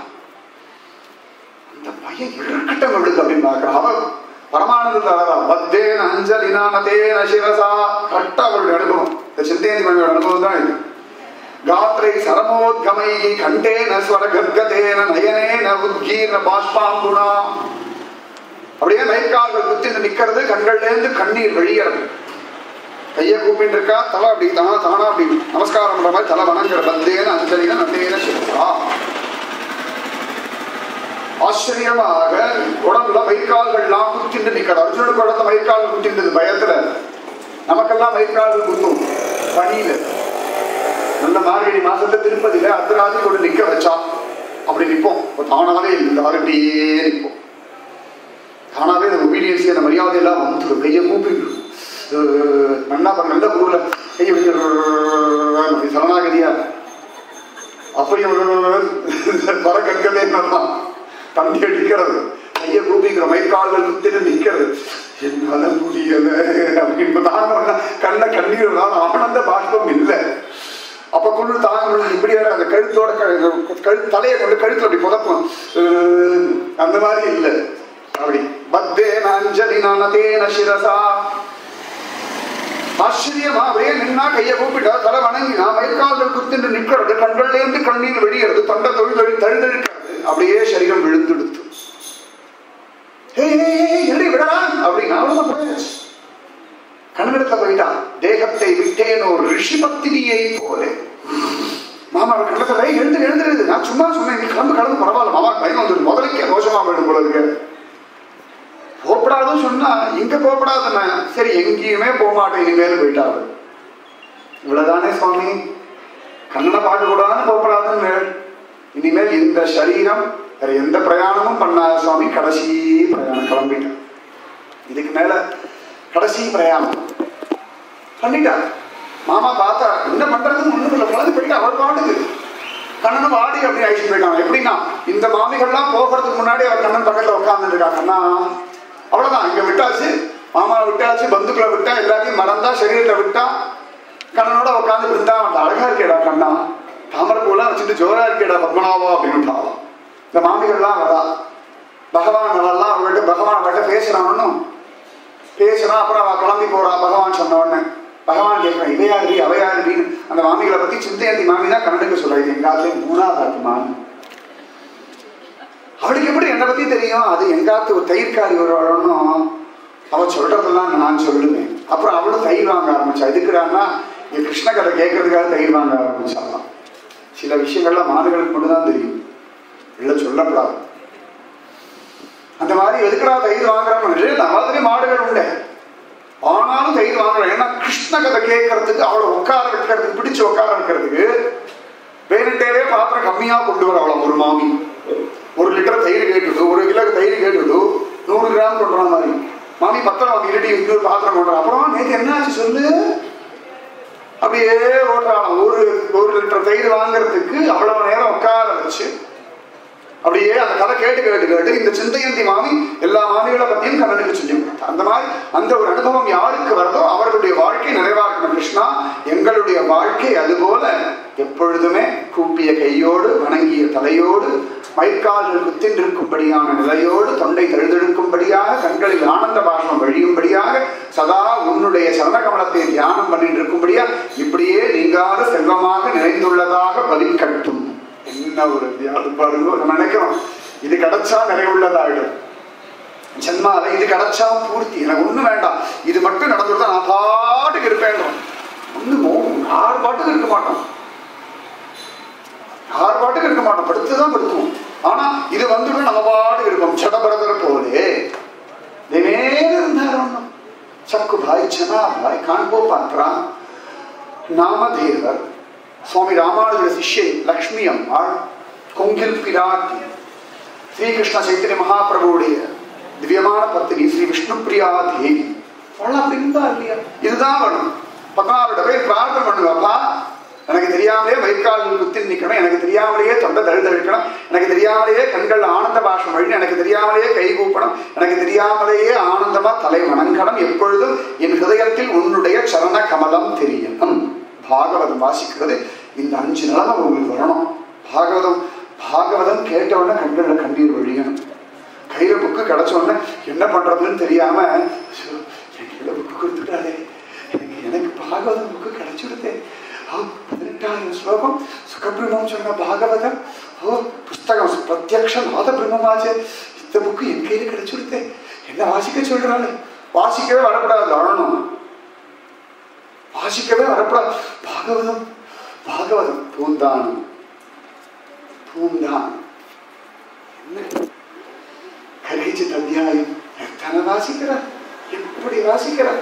Speaker 1: அந்த பயம் இருக்கட்டும் அவளுக்கு அப்படின்னு பார்க்கிறா அவ பரமானந்த அழறா பத்தேன அஞ்சலி நானதேன சிரசா கரெக்டா அவளுடைய அனுபவம் இந்த சிந்தேந்தி மணியோட அனுபவம் தான் இது गात्रै सरमोद्गमैः कण्ठेन स्वरगद्गतेन नयनेन उद्गीर्ण बाष्पाம்புனா அப்படியே மயக்கால்கள் குத்திட்டு நிக்கிறது கண்கள்ல இருந்து கண்ணீர் வெளியறது கையை கூப்பிட்டு இருக்கா தலை அப்படி தானா தானா அப்படி நமஸ்காரம் பண்ற மாதிரி தலை வணங்குற பந்தேன அஞ்சலின நந்தேன சிவா ஆச்சரியமாக உடம்புல மயிர்கால்கள்லாம் குத்திட்டு நிக்கிறது அர்ஜுனுக்கு உடம்புல மயிர்கால் குத்திட்டு பயத்துல நமக்கெல்லாம் மயிர்கால்கள் குத்தும் பனியில நல்ல மார்கழி மாசத்துல திருப்பதியில அர்த்தராஜி கொண்டு நிக்க வச்சா அப்படி நிப்போம் இப்ப தானாவே இல்லை அப்படியே நிப்போம் தானாவே அந்த ஒபீடியன்ஸ் அந்த மரியாதை எல்லாம் வந்துடும் கையை கூப்பிடும் அஹ் நல்லா பண்ண நல்ல ஊர்ல கையை வச்சு சரணாகதியா அப்படியும் வர கற்கதே நல்லா தந்தி அடிக்கிறது கையை கூப்பிக்கிற மயிர்கால்கள் குத்திட்டு நிக்கிறது என்னால முடியல அப்படின்னு தாங்க கண்ண கண்ணீர் ஆனந்த பாஷ்பம் இல்லை அப்ப குளிர் தாங்க முடியல இப்படி வேற அந்த கழுத்தோட க- கழு தலையை கொண்டு கழுத்துல அப்படி புதப்போம் அஹ் அந்த மாதிரி இல்லை அப்படி பத்தேன அஞ்சலி நனதேன சிரசா ஆச்சரியமா அப்படியே நின்னா கையை கூப்பிட்டா தலை வணங்கினா மயக்கால்கள் குத்திட்டு நிக்கிறது கண்கள்ல இருந்து கண்ணீர் வெளியறது தொண்டை தொழில் தொழில் தழுதழுக்கிறது அப்படியே சரீரம் விழுந்துடுத்து எழுதி விடலாம் அப்படின்னு அவ்வளவுதான் போயாச்சு கண்ணிடத்துல போயிட்டான் தேகத்தை விட்டேன் ஒரு ரிஷி பத்தினியை போல மாமா அவர் கண்ணத்துல "ஏய், எழுந்து எழுந்துருது நான் சும்மா சொன்னேன் நீ கிளம்பு கிளம்பு பரவாயில்ல மாமா பயம் வந்துடும் முதலுக்கே மோசமா போயிடும் போல இருக்கு போகப்படாதுன்னு சொன்னா இங்க போகப்படாதுன்னா சரி எங்கேயுமே போக மாட்டேன் இனிமேல் போயிட்டாரு இவ்வளவுதானே சுவாமி கண்ணனை பார்க்க கூடாதுன்னு போகப்படாதுன்னு இனிமேல் இந்த சரீரம் வேற எந்த பிரயாணமும் பண்ணாத சுவாமி கடைசி பிரயாணம் கிளம்பிட்டேன் இதுக்கு மேல கடைசி பிரயாணம் பண்ணிட்டார் மாமா பார்த்தா என்ன பண்றதுன்னு ஒண்ணும் இல்லை குழந்தை போயிட்டு அவர் பாடுது கண்ணனும் வாடி அப்படி அழிச்சு போயிட்டான் எப்படின்னா இந்த மாமிகள்லாம் போகிறதுக்கு முன்னாடி அவர் கண்ணன் பக்கத்துல உட்கார்ந்துட்டு இருக்கா கண்ணா அவ்வளவுதான் இங்க விட்டாச்சு மாமா விட்டாச்சு பந்துக்களை விட்டா எல்லாத்தையும் மறந்தா சரீரத்தை விட்டா கண்ணனோட உட்காந்து பிருந்தாவன் அழகா இருக்கேடா கண்ணா தாமரைப்பூலாம் வச்சுட்டு ஜோரா இருக்கேடா பத்மநாபா அப்படின்னு இந்த மாமிகள்லாம் வரா பகவான் அவெல்லாம் அவங்கள்ட்ட பகவான் அவள்கிட்ட பேசுறான் ஒன்றும் பேசுறான் அப்புறம் அவ கிளம்பி போறா பகவான் சொன்ன உடனே பகவான் கேட்கிறான் இவையாருடி அவையாருடின்னு அந்த மாமிகளை பத்தி சிந்தையந்தி மாமி தான் கன்னடுக்கு சொல்றாரு எங்காத்துல மூணாவது ஆத்து மாமி அவளுக்கு எப்படி என்னை பத்தி தெரியும் அது எங்காத்து ஒரு தயிர்காரி ஒரு வரணும் அவ சொல்றதெல்லாம் நான் சொல்லுவேன் அப்புறம் அவளும் தயிர் வாங்க ஆரம்பிச்சா எதுக்குறான்னா இங்க கிருஷ்ண கதை கேட்கறதுக்காக தயிர் வாங்க ஆரம்பிச்சாலாம் சில விஷயங்கள்லாம் மாடுகளுக்கு மட்டும்தான் தெரியும் இல்லை சொல்லப்படாது அந்த மாதிரி எதுக்குடா தயிர் வாங்குறான்னு நவதிரி மாடுகள் உண்டு ஆனாலும் தயிர் வாங்குறேன் ஏன்னா கிருஷ்ண கதை கேட்கறதுக்கு அவளை உட்கார வைக்கிறதுக்கு பிடிச்சு உட்கார வைக்கிறதுக்கு வேணுட்டேவே பாத்திரம் கம்மியா கொண்டு வர அவளை ஒரு மாமி ஒரு லிட்டர் தயிர் கேட்டுடு ஒரு கிலோ தயிர் கேட்டுடு நூறு கிராம் கொண்டுற மாதிரி மாமி பத்திரம் வாங்கி இருட்டி இன்னொரு பாத்திரம் கொண்டுற அப்புறம் நேற்று என்னாச்சு சொல்லு அப்படியே ஓட்டுறான் ஒரு ஒரு லிட்டர் தயிர் வாங்குறதுக்கு அவ்வளவு நேரம் உட்கார வச்சு அப்படியே அந்த கதை கேட்டு கேட்டு கேட்டு இந்த சிந்தையந்தி மாமி எல்லா மாமிகளை பத்தியும் கண்ணனுக்கு சொல்லி கொடுத்தார் அந்த மாதிரி அந்த ஒரு அனுபவம் யாருக்கு வருதோ அவர்களுடைய வாழ்க்கை நிறைவாக்கணும் கிருஷ்ணா எங்களுடைய வாழ்க்கை அதுபோல எப்பொழுதுமே கூப்பிய கையோடு வணங்கிய தலையோடு மயிர்கால்கள் குத்தின்றிருக்கும்படியான நிலையோடு தொண்டை தழுதெடுக்கும்படியாக கண்களில் ஆனந்த பாஷம் வழியும்படியாக சதா உன்னுடைய சரணகமலத்தை தியானம் பண்ணிட்டு இருக்கும்படியா இப்படியே நீங்காத செல்வமாக நிறைந்துள்ளதாக பதிக்கட்டும் என்ன ஒரு தியானம் பாருங்க நம்ம நினைக்கிறோம் இது கிடைச்சா நிறைவுள்ளதாயிடும் ஜென்மால இது கிடைச்சா பூர்த்தி எனக்கு ஒண்ணு வேண்டாம் இது மட்டும் நடந்துருந்தா நான் பாட்டுக்கு இருப்பேன் ஒண்ணு ஆறு பாட்டுக்கு இருக்க மாட்டோம் ஆறு பாட்டுக்கு இருக்க மாட்டோம் படுத்துதான் படுத்துவோம் ஆனா இது வந்துட்டு நம்ம பாட்டுக்கு இருப்போம் சடபரதர் போலே தினேர இருந்தார் ஒண்ணும் சக்கு பாய் சனா பாய் காண்போ பாத்ரா நாமதேவர் சுவாமி ராமானுஜ சிஷ்யை லக்ஷ்மி அம்மாள் கொங்கில் பிராட்டி ஸ்ரீகிருஷ்ண சைத்தன்ய மகாபிரபுடைய திவ்யமான பத்தினி ஸ்ரீ விஷ்ணு பிரியா தேவி அவள் அப்படி இருந்தா இல்லையா இதுதான் வேணும் பத்மநாபிட்ட போய் பிரார்த்தனை பண்ணுவாப்பா எனக்கு தெரியாமலே வயிற்கால் குத்தி நிற்கணும் எனக்கு தெரியாமலேயே தொண்டை தழுதழிக்கணும் எனக்கு தெரியாமலேயே கண்கள் ஆனந்த பாஷம் வழி எனக்கு தெரியாமலேயே கை கூப்பணும் எனக்கு தெரியாமலேயே ஆனந்தமா தலை வணங்கணும் எப்பொழுதும் என் ஹிருதயத்தில் உன்னுடைய சரண கமலம் தெரியணும் பாகவதம் வாசிக்கிறது இந்த அஞ்சு நிலமை உங்களுக்கு வரணும் பாகவதம் பாகவதம் கேட்டவுடனே கண்களில் கண்ணீர் வழியணும் கையில புக்கு கிடைச்ச உடனே என்ன பண்றதுன்னு தெரியாம "ஐயோ, என் கையில புக்கு கொடுத்துட்டாரே எனக்கு- எனக்கு பாகவதம் புக்கு கிடைச்சிருதே ஓ பதினெட்டாயிரம் ஸ்லோகம் சுகபிரமம் சொன்ன பாகவதம் ஓ புஸ்தகம் பிரத்யக்ஷ நாத பிரம்மமாச்சே இந்த புக்கு என் கையில கிடைச்சிருதே என்ன வாசிக்க சொல்றாளே வாசிக்கவே வரக்கூடாது அழணும் வாசிக்கவே வரக்கூடாது பாகவதம் பாகவதம் பூந்தானம் பூந்தானம் என்ன கரிச்சித் அத்தியாயம் எத்தனை வாசிக்கிறார் எப்படி வாசிக்கிறார்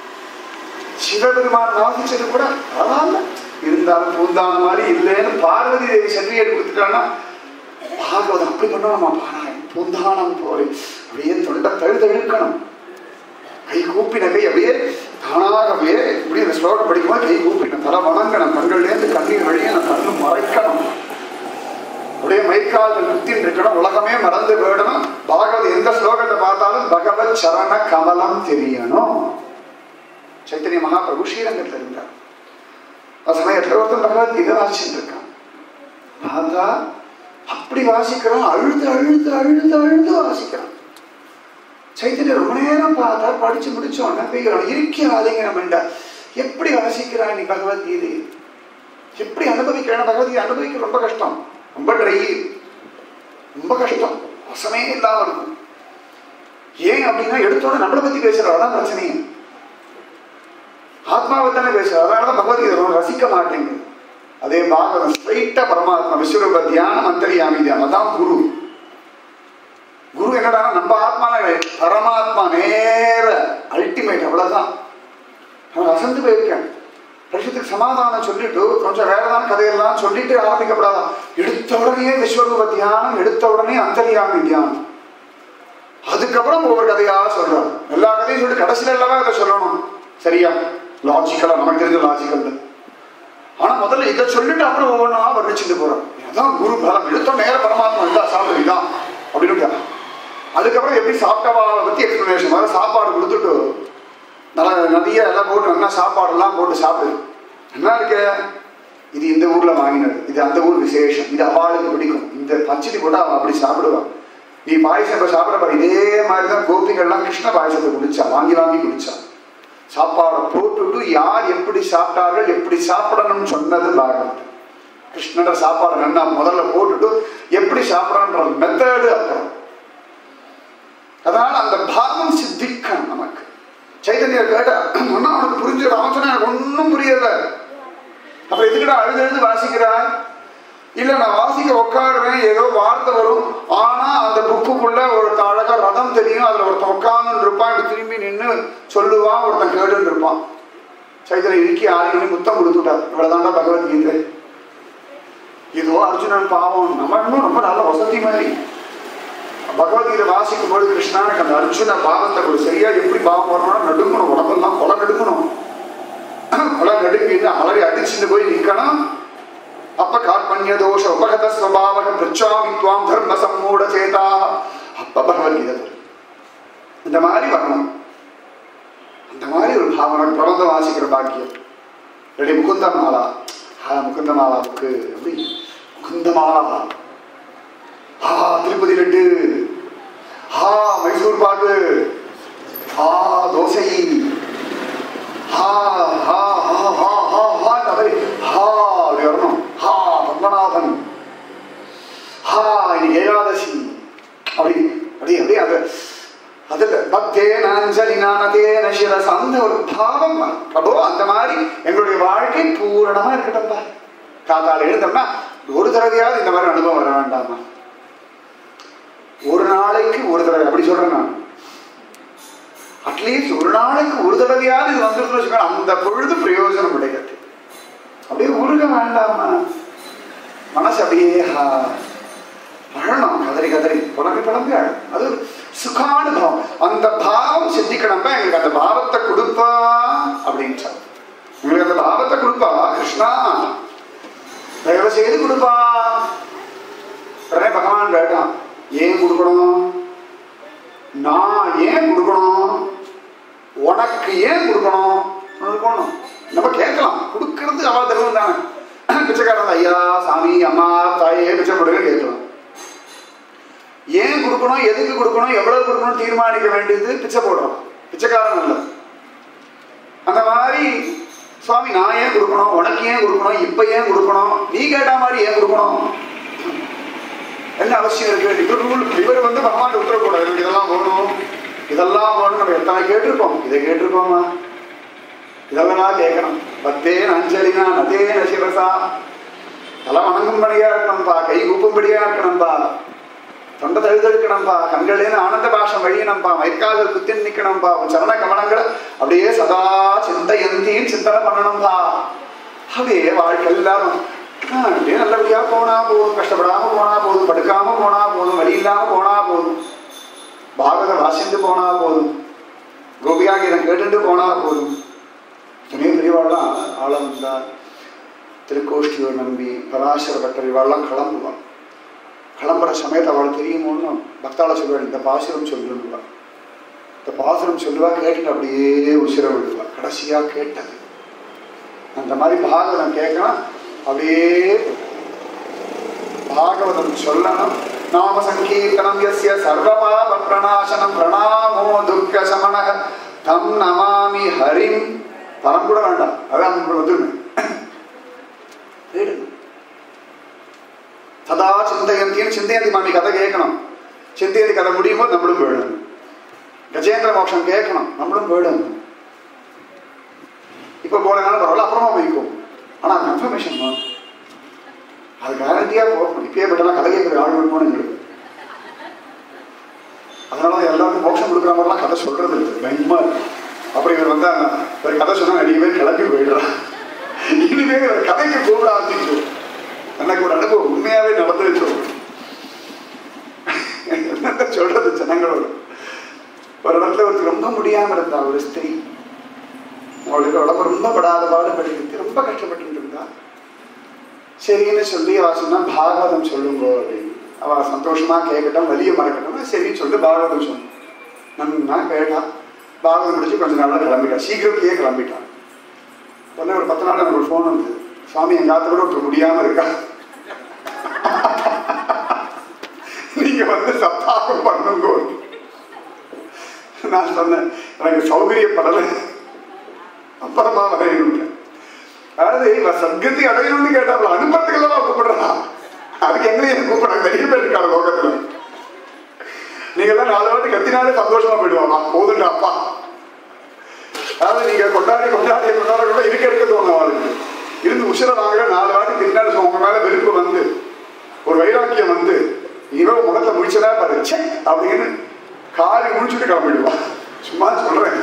Speaker 1: சிவபெருமான் வாசிச்சது கூட பரவாயில்ல இருந்தாலும் பூந்தான மாதிரி இல்லைன்னு பார்வதி தேவி சர்டிஃபிகேட் கொடுத்துட்டான்னா பாகவதம் அப்படி பண்ணணுமா பாராயணம் பூந்தானம் போய் அப்படியே தொண்டை தழுத இழுக்கணும் கை கூப்பின கை அப்படியே தானாக அப்படியே இப்படி இந்த ஸ்லோகம் படிக்கும்போது கை கூப்பின தலை வணங்கணும் கண்கள்லேருந்து கண்ணீர் வழியே நான் கண்ணு மறைக்கணும் அப்படியே மைக்கால் குத்தின் இருக்கணும் உலகமே மறந்து போயிடணும் பாகவத் எந்த ஸ்லோகத்தை பார்த்தாலும் பகவத் சரண கமலம் தெரியணும் சைத்தன்ய மகாபிரபு ஸ்ரீரங்கத்தில் இருந்தார் அந்த சமயத்தில் ஒருத்தன் பகவத்கீதை வாசிச்சுட்டு இருக்கான் பார்த்தா அப்படி வாசிக்கிறான் அழுது அழுது அழுது அழுது வாசிக்கிறான் சைத்தன்ய ரொம்ப நேரம் பார்த்தா படிச்சு முடிச்ச உடனே போய்கிறான் இருக்கே ஆதிங்கிறான் வேண்டாம் எப்படி வாசிக்கிறான் நீ பகவத்கீதை எப்படி அனுபவிக்கிறான் பகவத்கீதை அனுபவிக்க ரொம்ப கஷ்டம் ரொம்ப ட்ரை ரொம்ப கஷ்டம் வசமே இல்லாம இருக்கும் ஏன் அப்படின்னா எடுத்தோட நம்மளை பத்தி பேசுறோம் அதான் பிரச்சனையே ஆத்மாவை தானே பேசுறோம் அதனாலதான் பகவத்கீதை ரொம்ப ரசிக்க மாட்டேங்குது அதே பாகவதம் ஸ்ட்ரைட்டா பரமாத்மா விஸ்வரூப தியானம் அந்தரியாமி தியானம் அதான் குரு குரு என்னடா நம்ம ஆத்மா பரமாத்மா நேர அல்டிமேட் அவ்வளவுதான் நான் அசந்து போயிருக்கேன் லட்சத்துக்கு சமாதானம் சொல்லிட்டு கொஞ்சம் வேறதான கதையெல்லாம் சொல்லிட்டு ஆரம்பிக்கப்படாதான் எடுத்த உடனே விஸ்வரூப தியானம் எடுத்த உடனே அந்தரியாமி தியானம் அதுக்கப்புறம் ஒவ்வொரு கதையா சொல்றாரு எல்லா கதையும் சொல்லிட்டு கடைசியில எல்லாம் இதை சொல்லணும் சரியா லாஜிக்கலா நமக்கு தெரிஞ்ச லாஜிக்கல் ஆனா முதல்ல இதை சொல்லிட்டு அப்புறம் ஒவ்வொன்றா வர்ணிச்சுட்டு போறோம் இதுதான் குரு பலம் எடுத்த நேர பரமாத்மா இதா சாப்பிடு இதான் அப்படின்னு அதுக்கப்புறம் எப்படி சாப்பிட்டவாவை பத்தி எக்ஸ்பிளனேஷன் வர சாப்பாடு கொடுத்துட்டு நல்லா நிறைய எல்லாம் போட்டு நல்லா சாப்பாடெல்லாம் போட்டு சாப்பிடு என்ன இருக்கு இது இந்த ஊர்ல வாங்கினது இது அந்த ஊர் விசேஷம் இது அவளுக்கு பிடிக்கும் இந்த பச்சடி போட்டா அவன் அப்படி சாப்பிடுவான் நீ பாயசம் இப்ப சாப்பிட பாரு இதே மாதிரிதான் கோபிகள்லாம் கிருஷ்ண பாயசத்தை குடிச்சா வாங்கி வாங்கி குடிச்சா சாப்பாடை போட்டுட்டு யார் எப்படி சாப்பிட்டார்கள் எப்படி சாப்பிடணும்னு சொன்னது பாகவத் கிருஷ்ணட சாப்பாடு நல்லா முதல்ல போட்டுட்டு எப்படி சாப்பிடணுன்ற மெத்தடு அப்புறம் அதனால அந்த பாவம் சித்திக்கணும் நமக்கு சைதன்யர் கேட்டா அண்ணா உனக்கு புரிஞ்சு ராமச்சனா எனக்கு ஒன்றும் புரியல அப்புறம் எதுக்கிட்ட அழுது எழுது வாசிக்கிறாய் இல்ல நான் வாசிக்க உட்காருவேன் ஏதோ வார்த்தை வரும் ஆனா அந்த புக்குக்குள்ள ஒரு அழகா ரதம் தெரியும் அதுல ஒருத்தன் உட்கார்ந்து இருப்பான் இப்படி திரும்பி நின்று சொல்லுவான் ஒருத்தன் கேட்டுன்னு இருப்பான் சைதன்ய இறுக்கி ஆறு மணி முத்தம் கொடுத்துட்டார் இவ்வளவுதான்டா பகவத்கீதை ஏதோ அர்ஜுனன் பாவம் நம்ம இன்னும் ரொம்ப நல்ல வசதி மாதிரி பகவத்கீதை வாசிக்கும் பொழுது கிருஷ்ணானுக்கு அந்த அர்ஜுன பாவத்தை ஒரு சரியா எப்படி பாவம் வரணும் நடுங்கணும் உடம்பெல்லாம் கொலை நடுங்கணும் கொலை நடுங்கி அலறி அடிச்சுட்டு போய் நிக்கணும் அப்ப கார்பண்ய தோஷ உபகத ஸ்வபாவக பிரிச்சாமி துவாம் தர்ம சம்மூட சேதா அப்ப பகவத்கீதை வரும். இந்த மாதிரி வரணும் அந்த மாதிரி ஒரு பாவனை பிரபந்தம் வாசிக்கிற பாக்கியம் ரெடி முகுந்த மாலா ஆ முகுந்த மாலாவுக்கு அப்படி முகுந்த மாலா ஆ திருப்பதி லட்டு ஆ மைசூர் பாக்கு ஆ தோசை ஹா ஹா ஹா ஹா ஹா ஹா அப்படி ஹா அப்படி வரணும் ஹா பத்மநாபன் ஹா இன்னைக்கு ஏகாதசி அப்படி அப்படி அப்படியே அது அதுல பக்தே நாஞ்சலி நானதே நசிரஸ் அந்த ஒரு பாவம் வரும். பிரபு அந்த மாதிரி எங்களுடைய வாழ்க்கை பூரணமா இருக்கட்டும்பா காத்தால எழுந்தோம்னா ஒரு தடவையாவது இந்த மாதிரி அனுபவம் வர வேண்டாமா ஒரு நாளைக்கு ஒரு தடவை அப்படி சொல்றேன் நான் அட்லீஸ்ட் ஒரு நாளைக்கு ஒரு தடவையாவது இது வந்துருன்னு வச்சுக்கோங்க அந்த பொழுது பிரயோஜனம் கிடையாது அப்படியே உருக வேண்டாமா மனசு அப்படியே ஹா, அழணும் கதறி கதறி புலம்பி புலம்பி அழ அது ஒரு சுகானுபவம் அந்த பாவம் சித்திக்கணும்பா எங்களுக்கு அந்த பாவத்தை கொடுப்பா அப்படின்ட்டார் எங்களுக்கு அந்த பாவத்தை கொடுப்பா கிருஷ்ணா தயவு செய்து கொடுப்பா உடனே பகவான் கேட்டான் ஏன் கொடுக்கணும் நான் ஏன் கொடுக்கணும் உனக்கு ஏன் கொடுக்கணும் கொடுக்கணும் நம்ம கேட்கலாம் கொடுக்கறது அவள் தருவம் தானே பிச்சைக்காரன் ஐயா சாமி அம்மா தாயே பிச்சை கொடுக்க கேட்கலாம் ஏன் கொடுக்கணும் எதுக்கு கொடுக்கணும் எவ்வளவு கொடுக்கணும் தீர்மானிக்க வேண்டியது பிச்சை போடுறோம் பிச்சைக்காரன் அல்ல அந்த மாதிரி சுவாமி நான் ஏன் கொடுக்கணும் உனக்கு ஏன் கொடுக்கணும் இப்ப ஏன் கொடுக்கணும் நீ கேட்ட மாதிரி ஏன் கொடுக்கணும் என்ன அவசியம் இருக்கு இவர் ரூல் இவர் வந்து பகவான் உத்தரவு போட இவருக்கு இதெல்லாம் வேணும் இதெல்லாம் வேணும் நம்ம எத்தனை கேட்டிருக்கோம் இதை கேட்டிருக்கோமா இதெல்லாம் கேட்கணும் பத்தேன் அஞ்சலினா நதேன சிவசா தலை வணங்கும்படியா இருக்கணும்பா கை கூப்பும்படியா இருக்கணும்பா தொண்டை தழுதழுக்கணும்பா கண்களேன்னு ஆனந்த பாஷம் வழியணும்பா மயக்கால்கள் குத்தி நிக்கணும்பா உன் சரண கவனங்களை அப்படியே சதா சிந்தையந்தியும் சிந்தனை பண்ணணும்பா அப்படியே வாழ்க்கை எல்லாரும் ஆ, அப்படியே நல்லபடியா போனா போதும் கஷ்டப்படாம போனா போதும் படுக்காம போனா போதும் வழி இல்லாம போனா போதும் பாகவதம் வாசிந்து போனா போதும் கோபியாகிரம் கேட்டுட்டு போனா போதும் துணை பெரியவாள்லாம் ஆழம் இருந்தார் திருக்கோஷ்டியூர் நம்பி பராசர பட்டர் இவாள்லாம் கிளம்புவான் கிளம்புற சமயத்தை அவள் தெரியுமோன்னு பக்தாள சொல்லுவாள் இந்த பாசுரம் சொல்லுவா இந்த பாசுரம் சொல்லுவா கேட்டுட்டு அப்படியே உசிர விடுவா கடைசியா கேட்டது அந்த மாதிரி பாகவதம் கேட்கணும் அப்படியே பாகவதம் சொல்லணும் நாம சங்கீர்த்தனம் எஸ்ய சர்வபாவ பிரணாசனம் பிரணாமோ துக்க சமணக தம் நமாமி ஹரிம் பரம் கூட வேண்டாம் அதான் வந்துருங்க தேடுங்க சதா சிந்தையந்தின்னு சிந்தையந்தி மாமி கதை கேட்கணும் சிந்தையந்தி கதை முடியும் போது நம்மளும் போயிடணும் கஜேந்திர மோட்சம் கேட்கணும் நம்மளும் போயிடணும் இப்ப போனாலும் பரவாயில்ல அப்புறமா போய்க்கும் ஆனா கன்ஃபர்மேஷன் தான் அது கேரண்டியா போகணும் இப்பயே பட்டெல்லாம் கதை கேட்கிற ஆள் வேணுமோன்னு எங்களுக்கு அதனால தான் எல்லாருக்கும் மோட்சம் கொடுக்குற மாதிரிலாம் கதை சொல்றது இல்லை பயமா இருக்கு அப்புறம் இவர் வந்தா ஒரு கதை சொன்னா நிறைய பேர் கிளம்பி போயிடுறான் இனிமே ஒரு கதைக்கு கூப்பிட ஆரம்பிச்சு எனக்கு ஒரு அனுபவம் உண்மையாவே நடந்துருச்சு என்ன சொல்றது ஜனங்களோட ஒரு இடத்துல ஒருத்தர் ரொம்ப முடியாம இருந்தா ஒரு ஸ்திரீ அவளுக்கு உடம்பு ரொம்ப படாத பாடுபட்டு ரொம்ப கஷ்டப்பட்டு இருந்தா சரின்னு சொல்லி அவ சொன்னா பாகவதம் சொல்லுங்க அப்படின்னு அவ சந்தோஷமா கேட்கட்டும் வலிய மறக்கட்டும் சரின்னு சொல்லி பாகவதம் சொன்னோம் நன்னா கேட்டா பாகவதம் முடிச்சு கொஞ்ச நாள்ல கிளம்பிட்டான் சீக்கிரத்திலேயே கிளம்பிட்டான் உடனே ஒரு பத்து நாள் எனக்கு ஒரு ஃபோன் வந்தது சுவாமி எங்காத்த கூட ஒருத்தர் முடியாம இருக்கா நீங்க வந்து சப்தாகம் பண்ணுங்க நான் சொன்னேன் எனக்கு சௌகரியப்படலை அப்புறமா வரையணும் அதாவது இவ சத்கதி அடையணும்னு கேட்டாப்ல அனுபவத்துக்கெல்லாம் கூப்பிடுறா அதுக்கு எங்களையும் கூப்பிடுறாங்க நிறைய பேர் இருக்காங்க லோகத்துல நீங்க எல்லாம் நாலு வாட்டி கத்தினாலே சந்தோஷமா போயிடுவாங்க போதுண்டா அப்பா அதாவது நீங்க கொண்டாடி கொண்டாடி கொண்டாட கூட இருக்க இருக்க தோணும் அவளுக்கு இருந்து உசிர வாங்க நாலு வாட்டி தின்னாடி உங்க மேல வெறுப்பு வந்து ஒரு வைராக்கியம் வந்து இவன் முகத்தை முடிச்சதா பாரு ச்சே அப்படின்னு காரி முடிச்சுட்டு கிளம்பிடுவா சும்மா சொல்றேன்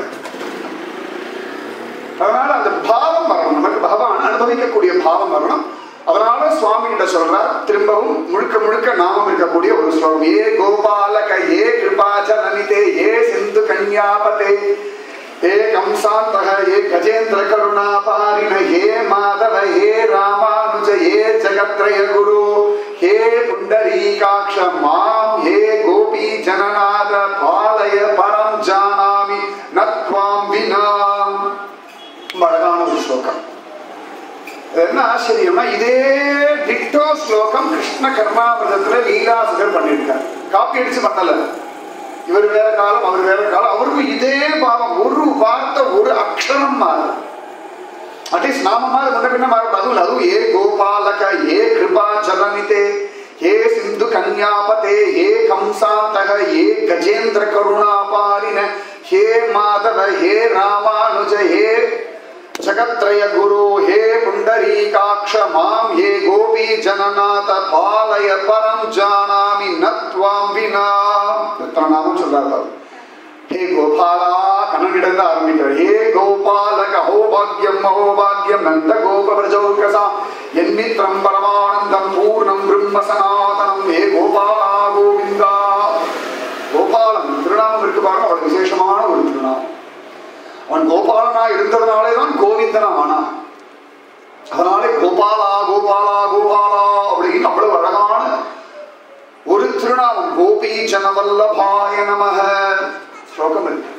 Speaker 1: அதனால அந்த பாவம் வரணும் நமக்கு பகவான் அனுபவிக்கக்கூடிய பாவம் வரணும் அதனால சுவாமி கிட்ட சொல்றார் திரும்பவும் முழுக்க முழுக்க நாமம் இருக்கக்கூடிய ஒரு ஸ்லோகம் ஏ கோபாலக ஏ கிருபாச்சலனிதே ஏ சிந்து கன்யாபதே ஏ கம்சாந்தக ஏ கஜேந்திர கருணாபாரிண ஏ மாதவ ஏ ராமானுஜ ஏ ஜகத்ரய குரு ஹே புண்டரீகாட்ச மாம் ஹே கோபி ஜனநாத பாலய பரம் ஜானாமி நத்வாம் வினாம் ரொம்ப அழகான ஒரு ஸ்லோகம் இது என்ன ஆச்சரியம்னா இதே டிக்டோ ஸ்லோகம் கிருஷ்ண கர்மாமிரதத்துல லீலாசுகர் பண்ணியிருக்கார் காப்பி அடிச்சு பண்ணல இவர் வேற காலம் அவர் வேற காலம் அவருக்கும் இதே பாவம் ஒரு வார்த்தை ஒரு அக்ஷரம் மாறும் அட்லீஸ்ட் நாம மாதிரி முன்ன பின்ன மாறும் அதுவும் அதுவும் ஏ கோபாலக ஏ கிருபா ஜலனிதே ஏ சிந்து கன்யாபதே ஏ கம்சாந்தக ஏ கஜேந்திர கருணாபாரின ஹே மாதவ ஹே ராமானுஜ ஹே ஜகத்ரய குரு ஹே புண்டரீகாட்ச மாம் ஹே கோபி ஜனநாத பாலய பரம் ஜானாமி நத்வாம் வினா எத்தனை நாமம் சொல்றாரு ஹே கோபாலா கண்ணனிடந்து ஆரம்பிக்கிறார் ஹே கோபாலக ஹோ பாக்யம் மகோ பாக்யம் நந்த கோப பிரஜோகசா என்மித்ரம் பரமானந்தம் பூர்ணம் பிரம்ம சனாதனம் ஹே கோபாலா கோவிந்தா கோபாலன் திருநாமம் இருக்கு பாருங்க அவளுக்கு விசேஷமான ஒரு திருநாமம் அவன் கோபாலனா இருந்ததுனாலே தான் கோவிந்தனா ஆனான் அதனாலே கோபாலா கோபாலா கோபாலா அப்படின்னு அவ்வளவு அழகான ஒரு திருநாமம் கோபி ஜனவல்லபாய நமக ஸ்லோகம் இருக்கு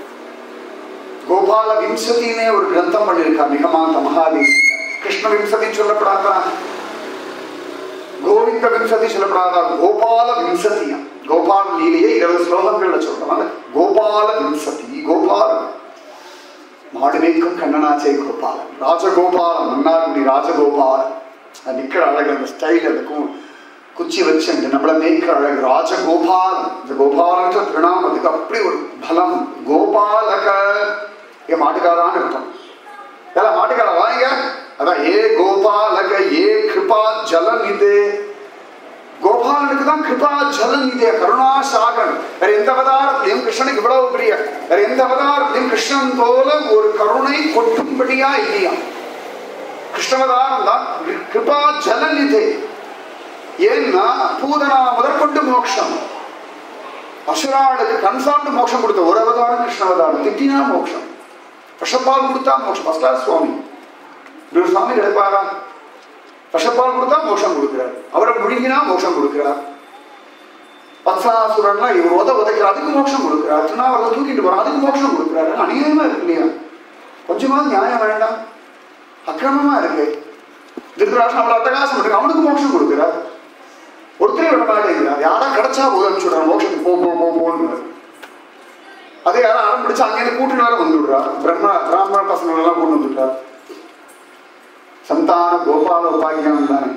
Speaker 1: கோபால விம்சதினே ஒரு கிரந்தம் பண்ணியிருக்கா மிகமாந்த மகாதேவி கிருஷ்ண விம்சதி சொல்லப்படாதா கோவிந்த விம்சதி சொல்லப்படாதா கோபால விம்சதியா கோபால லீலையை இருபது ஸ்லோகங்கள்ல சொல்றோம் கோபால விம்சதி கோபாலன் மாடுமேக்கும் கண்ணனாச்சே கோபாலன் ராஜகோபாலன் மன்னார்குடி ராஜகோபாலன் அது நிக்கிற அழகு அந்த ஸ்டைல் அதுக்கும் குச்சி வச்சு அந்த நம்மள மேய்க்கிற அழகு ராஜகோபாலன் இந்த கோபாலன்ற திருநாமத்துக்கு அப்படி ஒரு பலம் கோபாலக என் மாட்டுக்காரான்னு இருக்கும் எல்லாம் மாட்டுக்கார வாங்க அதான் ஏ கோபாலக ஏ கிருபா ஜலம் இது கோபாலனுக்கு தான் கிருபா ஜலம் இது கருணா சாகர் வேற எந்த அவதாரத்திலையும் கிருஷ்ணனுக்கு இவ்வளவு பெரிய வேற எந்த அவதாரத்திலையும் கிருஷ்ணன் போல ஒரு கருணை கொட்டும்படியா இல்லையா கிருஷ்ணவதாரம் தான் கிருபா ஜலநிதே ஏன்னா பூதனா முதற்கொண்டு மோட்சம் அசுராளுக்கு கன்ஃபார்ம்டு மோட்சம் கொடுத்த ஒரு அவதாரம் கிருஷ்ணவதாரம் திட்டினா மோட்சம் விஷப்பால் கொடுத்தா மோட்சம் ஃபர்ஸ்ட் கிளாஸ் சுவாமி இப்படி ஒரு சுவாமி கிடைப்பாரா விஷப்பால் கொடுத்தா மோட்சம் கொடுக்கிறார் அவரை முழுங்கினா மோட்சம் கொடுக்கிறார் பத்சாசுரன்லாம் இவர் உத உதைக்கிறார் அதுக்கு மோட்சம் கொடுக்கிறார் திருநாவரத்தை தூக்கிட்டு போறான் அதுக்கு மோட்சம் கொடுக்கிறாரு அநியாயமா இருக்கு இல்லையா கொஞ்சமாவது நியாயம் வேண்டாம் அக்கிரமமா இருக்கு திருத்தராஷ்டிரம் அவ்வளவு அட்டகாசம் இருக்கு அவனுக்கு மோட்சம் கொடுக்கிறார் ஒருத்தரே விட மாட்டேங்கிறார் யாரா கிடைச்சா போதும் அனுப்பிச்சுடுறான் மோட்சத்துக்கு போ போ போ போன்னு அதே யாரும் ஆரம்பிச்சு அங்கேருந்து கூட்டிட்டு வேற வந்து விடுறார் பிரம்ம பிராமண பசங்க எல்லாம் கொண்டு வந்துட்டார் சந்தான கோபால உபாக்கியம் தானே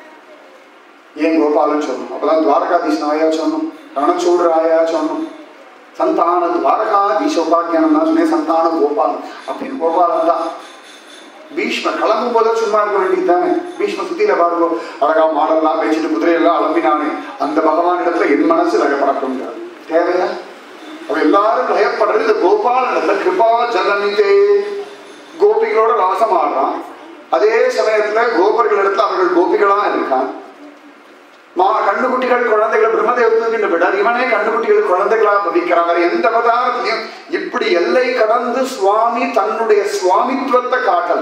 Speaker 1: ஏன் கோபாலன்னு சொல்லணும் அப்பதான் துவாரகாதீசன் ஆயா சொல்லணும் ரணச்சூடு ஆயா சொல்லணும் சந்தான துவாரகாதீச உபாக்கியம் தான் சொன்னேன் சந்தான கோபாலன் அப்படின்னு கோபாலன் தான் பீஷ்ம கிளம்பும் போது சும்மா இருக்க வேண்டியது தானே பீஷ்ம சுத்தியில பாருங்க அழகா மாடெல்லாம் வச்சுட்டு குதிரையெல்லாம் அலம்பினானே அந்த பகவான் இடத்துல என் மனசு லகப்படட்டும் தேவையா அவ எல்லாரும் லயப்படுறது இந்த கோபாலன் இடத்துல கிருபா ஜலனிதே கோபிகளோட ராசம் ஆடுறான் அதே சமயத்துல கோபர்கள் இடத்துல அவர்கள் கோபிகளா இருக்கான் மா கண்ணுக்குட்டிகள் குழந்தைகள் பிரம்மதேவத்துக்கு விடார் இவனே கண்ணுக்குட்டிகள் குழந்தைகளா பவிக்கிறான் வேற எந்த அவதாரத்திலையும் இப்படி எல்லை கடந்து சுவாமி தன்னுடைய சுவாமித்துவத்தை காட்டல்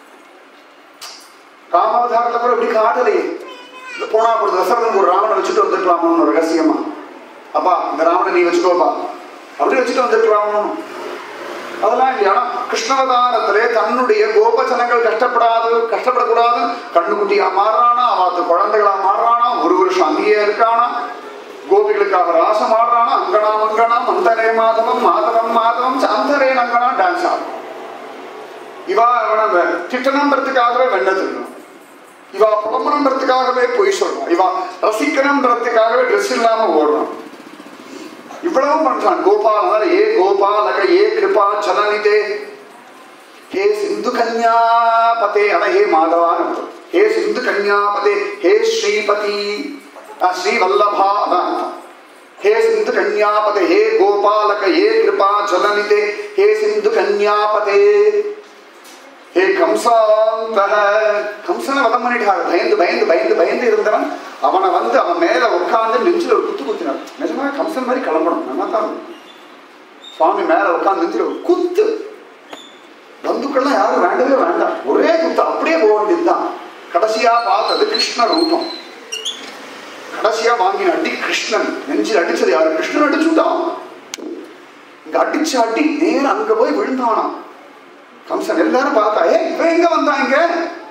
Speaker 1: ராமாவதாரத்தை கூட இப்படி காட்டலையே இந்த போனா ஒரு தசரதன் ஒரு ராவணை வச்சுட்டு வந்துருக்கலாமோன்னு ஒரு ரகசியமா அப்பா இந்த ராவணை நீ வச்சுக்கோப்பா அப்படி வச்சுட்டு வந்துருக்கலாமோ அதெல்லாம் இல்லையா ஆனா கிருஷ்ணவதாரத்திலே தன்னுடைய கோபஜனங்கள் கஷ்டப்படாது கஷ்டப்படக்கூடாது கண்ணுக்குட்டியா மாறுறானா அவத்து குழந்தைகளா மாறுறானா ஒரு வருஷம் அங்கேயே இருக்கானா கோபிகளுக்காக ராசம் ஆடுறானா அங்கனா மங்கனா மந்தரே மாதவம் மாதவம் மாதவம் அந்தரே நங்கனா டான்ஸ் ஆடும் இவா அவன திட்டணம்ன்றதுக்காகவே வெண்ண திருணும் இவா புலம்புறதுக்காகவே பொய் சொல்றான் இவா ரசிக்கணும்ன்றதுக்காகவே ட்ரெஸ் இல்லாம ஓடுறான் இவ்வளவு பண்றான் கோபால ஏ கோபாலக ஏ கிருபா சலனிதே ஹே சிந்து கன்யாபதே அட ஹே மாதவான் அர்த்தம் ஹே சிந்து கன்யாபதே ஹே ஸ்ரீபதி அஹ், ஸ்ரீ வல்லபா அதான் அர்த்தம். ஹே சிந்து கன்யாபதே ஹே கோபாலக ஏ கிருபா ஜலனிதே ஹே சிந்து கன்யாபதே ஹே கம்சாந்த கம்சனை வதம் பண்ணிட்டாரு பயந்து பயந்து பயந்து பயந்து இருந்தவன் அவனை வந்து அவன் மேல உட்கார்ந்து நெஞ்சில ஒரு குத்து குத்தினார் நிஜமா கம்சன் மாதிரி கிளம்பணும் நல்லா தான் இருக்கும். சுவாமி மேல உட்கார்ந்து நெஞ்சில ஒரு குத்து பந்துக்கள்லாம் யாரும் வேண்டவே வேண்டாம் ஒரே குத்து அப்படியே போக வேண்டியதுதான் கடைசியா பார்த்தது கிருஷ்ண ரூபம் கடைசியா வாங்கின அடி கிருஷ்ணன் நெஞ்சில் அடிச்சது யாரு கிருஷ்ணன் அடிச்சுட்டான் இங்க அடிச்ச அடி நேரம் அங்க போய் விழுந்தானாம் கம்சன் எல்லாரும் பார்த்தா ஏ இவன் எங்க வந்தான் இங்க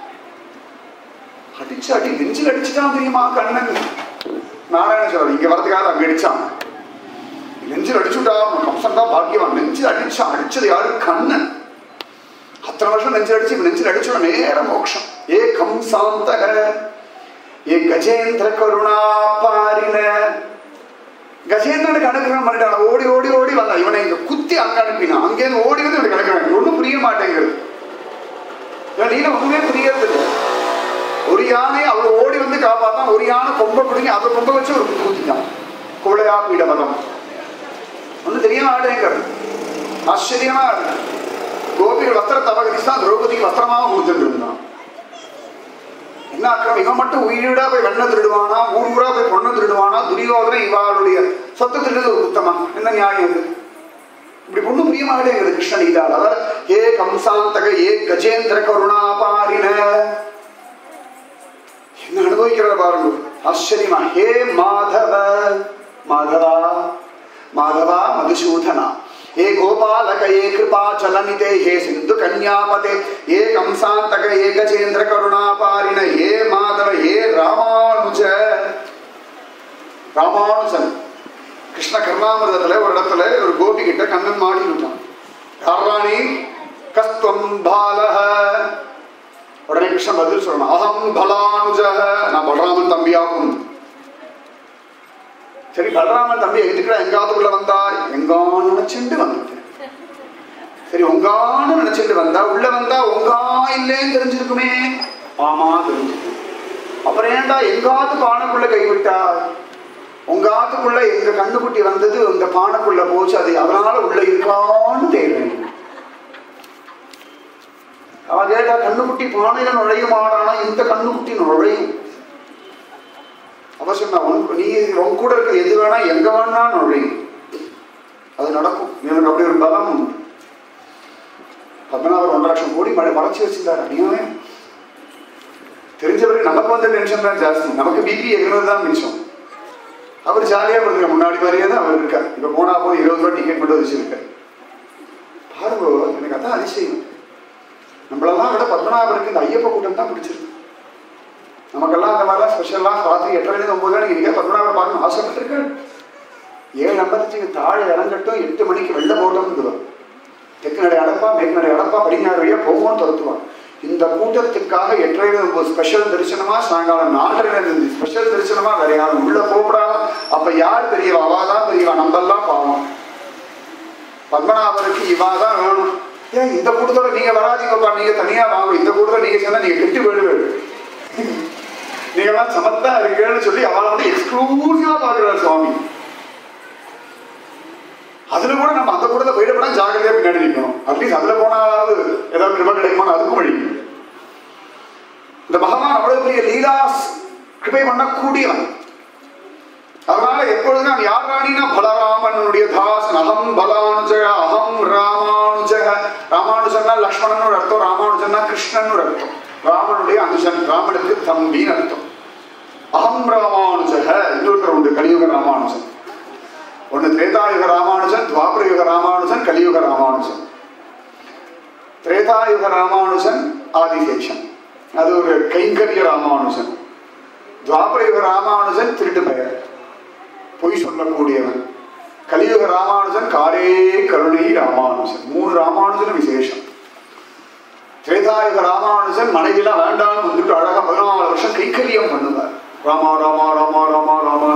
Speaker 1: அடிச்சு அடி நெஞ்சில் அடிச்சுட்டான் தெரியுமா கண்ணன் நாராயண சொல்ற இங்க வரதுக்காக அங்க அடிச்சான் நெஞ்சில் அடிச்சுட்டா கம்சன் தான் பாக்கியவான் நெஞ்சில் அடிச்சான் அடிச்சது யாரு கண்ணன் அத்தனை வருஷம் நெஞ்சில் அடிச்சு இவன் நெஞ்சில் அடிச்சோட நேர மோட்சம் ஏ கம்சாந்தக ஏ கஜேந்திர கருணா பாரின கஜேந்திரனுக்கு அனுகிரகம் பண்ணிட்டான் ஓடி ஓடி ஓடி வந்தான் இவனை இங்க குத்தி அங்க அனுப்பினான் அங்கேருந்து ஓடி வந்து இவனுக்கு அனுப்புறான் ஒண்ணும் புரிய மாட்டேங்குது இவன் நீல ஒண்ணுமே புரியறது இல்லை ஒரு யானை அவர் ஓடி வந்து காப்பாத்தான் ஒரு யானை கொம்ப பிடிங்கி அதை கொம்ப வச்சு ஒரு குத்து குத்திட்டான் குவளையா பீடபதம் ஒன்றும் தெரிய மாட்டேங்கிறது ஆச்சரியமா இருக்கு கோபிகள் வஸ்திரத்தை அபகரிச்சான் திரௌபதிக்கு வஸ்திரமாக கொடுத்துட்டு இருந்தான் என்ன அக்கிரம் இவன் மட்டும் உயிரிடா போய் வெண்ண திருடுவானா ஊர் ஊரா போய் பொண்ணை திருடுவானா துரியோதனை இவாளுடைய சொத்து திருடுறது ஒரு குத்தமா என்ன நியாயம் இது இப்படி ஒண்ணும் புரிய மாட்டேங்குது கிருஷ்ணன் இதால் அதாவது ஏ கம்சாந்தக ஏ கஜேந்திர கருணா பாரின என்ன அனுபவிக்கிறத பாருங்க ஆச்சரியமா ஹே மாதவ மாதவா மாதவா மதுசூதனா हे गोपालक ये कृपाचलनिते हे सिन्धु कन्यापते ये कंसान्तक ये गजेन्द्र करुणापारिण हे माधव हे ராமானுஜ ராமானுஜன் கிருஷ்ண கர்ணாமிரதத்துல ஒரு இடத்துல ஒரு கோபி கிட்ட கண்ணன் மாடி விட்டான் யாராணி கஸ்துவம் பாலக உடனே கிருஷ்ணன் பதில் சொல்லணும் அகம் பலானுஜ நான் பலராமன் தம்பியாகும் சரி பலராமன் தம்பி எதுக்குடா எங்காவதுக்குள்ள வந்தா எங்கான்னு நினைச்சுட்டு வந்துட்டேன் சரி உங்கான்னு நினைச்சிட்டு வந்தா உள்ள வந்தா உங்கா இல்லைன்னு தெரிஞ்சிருக்குமே ஆமா தெரிஞ்சிருக்கு அப்புறம் ஏன்டா எங்காவது பானைக்குள்ள கைவிட்டா உங்காத்துக்குள்ள எங்க கண்ணுக்குட்டி வந்தது இந்த பானைக்குள்ள போச்சு அது அதனால உள்ள இருக்கான்னு தேடுறேன் அவன் கேட்டா கண்ணுக்குட்டி பானையில நுழையுமாடானா இந்த கண்ணுக்குட்டி நுழையும் அவ சொன்னா உனக்கு நீ உன் கூட இருக்க எது வேணா எங்க வேணா நுழையும் அது நடக்கும் எனக்கு அப்படி ஒரு பலம் உண்டு பத்மநாபர் ஒன்றரை லட்சம் கோடி மழை மறைச்சு வச்சிருந்தாரு அடியாவே தெரிஞ்சவருக்கு நமக்கு வந்த டென்ஷன் தான் ஜாஸ்தி நமக்கு பிபி எகிறது தான் மிச்சம் அவர் ஜாலியா வருதுங்க முன்னாடி மாதிரியே தான் அவர் இருக்கார் இப்ப போனா போது இருபது ரூபா டிக்கெட் மட்டும் வச்சிருக்காரு பாருங்க எனக்கு அதான் அதிசயம் நம்மளெல்லாம் விட பத்மநாபருக்கு இந்த ஐயப்ப கூட்டம் தான் பிடிச்சிருக்கு நமக்கெல்லாம் அந்த மாதிரிலாம் ஸ்பெஷல்லாம் ராத்திரி எட்டரை ஒன்பது மணிக்கு நீங்கள் பத்மநாபர் பார்க்கணும் ஆசைப்பட்டிருக்காரு ஏழு ஐம்பத்தஞ்சுக்கு தாழെ இறங்கட்டும் எட்டு மணிக்கு வெள்ள போட்டோம்னு தெற்கு நடை அடப்பா மேற்கு நடை அடப்பா படிஞாறு வழியா போவோம்னு துரத்துவான் இந்த கூட்டத்துக்காக எட்டரை ஒன்பது ஸ்பெஷல் தரிசனமா சாயங்காலம் நாலரை ஸ்பெஷல் தரிசனமா வேற யாரும் உள்ள போகப்படாம அப்ப யார் பெரியவா அவா தான் பெரியவா நம்மெல்லாம் பாவம் பத்மநாபருக்கு இவா தான் வேணும் ஏன் இந்த கூட்டத்தோட நீங்க வராதீங்கப்பா நீங்க தனியா வாங்க இந்த கூட்டத்தோட நீங்க சேர்ந்தா நீங்க கெட்டு போயிடுவேன் நீங்களாம் சமத்தா இருக்கேன்னு சொல்லி அவளை வந்து எக்ஸ்க்ளூசிவா பாக்குறாரு சுவாமி அதுல கூட நம்ம அந்த கூடத்துல போயிடப்படா ஜாகிரதையா பின்னாடி நிற்கணும் அட்லீஸ்ட் அதுல போனாலாவது ஏதாவது கிருப கிடைக்குமான்னு அதுக்கும் வழி இந்த பகவான் அவ்வளவு பெரிய லீலாஸ் கிருபை பண்ணக்கூடியவன் அதனால எப்பொழுது நான் யார் ராணினா பலராமனுடைய தாசன் அகம் பலானுஜ அகம் ராமானுஜ ராமானுஜன்னா லக்ஷ்மணன் ஒரு அர்த்தம் ராமானுஜன்னா கிருஷ்ணன் ஒரு அர்த்தம் ராமனுடைய அனுஜன் ராமனுக்கு தம்பின்னு அர்த்தம் அகம் ராமானுஜக இன்னொருத்தர் உண்டு கலியுக ராமானுஜன் ஒன்று திரேதாயுக ராமானுஜன் துவாபரயுக ராமானுஜன் கலியுக ராமானுஜன் திரேதாயுக ராமானுஜன் ஆதிசேஷன் அது ஒரு கைங்கரிய ராமானுஜன் துவாபரயுக ராமானுஜன் திருட்டு பெயர் பொய் சொல்லக்கூடியவன் கலியுக ராமானுஜன் காரே கருணை ராமானுஜன் மூணு ராமானுஜன் விசேஷம் திரேதாயுக ராமானுஜன் மனைவிலாம் வேண்டாம்னு வந்துட்டு அழகா பதினாலு வருஷம் கைக்கரியம் பண்ணுவார் ராமா ராமா ராமா ராமா ராமா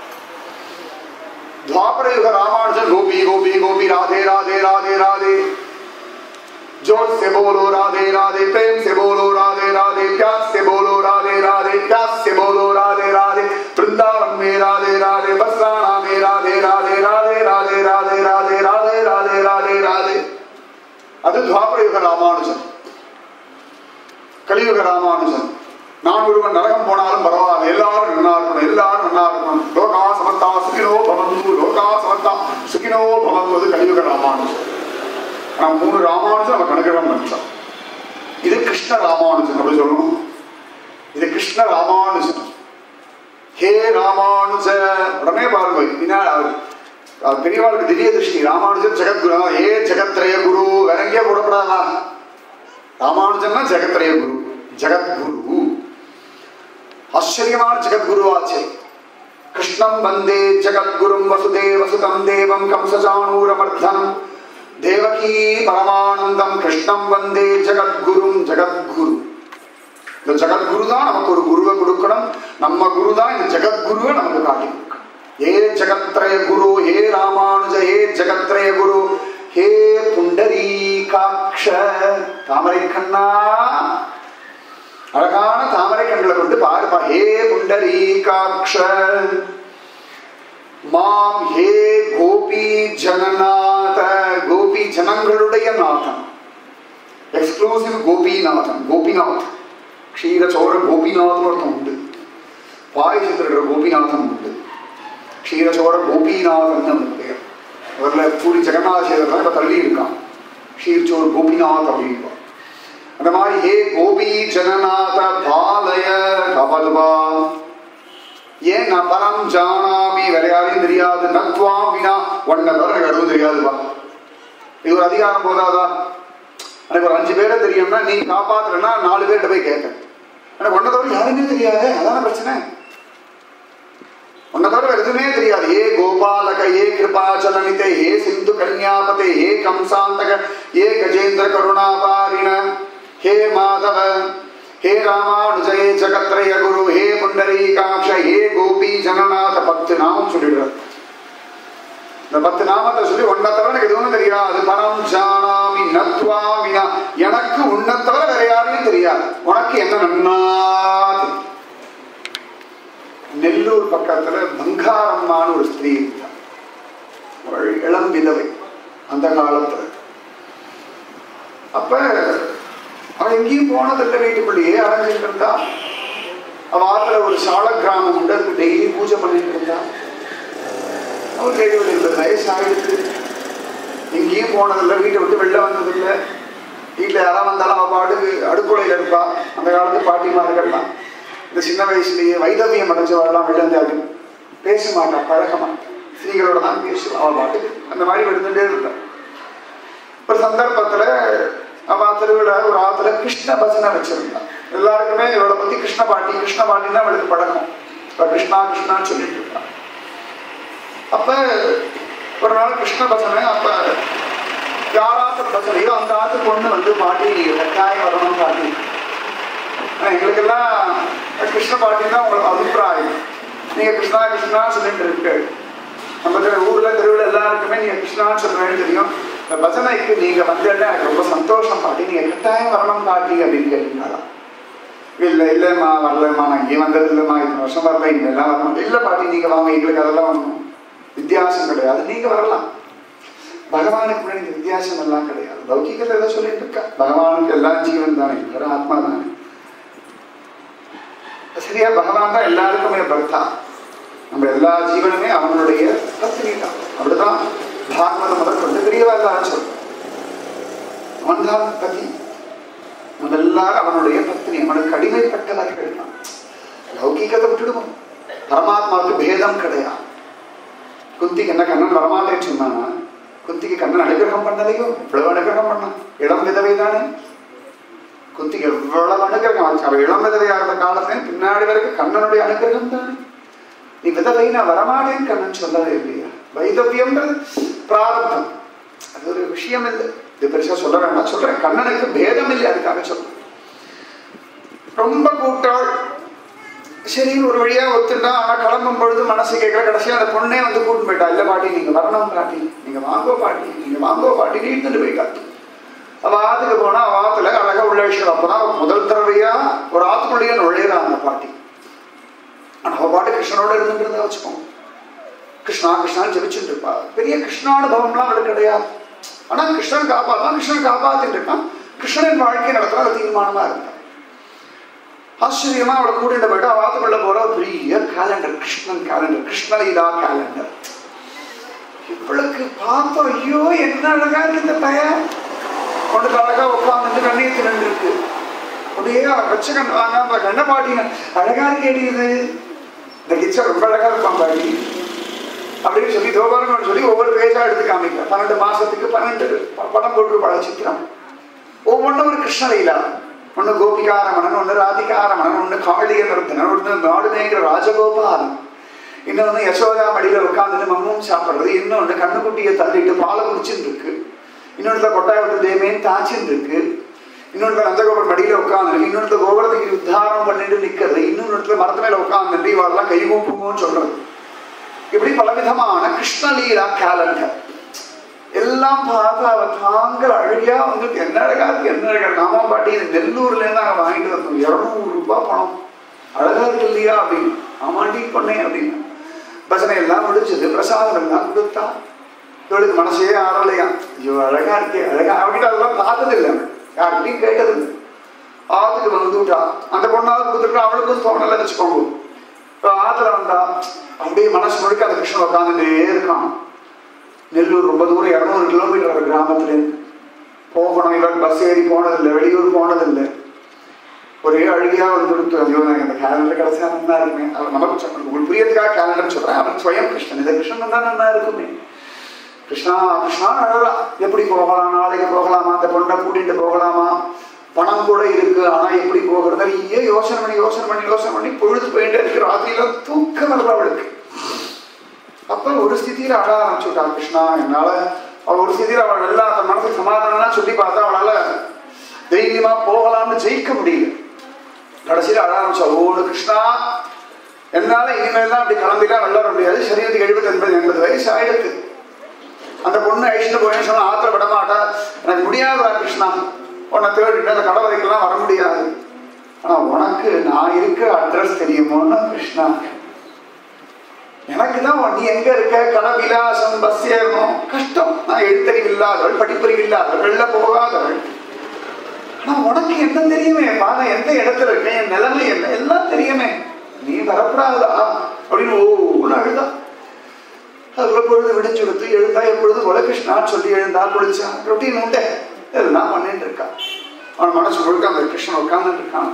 Speaker 1: द्वापर युग रामानुजन गोपी गोपी गोपी राधे राधे राधे राधे जोर से बोलो राधे राधे प्रेम से बोलो राधे राधे प्यास से बोलो राधे राधे प्यास से बोलो राधे राधे वृंदावन में राधे राधे बसराना में राधे राधे राधे राधे राधे राधे राधे राधे राधे राधे அது துவாபர யுக ராமானுஜன் கலியுக ராமானுஜன் நான் ஒருவன் நரகம் போனாலும் பரவாயில்ல எல்லாரும் நன்னா இருக்கணும் எல்லாரும் நன்னா இருக்கணும் லோகா சமத்தா சுகினோ பவந்து லோகா சமத்தா சுகினோ பவந்து கலியுக ராமானுஜன் ஆனா மூணு ராமானுஜன் நம்ம கணக்கிடம் பண்ணிட்டோம் இது கிருஷ்ண ராமானுஜன் அப்படி சொல்லணும் இது கிருஷ்ண ராமானுஜன் ஹே ராமானுஜ உடனே பாருங்க பின்னால் அவர் அவர் பெரியவாளுக்கு திவ்ய திருஷ்டி ராமானுஜன் ஜெகத்குரு ஏ ஜெகத்ரய குரு வேற எங்கேயோ போடப்படாதா ராமானுஜன்னா ஜெகத்ரய குரு ஜெகத்குரு ஆச்சரியமான ஜெகத்குருவாச்சே கிருஷ்ணம் வந்தே ஜெகத்குரும் வசுதேவசுதம் தேவம் கம்சஜானூரமர்தனம் தேவகி பரமானந்தம் கிருஷ்ணம் வந்தே ஜெகத்குரும் ஜெகத்குரு இந்த ஜெகத்குரு தான் நமக்கு ஒரு குருவை கொடுக்கணும் நம்ம குரு தான் இந்த ஜெகத்குருவை நமக்கு காட்டி கொடுக்கணும் ஹே ஜெகத்ரய குரு ஹே ராமானுஜ ஹே ஜெகத்ரய குரு ஹே புண்டரீகாட்ச தாமரை கண்ணா அழகான தாமரை கண்களை கொண்டு பாருப்பா ஹே புண்டரீகாட்ச மாம் ஹே கோபி ஜனநாத கோபி ஜனங்களுடைய நாதன் எக்ஸ்க்ளூசிவ் கோபிநாதன் கோபிநாத் க்ஷீரச்சோர கோபிநாதன் ஒருத்தன் உண்டு பாயசத்தில் கோபிநாதன் உண்டு க்ஷீரச்சோர கோபிநாதன் அவனுக்கு பெயர் அவர்ல பூரி ஜெகநாதேவர் தான் இப்ப தள்ளி இருக்கான் க்ஷீர்ச்சோர் கோபிநாத் அப்படின்வான் அந்த மாதிரி ஹே கோபி ஜனநாத பாலய கபல்வா ஏன் நான் பரம் ஜானாமி வேற யாரையும் தெரியாது நத்வாம் வினா ஒன்ன தவிர எனக்கு அதுவும் தெரியாதுப்பா இது ஒரு அதிகாரம் போதாதா எனக்கு ஒரு அஞ்சு பேரை தெரியும்னா நீ காப்பாத்துறேன்னா நாலு பேர்கிட்ட போய் கேட்க எனக்கு ஒன்ன தவிர யாருமே தெரியாது அதான பிரச்சனை உன்னை தவிர வேற எதுவுமே தெரியாது ஏ கோபாலக ஏ கிருபாச்சலனிதே ஏ சிந்து கன்யாபதே ஏ கம்சாந்தக ஏ கஜேந்திர கருணாபாரிண ஹே மாதவ ஹே ராமானுஜ ஹே ஜகத்ரய குரு ஹே புண்டரீகாட்ச ஹே கோபி ஜனநாத பத்து நாமம் சொல்லிடுறார் இந்த பத்து நாமத்தை சொல்லி உன்னை தவிர எனக்கு எதுவும் தெரியாது பரம் ஜானாமி நத்வாமினா எனக்கு உன்னை தவிர வேற யாரையும் தெரியாது உனக்கு என்ன நன்னா தெரியும் நெல்லூர் பக்கத்துல பங்காரம்மான்னு ஒரு ஸ்திரீ இருந்தார் அவள் இளம் விதவை அந்த காலத்துல அப்ப அவள் எங்கேயும் போனதில்லை வீட்டுக்குள்ளேயே அடைஞ்சிட்டு இருந்தா அவ ஆத்துல ஒரு சால கிராமம் உண்டு அதுக்கு டெய்லி பூஜை பண்ணிட்டு இருந்தா அவளுக்கு எழுபது எண்பது வயசு ஆயிடுச்சு எங்கேயும் போனதில்லை வீட்டை விட்டு வெளில வந்ததில்லை வீட்டில் யாராவது வந்தாலும் அவள் பாட்டுக்கு அடுக்குலையில் இருப்பா அந்த காலத்து பாட்டிமார்கள்லாம் இந்த சின்ன வயசுலயே வைதவியம் அடைஞ்சவரெல்லாம் விழுந்தாரு பேச மாட்டா பழக மாட்டா ஸ்திரீகளோட தான் பேசுவான் அவள் பாட்டுக்கு அந்த மாதிரி விழுந்துட்டே இருந்தான் ஒரு சந்தர்ப்பத்துல அவ திருவிழா ஒரு ஆத்துல கிருஷ்ண பஜனை வச்சிருந்தான் எல்லாருக்குமே இவளை பத்தி கிருஷ்ண பாட்டி கிருஷ்ண பாட்டின்னா அவளுக்கு பழக்கம் இப்ப கிருஷ்ணா கிருஷ்ணான்னு சொல்லிட்டு இருக்கான் அப்ப ஒரு நாள் கிருஷ்ண பஜனை அப்ப யாராத்துல பஜனையோ அந்த ஆத்து பொண்ணு வந்து பாட்டி கட்டாயம் வரணும் பாட்டி ஆனா எங்களுக்கெல்லாம் கிருஷ்ண பாட்டி தான் உங்களுக்கு அபிப்பிராயம் நீங்க கிருஷ்ணா கிருஷ்ணா சொல்லிட்டு இருக்கு நம்ம தெரு- ஊர்ல தெருவில் எல்லாருக்குமே நீங்க கிருஷ்ணான்னு சொல்றேன்னு தெரியும் இந்த பஜனைக்கு நீங்க வந்தேன்னா எனக்கு ரொம்ப சந்தோஷம் பாட்டி நீங்க கட்டாயம் வரணும் பாட்டி அப்படின்னு கேட்டீங்களாம் இல்ல இல்லம்மா வரலம்மா நான் இங்கே வந்தது இல்லைம்மா இத்தனை வருஷம் வரல இங்க எல்லாம் வரணும் இல்ல பாட்டி நீங்க வாங்க எங்களுக்கு அதெல்லாம் வரணும் வித்தியாசம் கிடையாது நீங்க வரலாம் பகவானுக்கு முன்னாடி இந்த வித்தியாசம் எல்லாம் கிடையாது லௌகிகத்தை எதை சொல்லிட்டு இருக்கா பகவானுக்கு எல்லாம் ஜீவன் தானே எல்லாரும் ஆத்மா தானே சரியா பகவான் தான் எல்லாருக்குமே பர்த்தா நம்ம எல்லா ஜீவனுமே அவனுடைய பத்னி தான் அப்படிதான் பாகவத முதல் கொண்டு பெரியவா எல்லாரும் சொல்றோம் அவன் தான் பதி நம்ம எல்லாரும் அவனுடைய பத்னி அவனுக்கு அடிமைப்பட்டவர்கள் தான் லௌகிகத்தை விட்டுடுவோம் பரமாத்மாவுக்கு பேதம் கிடையாது குந்திக்கு என்ன கண்ணன் வரமாட்டேன்னு சொன்னானா குந்திக்கு கண்ணன் அனுகிரகம் பண்ணலையோ இவ்வளவு அனுகிரகம் பண்ணான் இளம் விதவை தானே குந்திக்கு எவ்வளவு அனுகிரகம் ஆச்சு அவ இளம் விதவையா இருந்த காலத்துல பின்னாடி வரைக்கும் கண்ணனுடைய அனுகிரகம் தானே நீ விதவை நான் வரமாட்டேன்னு கண்ணன் சொல்லவே இல்லையா வைதவியம்ன்றது பிராரத்தம் அது ஒரு விஷயம் இல்லை இது பெருசா சொல்ல வேண்டாம் சொல்றேன் கண்ணனுக்கு பேதம் இல்லை அதுக்காக சொல்றேன் ரொம்ப கூட்டாள் சரி ஒரு வழியா ஒத்துண்டா ஆனா கிளம்பும் பொழுது மனசு கேட்கல கடைசியா அந்த பொண்ணே வந்து கூட்டு போயிட்டா இல்ல பாட்டி நீங்க வரணும் பாட்டி நீங்க வாங்கோ பாட்டி நீங்க வாங்கோ பாட்டி நீட்டு போயிட்டா அவ ஆத்துக்கு போனா அவ ஆத்துல அழகா உள்ள விஷயம் அப்பதான் முதல் தடவையா ஒரு ஆத்துக்குள்ளேயே நுழையிறான் அந்த பாட்டி ஆனா அவ பாட்டு கிருஷ்ணனோட இருந்துட்டு வச்சுக்கோங்க கிருஷ்ணா கிருஷ்ணா ஜெபிச்சுட்டு இருப்பா பெரிய கிருஷ்ணானுபவம்லாம் அவளுக்கு கிடையாது ஆனா கிருஷ்ணன் காப்பாத்தான் கிருஷ்ணன் காப்பாத்திட்டு இருக்கான் கிருஷ்ணன் வாழ்க்கை நடத்துற அது தீர்மானமா இருந்தான் ஆச்சரியமா அவளை கூட்டிட்டு போயிட்டு அவ ஆத்துக்குள்ள போற ஒரு பெரிய calendar Krishnan calendar Krishnaleela calendar இவளுக்கு பார்த்தோம் ஐயோ என்ன அழகா இருக்கு இந்த பையன் கொண்டு அழகா உட்காந்துட்டு கண்ணீர் திரண்டு இருக்கு அப்படியே வச்ச கண் வாங்க கண்ணை பாட்டிங்க அழகா இருக்கேடி இது இந்த கிச்சன் ரொம்ப அழகா இருப்பான் பாட்டி அப்படின்னு சொல்லி தோபாரங்கன்னு சொல்லி ஒவ்வொரு பேஜா எடுத்து காமிக்க பன்னெண்டு மாசத்துக்கு பன்னெண்டு ப- படம் போட்டு பட சித்திரம் ஒவ்வொன்றும் ஒரு கிருஷ்ணலீலா ஒண்ணு கோபிகாரமணன் ஒண்ணு ராதிகாரமணன் ஒண்ணு காளிய நிறுத்தினன் ஒண்ணு நாடுமேங்கிற ராஜகோபாலன் இன்னொன்னு யசோதா மடியில உட்காந்துட்டு மம்மும் சாப்பிடுறது இன்னொன்னு கண்ணுக்குட்டியை தள்ளிட்டு பாலை குடிச்சுட்டு இருக்கு இன்னொருத்த கொட்டாய் விட்டு தேமேன்னு தாச்சின்னு இருக்கு இன்னொருத்த நந்தகோபுரம் மடியில உட்காந்து இன்னொருத்த கோபுரத்துக்கு உத்தாரம் பண்ணிட்டு நிக்கிறது இன்னொருத்த மரத்து மேல உட்காந்துட்டு இவாளெல்லாம் கை கூப்புமோன்னு சொல்றது இப்படி பலவிதமான கிருஷ்ணலீலா கேலண்டர் எல்லாம் பார்த்து அவ தாங்கள் அழகியா வந்து என்ன அழகா இருக்கு என்ன அழகா இருக்கு. ஆமா பாட்டி இது நெல்லூர்ல இருந்து நாங்க வாங்கிட்டு வந்தோம் இருநூறு ரூபாய் பணம் அழகா இருக்கு இல்லையா அப்படின்னு ஆமாண்டி பண்ணேன் அப்படின்னு பஜனை எல்லாம் முடிச்சது பிரசாதம் எல்லாம் கொடுத்தா இவளுக்கு மனசே ஆறலையா ஐயோ அழகா இருக்கே அழகா அவகிட்ட அதெல்லாம் பார்த்தது இல்லை யார்கிட்டையும் கேட்டது இல்லை ஆத்துக்கு வந்து விட்டா அந்த பொண்ணாவது கொடுத்துட்டு அவளுக்கும் தோணலை வச்சுக்கோங்க இப்போ ஆத்துல வந்தா அப்படியே மனசு முழுக்க அந்த கிருஷ்ணன் உட்காந்துட்டே இருக்கான் நெல்லூர் ரொம்ப தூரம் இரநூறு கிலோமீட்டர் ஒரு கிராமத்துலேருந்து போகணும் இவன் பஸ் ஏறி போனதில்லை வெளியூர் போனதில்லை ஒரே அழுகியா வந்து கொடுத்து ஐயோ எனக்கு அந்த கேலண்டர் கிடைச்சா நல்லா இருக்குமே அவர் நமக்கு சொல்ல உங்களுக்கு புரியறதுக்காக கேலண்டர் சொல்றேன் அவன் ஸ்வயம் கிருஷ்ணன் இந்த கிருஷ்ணன் தான் நல்லா இருக்குமே கிருஷ்ணா கிருஷ்ணா அழகா எப்படி போகலாம் நாளைக்கு போகலாமா அந்த பொண்ணை கூட்டிட்டு போகலாமா பணம் கூட இருக்கு ஆனா எப்படி போகிறது நிறைய யோசனை பண்ணி யோசனை பண்ணி யோசனை பண்ணி பொழுது போயிட்டே இருக்கு ராத்திரியில தூக்கம் வரல அவளுக்கு அப்ப ஒரு ஸ்திதியில அழ ஆரம்பிச்சுட்டா கிருஷ்ணா என்னால அவள் ஒரு ஸ்திதியில அவள் எல்லாம் தன் மனசுக்கு சமாதானம்லாம் சொல்லி பார்த்தா அவளால தைரியமா போகலாம்னு ஜெயிக்க முடியல கடைசியில அழ ஆரம்பிச்சா ஓடு கிருஷ்ணா என்னால இனிமேல்லாம் அப்படி கிளம்பிலாம் வெள்ள வர முடியாது சரீரத்துக்கு எழுபத்தி எண்பது எண்பது வயசு ஆயிடுது அந்த பொண்ணு அழிச்சுட்டு போயேன்னு சொன்னா ஆத்திர விட மாட்டா எனக்கு முடியாதுடா கிருஷ்ணா உன்னை தேடிட்டு அந்த கடை வரைக்கெல்லாம் வர முடியாது ஆனா உனக்கு நான் இருக்க அட்ரஸ் தெரியுமோன்னு கிருஷ்ணா எனக்கு தான் நீ எங்க இருக்க கடை விலாசம் பஸ் ஏறணும் கஷ்டம் நான் எழுத்தறிவு இல்லாதவள் படிப்பறிவு இல்லாதவள் வெளில போகாதவள் ஆனா உனக்கு என்ன தெரியுமே பாரு எந்த இடத்துல இருக்கேன் என் நிலைமை என்ன எல்லாம் தெரியுமே நீ வரப்படாதா அப்படின்னு ஓன்னு அழுதா அதுக்குள்ள பொழுது விடிச்சு கொடுத்து எழுந்தா எப்பொழுது போல கிருஷ்ணான்னு சொல்லி எழுந்தா குளிச்சா ரொட்டீன் உண்டே எல்லாம் பண்ணிட்டு இருக்கா அவன் மனசு முழுக்க அந்த கிருஷ்ணன் உட்கார்ந்துட்டு இருக்கான்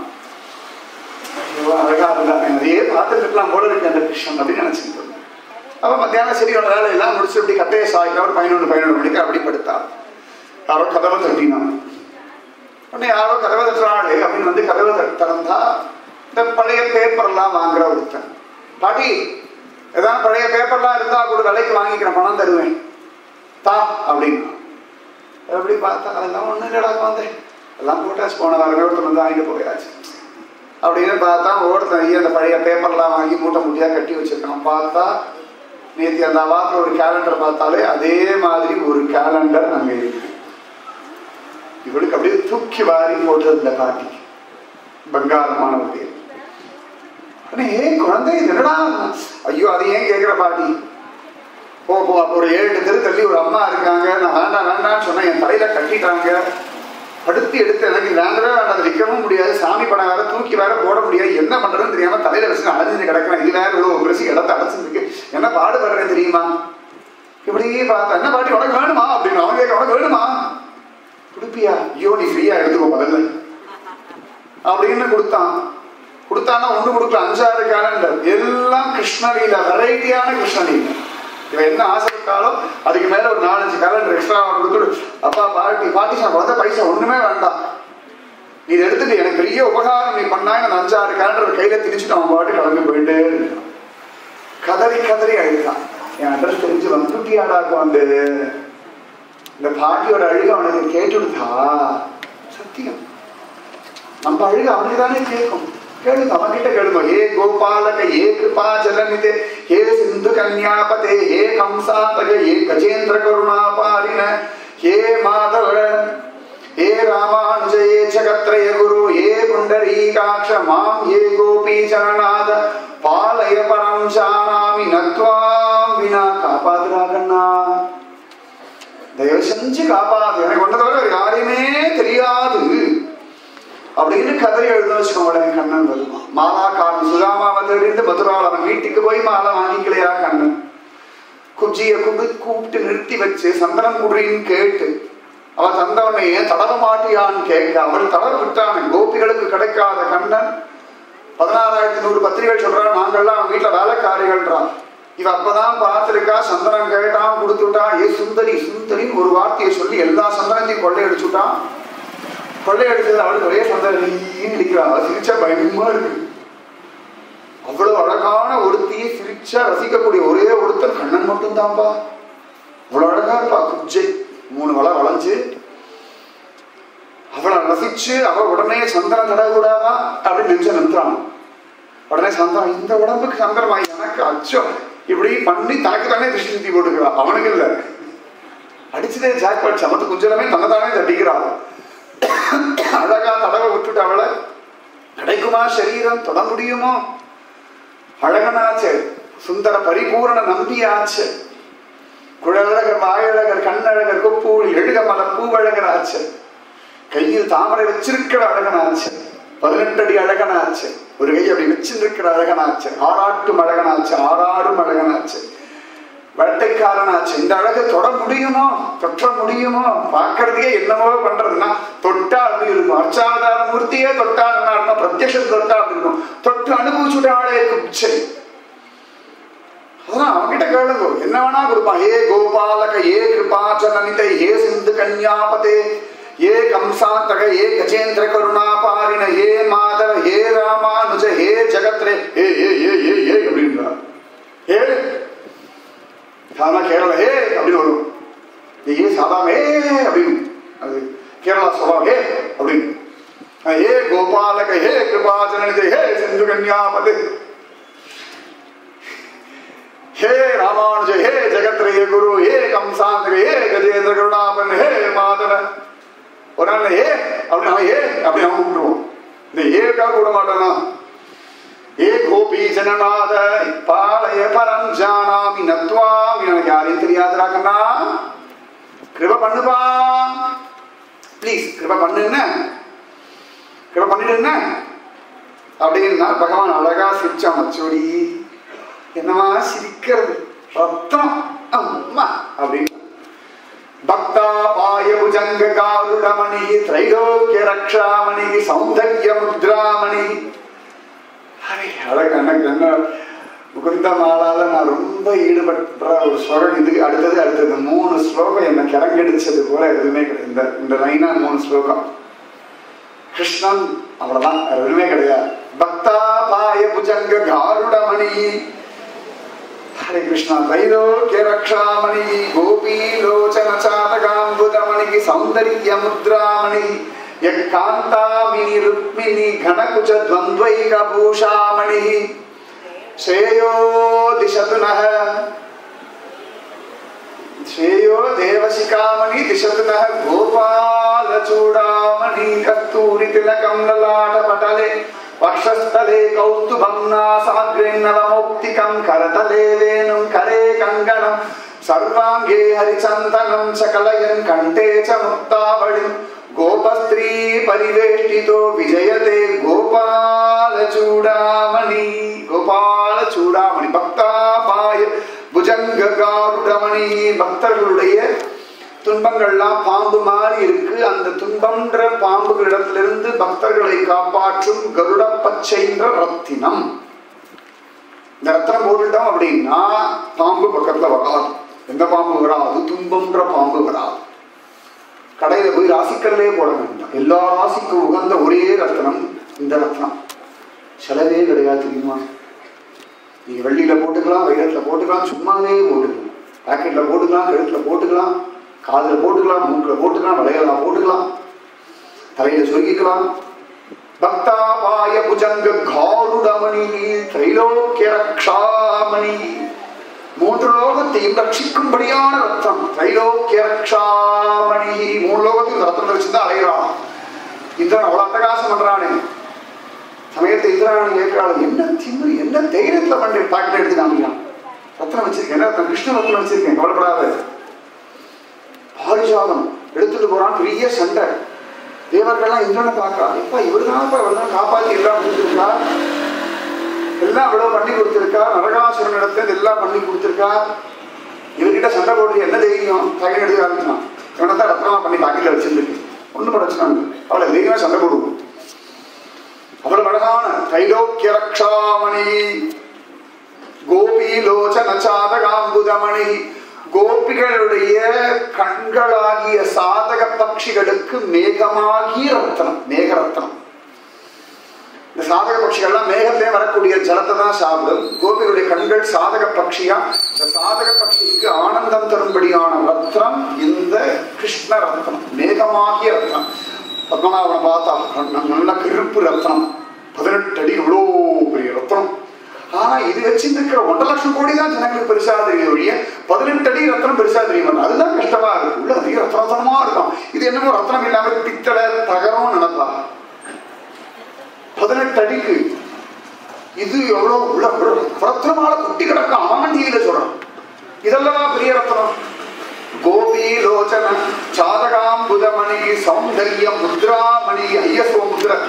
Speaker 1: ஐயோ அழகா இருந்தா நிறைய பார்த்துட்டு இருக்கலாம் போல இருக்கு அந்த கிருஷ்ணன் அப்படின்னு நினைச்சுட்டு இருந்தேன் அப்ப மத்தியானம் சரி அவன் வேலை எல்லாம் முடிச்சு அப்படி கட்டையை சாய்க்க ஒரு பதினொன்று பதினொன்று மணிக்கு அப்படி படுத்தா யாரோ கதவை தட்டினான் உடனே யாரோ கதவை தட்டுறாளே அப்படின்னு வந்து கதவை தட்டு- திறந்தா இந்த பழைய பேப்பர்லாம் வாங்குற ஒருத்தன் பாட்டி ஏதாவது பழைய பேப்பர்லாம் இருந்தா கூட விலைக்கு வாங்கிக்கிறேன் பணம் தருவேன் தா அப்படின்னா எப்படி பார்த்தா அதெல்லாம் ஒன்றும் இல்லடா வந்தேன் எல்லாம் போட்டாச்சு போன வாரமே ஒருத்தர் வந்து வாங்கிட்டு போயாச்சு அப்படின்னு பார்த்தா ஒருத்தன் ஐயா அந்த பழைய பேப்பர்லாம் வாங்கி மூட்டை மூட்டையாக கட்டி வச்சிருக்கான் பார்த்தா நேற்று அந்த வாரத்தில் ஒரு கேலண்டர் பார்த்தாலே அதே மாதிரி ஒரு கேலண்டர் அங்கே இருக்கு இவளுக்கு அப்படியே தூக்கி வாரி போட்டது இந்த பாட்டி பங்காரமான ஒரு பேர் அண்ணே, ஏன் குழந்தை இது என்னடா ஐயோ அது ஏன் கேட்குற பாட்டி போ போ அப்போ ஒரு ஏழு எட்டு தெரு தள்ளி ஒரு அம்மா இருக்காங்க நான் வேண்டாம் வேண்டாம்னு சொன்னேன் என் தலையில கட்டிட்டாங்க படுத்து எடுத்து எனக்கு வேண்டவே வேண்டாம் விற்கவும் முடியாது சாமி படம் வேற தூக்கி வேற போட முடியாது என்ன பண்றதுன்னு தெரியாம தலையில வச்சு அடைஞ்சு கிடக்கிறேன் இது வேற இவ்வளவு ஒரு இடத்த அடைச்சிருக்கு என்ன பாடுபடுறேன் தெரியுமா இப்படி பார்த்தா என்ன பாட்டி உனக்கு வேணுமா அப்படின்னு அவன் கேட்க உனக்கு வேணுமா கொடுப்பியா ஐயோ நீ ஃப்ரீயா எடுத்துக்கோ முதல்ல அப்படின்னு கொடுத்தான் கொடுத்தானா ஒண்ணு கொடுக்கல அஞ்சாறு கேலண்டர் எல்லாம் கிருஷ்ணலீல வெரைட்டியான கிருஷ்ணலீல இவன் என்ன ஆசைப்பட்டாலும் அதுக்கு மேல ஒரு நாலஞ்சு கேலண்டர் எக்ஸ்ட்ரா கொடுத்துடு அப்பா பாட்டி பாட்டி நான் வந்த பைசா ஒண்ணுமே வேண்டாம் நீ இதை எடுத்துட்டு எனக்கு பெரிய உபகாரம் நீ பண்ணாங்க அந்த அஞ்சாறு கேலண்டர் கையில திணிச்சுட்டு அவன் பாட்டு கிளம்பி போயிட்டே இருக்கான் கதறி கதறி அழுதான் என் அட்ரஸ் தெரிஞ்சு வந்துட்டியாடாக்கு வந்து இந்த பாட்டியோட அழுக அவனுக்கு கேட்டுடுதா சத்தியம் நம்ம அழுக அவனுக்கு தானே கேட்கும் கேளுங்க அவன்கிட்ட கேளுங்க ஹே கோபாலக ஹே கிருபா ஜலநிதே ஹே சிந்து கன்யாபதே ஹே கம்சாந்தக ஹே கஜேந்திர கருணாபாரின ஹே மாதவ ஹே ராமானுஜ ஹே ஜகத்ரய குரு ஹே புண்டரீகாட்ச மாம் ஹே கோபி சரணாத பாலய பரம் ஜானாமி நத்வாம் வினா காப்பாதுராகண்ணா தயவு செஞ்சு காப்பாது எனக்கு ஒன்றை தவிர வேற யாரையுமே தெரியாது அப்படின்னு கதறி எழுத வச்சுக்கோங்களேன் கண்ணன் வருமா மாலா காரணம் சுதாமாவை தேடிந்து மதுரால் அவன் வீட்டுக்கு போய் மாலை வாங்கிக்கலையா கண்ணன் குஜிய குபி கூப்பிட்டு நிறுத்தி வச்சு சந்தனம் குடின்னு கேட்டு அவன் தந்தவனை ஏன் தடவ மாட்டியான்னு கேட்க அவள் தடவ விட்டான் கோபிகளுக்கு கிடைக்காத கண்ணன் பதினாறாயிரத்தி நூறு பத்திரிகை சொல்றான் நாங்கள்லாம் அவன் வீட்டுல வேலைக்காரிகள்ன்றான் இவ அப்பதான் பார்த்திருக்கா சந்தனம் கேட்டான் கொடுத்துட்டான் ஏ சுந்தரி சுந்தரின்னு ஒரு வார்த்தையை சொல்லி எல்லா சந்தனத்தையும் கொள்ளையடிச்சுட்டான் கொள்ளையடிச்சது அவளுக்கு ஒரே சந்தனம் நிற்கிறான் அது சிரிச்சா பயமா இருக்கு அவ்வளவு அழகான ஒருத்தியை சிரிச்சா ரசிக்கக்கூடிய ஒரே ஒருத்தன் கண்ணன் மட்டும்தான்பா அவ்வளவு அழகா இருப்பா குஜை மூணு வளை வளைஞ்சு அவளை ரசிச்சு அவ உடனே சந்திரன் நடக்கூடாதா அப்படின்னு நினைச்சு நிறுத்துறான் உடனே சந்திரன் இந்த உடம்புக்கு சந்திரமா எனக்கு அச்சம் இப்படி பண்ணி தனக்கு தானே திருஷ்டி சுத்தி போட்டுக்கிறான் அவனுக்கு இல்ல அடிச்சதே ஜாக்பாட் சமத்து குஞ்சலமே தன்னை தானே தட்டிக்கிறான் அழகா தடவை விட்டுட்டு அவளை கிடைக்குமா சரீரம் தொட முடியுமோ அழகனாச்சு சுந்தர பரிபூரண நம்பியாச்சு குழலழகர் வாயழகர் கண்ணழகர் கொப்பூழி எழுகமல பூவழகர் ஆச்சு கையில் தாமரை வச்சிருக்கிற அழகனாச்சு பதினெட்டு அடி அழகனாச்சு ஒரு கை அப்படி வச்சிருக்கிற அழகனாச்சு ஆறாட்டும் அழகனாச்சு ஆறாடும் அழகனாச்சு வேட்டைக்காரனாச்சு இந்த அழகை தொட முடியுமோ தொற்ற முடியுமோ பார்க்கறதுக்கே என்னமோ பண்றதுன்னா தொட்டா அப்படி இருக்கும் அர்ச்சாவதார மூர்த்தியே தொட்டா என்ன இருக்கும் பிரத்யக்ஷம் தொட்டா அப்படி இருக்கும் தொட்டு அனுபவிச்சுட்ட ஆளே குச்சை அதான் அவன்கிட்ட கேளுங்க என்ன வேணா கொடுப்பான் ஏ கோபாலக ஏ கிருபாச்சலனிதை ஏ சிந்து கன்யாபதே ஏ கம்சாந்தக ஏ கஜேந்திர கருணாபாரின ஏ மாதவ ஏ ராமானுஜ ஏ ஜகத்ரே ஏ ஏ ஏ ஏ ஏ அப்படின்றார் ஏ சாதாரண கேரளா ஏ அப்படின்னு வரும் இந்த ஏ சாதாரண ஏ அப்படின்னு அது கேரளா சுபாவம் ஏ அப்படின்னு ஏ கோபாலக ஏ கிருபாச்சலனிதை ஏ சிந்து கன்யாபதே ஹே ராமானுஜ ஹே ஜெகத்ரய குரு ஹே கம்சாந்திர ஹே கஜேந்திர கருணாபன் ஹே மாதவ ஒரு நாள் ஏ அப்படி அவன் ஏ அப்படி அவன் கூப்பிட்டுருவோம் இந்த ஏக்காக விட மாட்டானா ஏ கோபி ஜனநாத பாலய பரம் ஜானாமி நத்வாமி எனக்கு யாரையும் தெரியாதுடா கண்ணா கிருப பண்ணுப்பா ப்ளீஸ் கிருப பண்ணுன்னு கிருப பண்ணிடுன்னு அப்படின்னா பகவான் அழகா சிரிச்சான் மச்சோடி என்னமா சிரிக்கிறது ரத்தம் அம்மா அப்படின்னு பக்தாபாய புஜங்க காருடமணி திரைலோக்கிய ரக்ஷாமணி சௌந்தர்ய முத்ராமணி அரே, அழகு எனக்கு என்ன முகுந்த மாலால நான் ரொம்ப ஈடுபட்ட ஒரு ஸ்லோகம் இது அடுத்தது அடுத்தது இந்த மூணு ஸ்லோகம் என்ன கிறங்கடிச்சது போல எதுவுமே கிடையாது இந்த இந்த லைனா மூணு ஸ்லோகம் கிருஷ்ணன் அவ்வளவுதான் வேற எதுவுமே கிடையாது பக்தாபாய புஜங்க காருடமணி ஹரே கிருஷ்ணா தைலோக்கிய ரக்ஷாமணி கோபி லோச்சன சாதகாம்புதமணி சௌந்தர்ய முத்ராமணி யக்காந்தாமினி ருக்மிணி கணகுஜ துவந்த்வைக பூஷாமணி ஸ்ரேயோ திசது நः श्रेयो देवशिखामणि दिशतु नः गोपालचूडामणि कस्तूरितिलकं ललाटपटले वक्षस्थले कौस्तुभं नासाग्रेन्नवमौक्तिकं करतले वेणुं करे कङ्कणं सर्वाङ्गे हरिचन्दनं सकलयन् कण्ठे च मुक्तावळिं गोपस्त्री परिवेष्टितो विजयते गोपालचूडामणि गोपालचूडामणि भक्तापाय புஜங்க காருடமணி பக்தர்களுடைய துன்பங்கள்லாம் பாம்பு மாதிரி இருக்கு அந்த துன்பம்ன்ற பாம்புகளிடத்திலிருந்து பக்தர்களை காப்பாற்றும் கருட பச்சைன்ற ரத்தினம் இந்த ரத்தனம் போட்டுட்டோம் அப்படின்னா பாம்பு பக்கத்துல வராது எந்த பாம்பு வராது துன்பம்ன்ற பாம்பு வராது கடையில போய் ராசிக்கல்லே போட வேண்டாம் எல்லா ராசிக்கும் உகந்த ஒரே ரத்னம் இந்த ரத்னம் செலவே கிடையாது தெரியுமா நீங்க வெள்ளியில போட்டுக்கலாம் வைரத்துல போட்டுக்கலாம் சும்மாவே போட்டுக்கலாம் பாக்கெட்ல போட்டுக்கலாம் கழுத்துல போட்டுக்கலாம் காதுல போட்டுக்கலாம் மூக்குல போட்டுக்கலாம் வளையலா போட்டுக்கலாம் தலையில சொருகிக்கலாம் பக்தாபாய புஜங்க காருடமணி திரைலோக்கிய ரக்ஷாமணி மூன்று லோகத்தையும் ரட்சிக்கும்படியான ரத்தம் திரைலோக்கிய ரக்ஷாமணி மூணு லோகத்தையும் இந்த ரத்தம் வச்சுதான் அலைகிறான் இந்திரன் அவ்வளவு அட்டகாசம் பண்றானே சமயத்தை இந்திராணி கேட்கிறாள் என்ன திமிரு என்ன தைரியத்துல பண்ணி பாக்கெட் எடுத்து காமிக்கலாம் ரத்னம் வச்சிருக்கேன் என்ன ரத்னம் கிருஷ்ண ரத்னம் வச்சிருக்கேன் கவலைப்படாத பாரிஜாதம் எடுத்துட்டு போறான் பெரிய சண்டை தேவர்கள்லாம் இந்திரனை பார்க்கறான் எப்ப இவருதான்ப்பா இவர்தான் காப்பாத்தி எல்லாம் கொடுத்துருக்கா எல்லாம் இவ்வளவு பண்ணி கொடுத்துருக்கா நரகாசுரன் இடத்துல எல்லாம் பண்ணி கொடுத்துருக்கா இவர்கிட்ட சண்டை போடுறது என்ன தைரியம் தகவல் எடுத்து காமிச்சான் இவனை தான் ரத்னமா பண்ணி பாக்கெட்ல வச்சிருக்கு ஒண்ணு படைச்சினாங்க அவளை தைரியமா சண்டை போடுவோம் அவ்வளவு அழகான தைலோக்கிய ரக்ஷாமணி கோபி லோச்சன சாதகாம்புதமணி கோபிகளுடைய கண்களாகிய சாதக பட்சிகளுக்கு மேகமாகிய ரத்தனம் மேகரத்னம் இந்த சாதக பட்சிகள்லாம் மேகத்திலே வரக்கூடிய ஜலத்தை தான் சாப்பிடும் கோபிகளுடைய கண்கள் சாதக பட்சியா இந்த சாதக பட்சிக்கு ஆனந்தம் தரும்படியான ரத்னம் இந்த கிருஷ்ண ரத்னம் மேகமாகிய ரத்னம் பத்மநாபனை பார்த்தா ந- நல்ல கருப்பு ரத்னம் பதினெட்டு அடி இவ்வளோ பெரிய ரத்னம் ஆனா இது வச்சிருக்கிற ஒன்றரை லட்சம் கோடி தான் ஜனங்களுக்கு பெருசா தெரியும் ஒழிய பதினெட்டு அடி ரத்னம் பெருசா தெரிய மாட்டேன் அதுதான் கஷ்டமா இருக்கு உள்ள அதிக ரத்னமா இருக்கும் இது என்னமோ ரத்னம் இல்லாம பித்தளை தகரம் நினைப்பா பதினெட்டு அடிக்கு இது எவ்வளவு உள்ள ரத்னமால குட்டி கிடக்கும் ஆமண்டியில சொல்றான் இதெல்லாம் பெரிய ரத்னம் கோபி லோச்சன சாதகாம்புதமணி சௌந்தர்ய முத்ராமணி ஐயசோ முத்ரா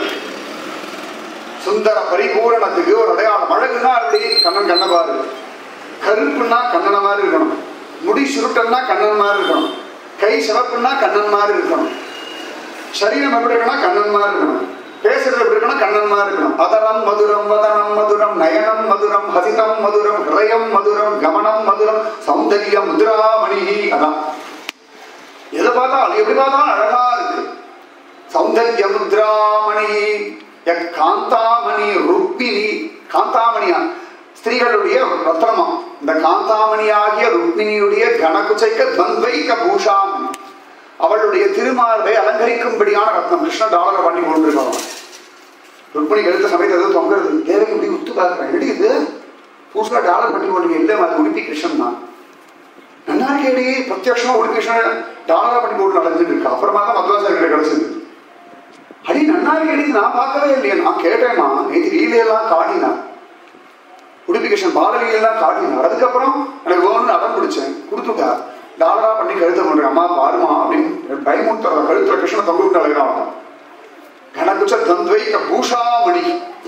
Speaker 1: சுந்தர பரிபூரணத்துக்கு ஒரு அடையாளம் அழகுனா அப்படி கண்ணன் கண்ண பாரு கருப்புன்னா கண்ணன மாதிரி இருக்கணும் முடி சுருட்டன்னா கண்ணன் மாதிரி இருக்கணும் கை சிவப்புன்னா கண்ணன் மாதிரி இருக்கணும் சரீரம் எப்படி இருக்கணும் கண்ணன் மாதிரி இருக்கணும் பேசுறது எப்படி இருக்கணும் கண்ணன் மாதிரி இருக்கணும் அதரம் மதுரம் வதனம் மதுரம் நயனம் மதுரம் ஹசிதம் மதுரம் ஹிரயம் மதுரம் கமனம் மதுரம் சௌந்தர்ய முத்ராமணி அதான் எதை பார்த்தாலும் எப்படி பார்த்தாலும் அழகா இருக்கு சௌந்தர்ய முத்ராமணி எக் காந்தாமணி ருக்மிணி காந்தாமணியா ஸ்திரீகளுடைய ரத்னமா இந்த காந்தாமணியாகிய ருக்மிணியுடைய கணகுச்சைக்க துவந்தைக்க பூஷாம் அவளுடைய திருமார்பை அலங்கரிக்கும்படியான ரத்னம் கிருஷ்ண டாலரை பண்ணி கொண்டிருக்காங்க ருக்மிணி எடுத்த சமயத்தில் ஏதோ தொங்குறது தேவைக்கு இப்படி உத்து பார்க்கிறேன் எப்படி இது புதுசாக டாலர் பண்ணி கொண்டு இல்லை அது உடுப்பி கிருஷ்ணன் தான் நல்லா கேடி பிரத்யட்சமா உடுப்பி கிருஷ்ணன் டாலரா பண்ணி போட்டு நடந்துட்டு இருக்கா அப்புறமா தான் மத்வாசாரிகிட்ட கிடைச்சது அடி நன்னா கேடி நான் பார்க்கவே இல்லையே நான் கேட்டேன்னா நேற்று லீலையெல்லாம் காட்டினா உடுப்பி கிருஷ்ணன் பாலலீலாம் காட்டினார் அதுக்கப்புறம் எனக்கு வேணும்னு அடம் பிடிச்சேன் கொடுத்துட்டா டாலரா பண்ணி கழுத்த பண்றேன் அம்மா பாருமா அப்படின்னு பயமுறுத்துற கழுத்துல கிருஷ்ணன் தொங்க விட்டு அழகான் கனகுச்ச தந்த்வைக பூஷாமணி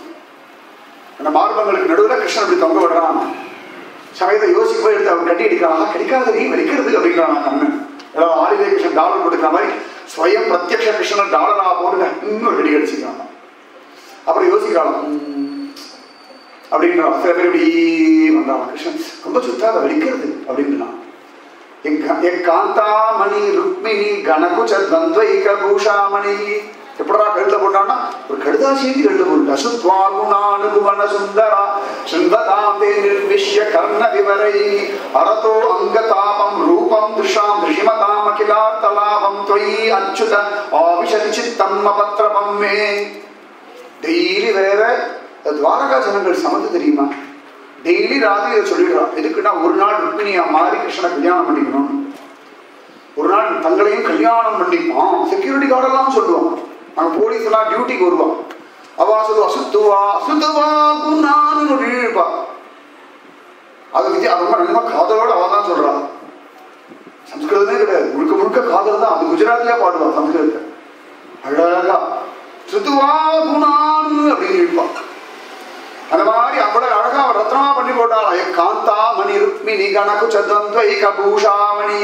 Speaker 1: அந்த மார்பங்களுக்கு நடுவில் கிருஷ்ணன் இப்படி தொங்க விடுறான் சமயத்தை யோசிக்க போய் எடுத்து அவர் கட்டி அடிக்கிறான் கிடைக்காது நீ வெடிக்கிறது அப்படிங்கிறான் கண்ணன் ஏதாவது ஆலிவே கிருஷ்ணன் டாலர் கொடுக்குற மாதிரி ஸ்வயம் பிரத்யக்ஷ கிருஷ்ணன் டாலரா போடுங்க இன்னும் ரெடி அடிச்சுக்கிறான் அப்புறம் யோசிக்கிறான் உம், அப்படின்றான் சில பேர் இப்படி வந்தாங்க கிருஷ்ணன் ரொம்ப சுத்தாத வெடிக்கிறது அப்படின்றான் என் காந்தாமணி ருக்மிணி கணகுச்ச துவந்தைக பூஷாமணி எப்படா கழுத்த போட்டான்னா ஒரு கழுதாசேந்தி கழுத்த போட்டு அசுத்வா குணானுகுவன சுந்தரா சுந்ததாம்பே நிர்விஷ்ய கர்ண விவரை அரதோ அங்கதாபம் ரூபம் திருஷாம் ரிஷிமதாம் அகிலார்த்தலாபம் தொயி அச்சுத ஆவிஷதி சித்தம் அபத்ரபம் மே டெய்லி வேற துவாரகா ஜனங்கள் சமந்து தெரியுமா டெய்லி ராத்திரி இதை சொல்லிடுறான் எதுக்குன்னா ஒரு நாள் ருக்மிணியா மாறி கிருஷ்ணனை கல்யாணம் பண்ணிக்கணும் ஒரு நாள் தங்களையும் கல்யாணம் பண்ணிப்பான் செக்யூரிட்டி கார்டெல்லாம் சொல்லுவான் அங்க போலீஸ் எல்லாம் டியூட்டிக்கு வருவான் அவ சொல்லுவா சுத்துவா சுத்துவா குன்னான்னு ஒரு இழுப்பா அது விஜய் ரொம்ப நல்லா காதலோட அவ தான் சொல்றா சம்ஸ்கிருதமே கிடையாது முழுக்க முழுக்க காதல் தான் அது குஜராத்தியா பாடுவா சம்ஸ்கிருதத்தை அழகா சுத்துவா குணான்னு அப்படின்னு இழுப்பான் அந்த மாதிரி அவ்வளவு அழகா அவன் ரத்னமா பண்ணி போட்டாள் அய காந்தா மணி ருக்மிணி கணக்கு சத்வந்தை கபூஷாமணி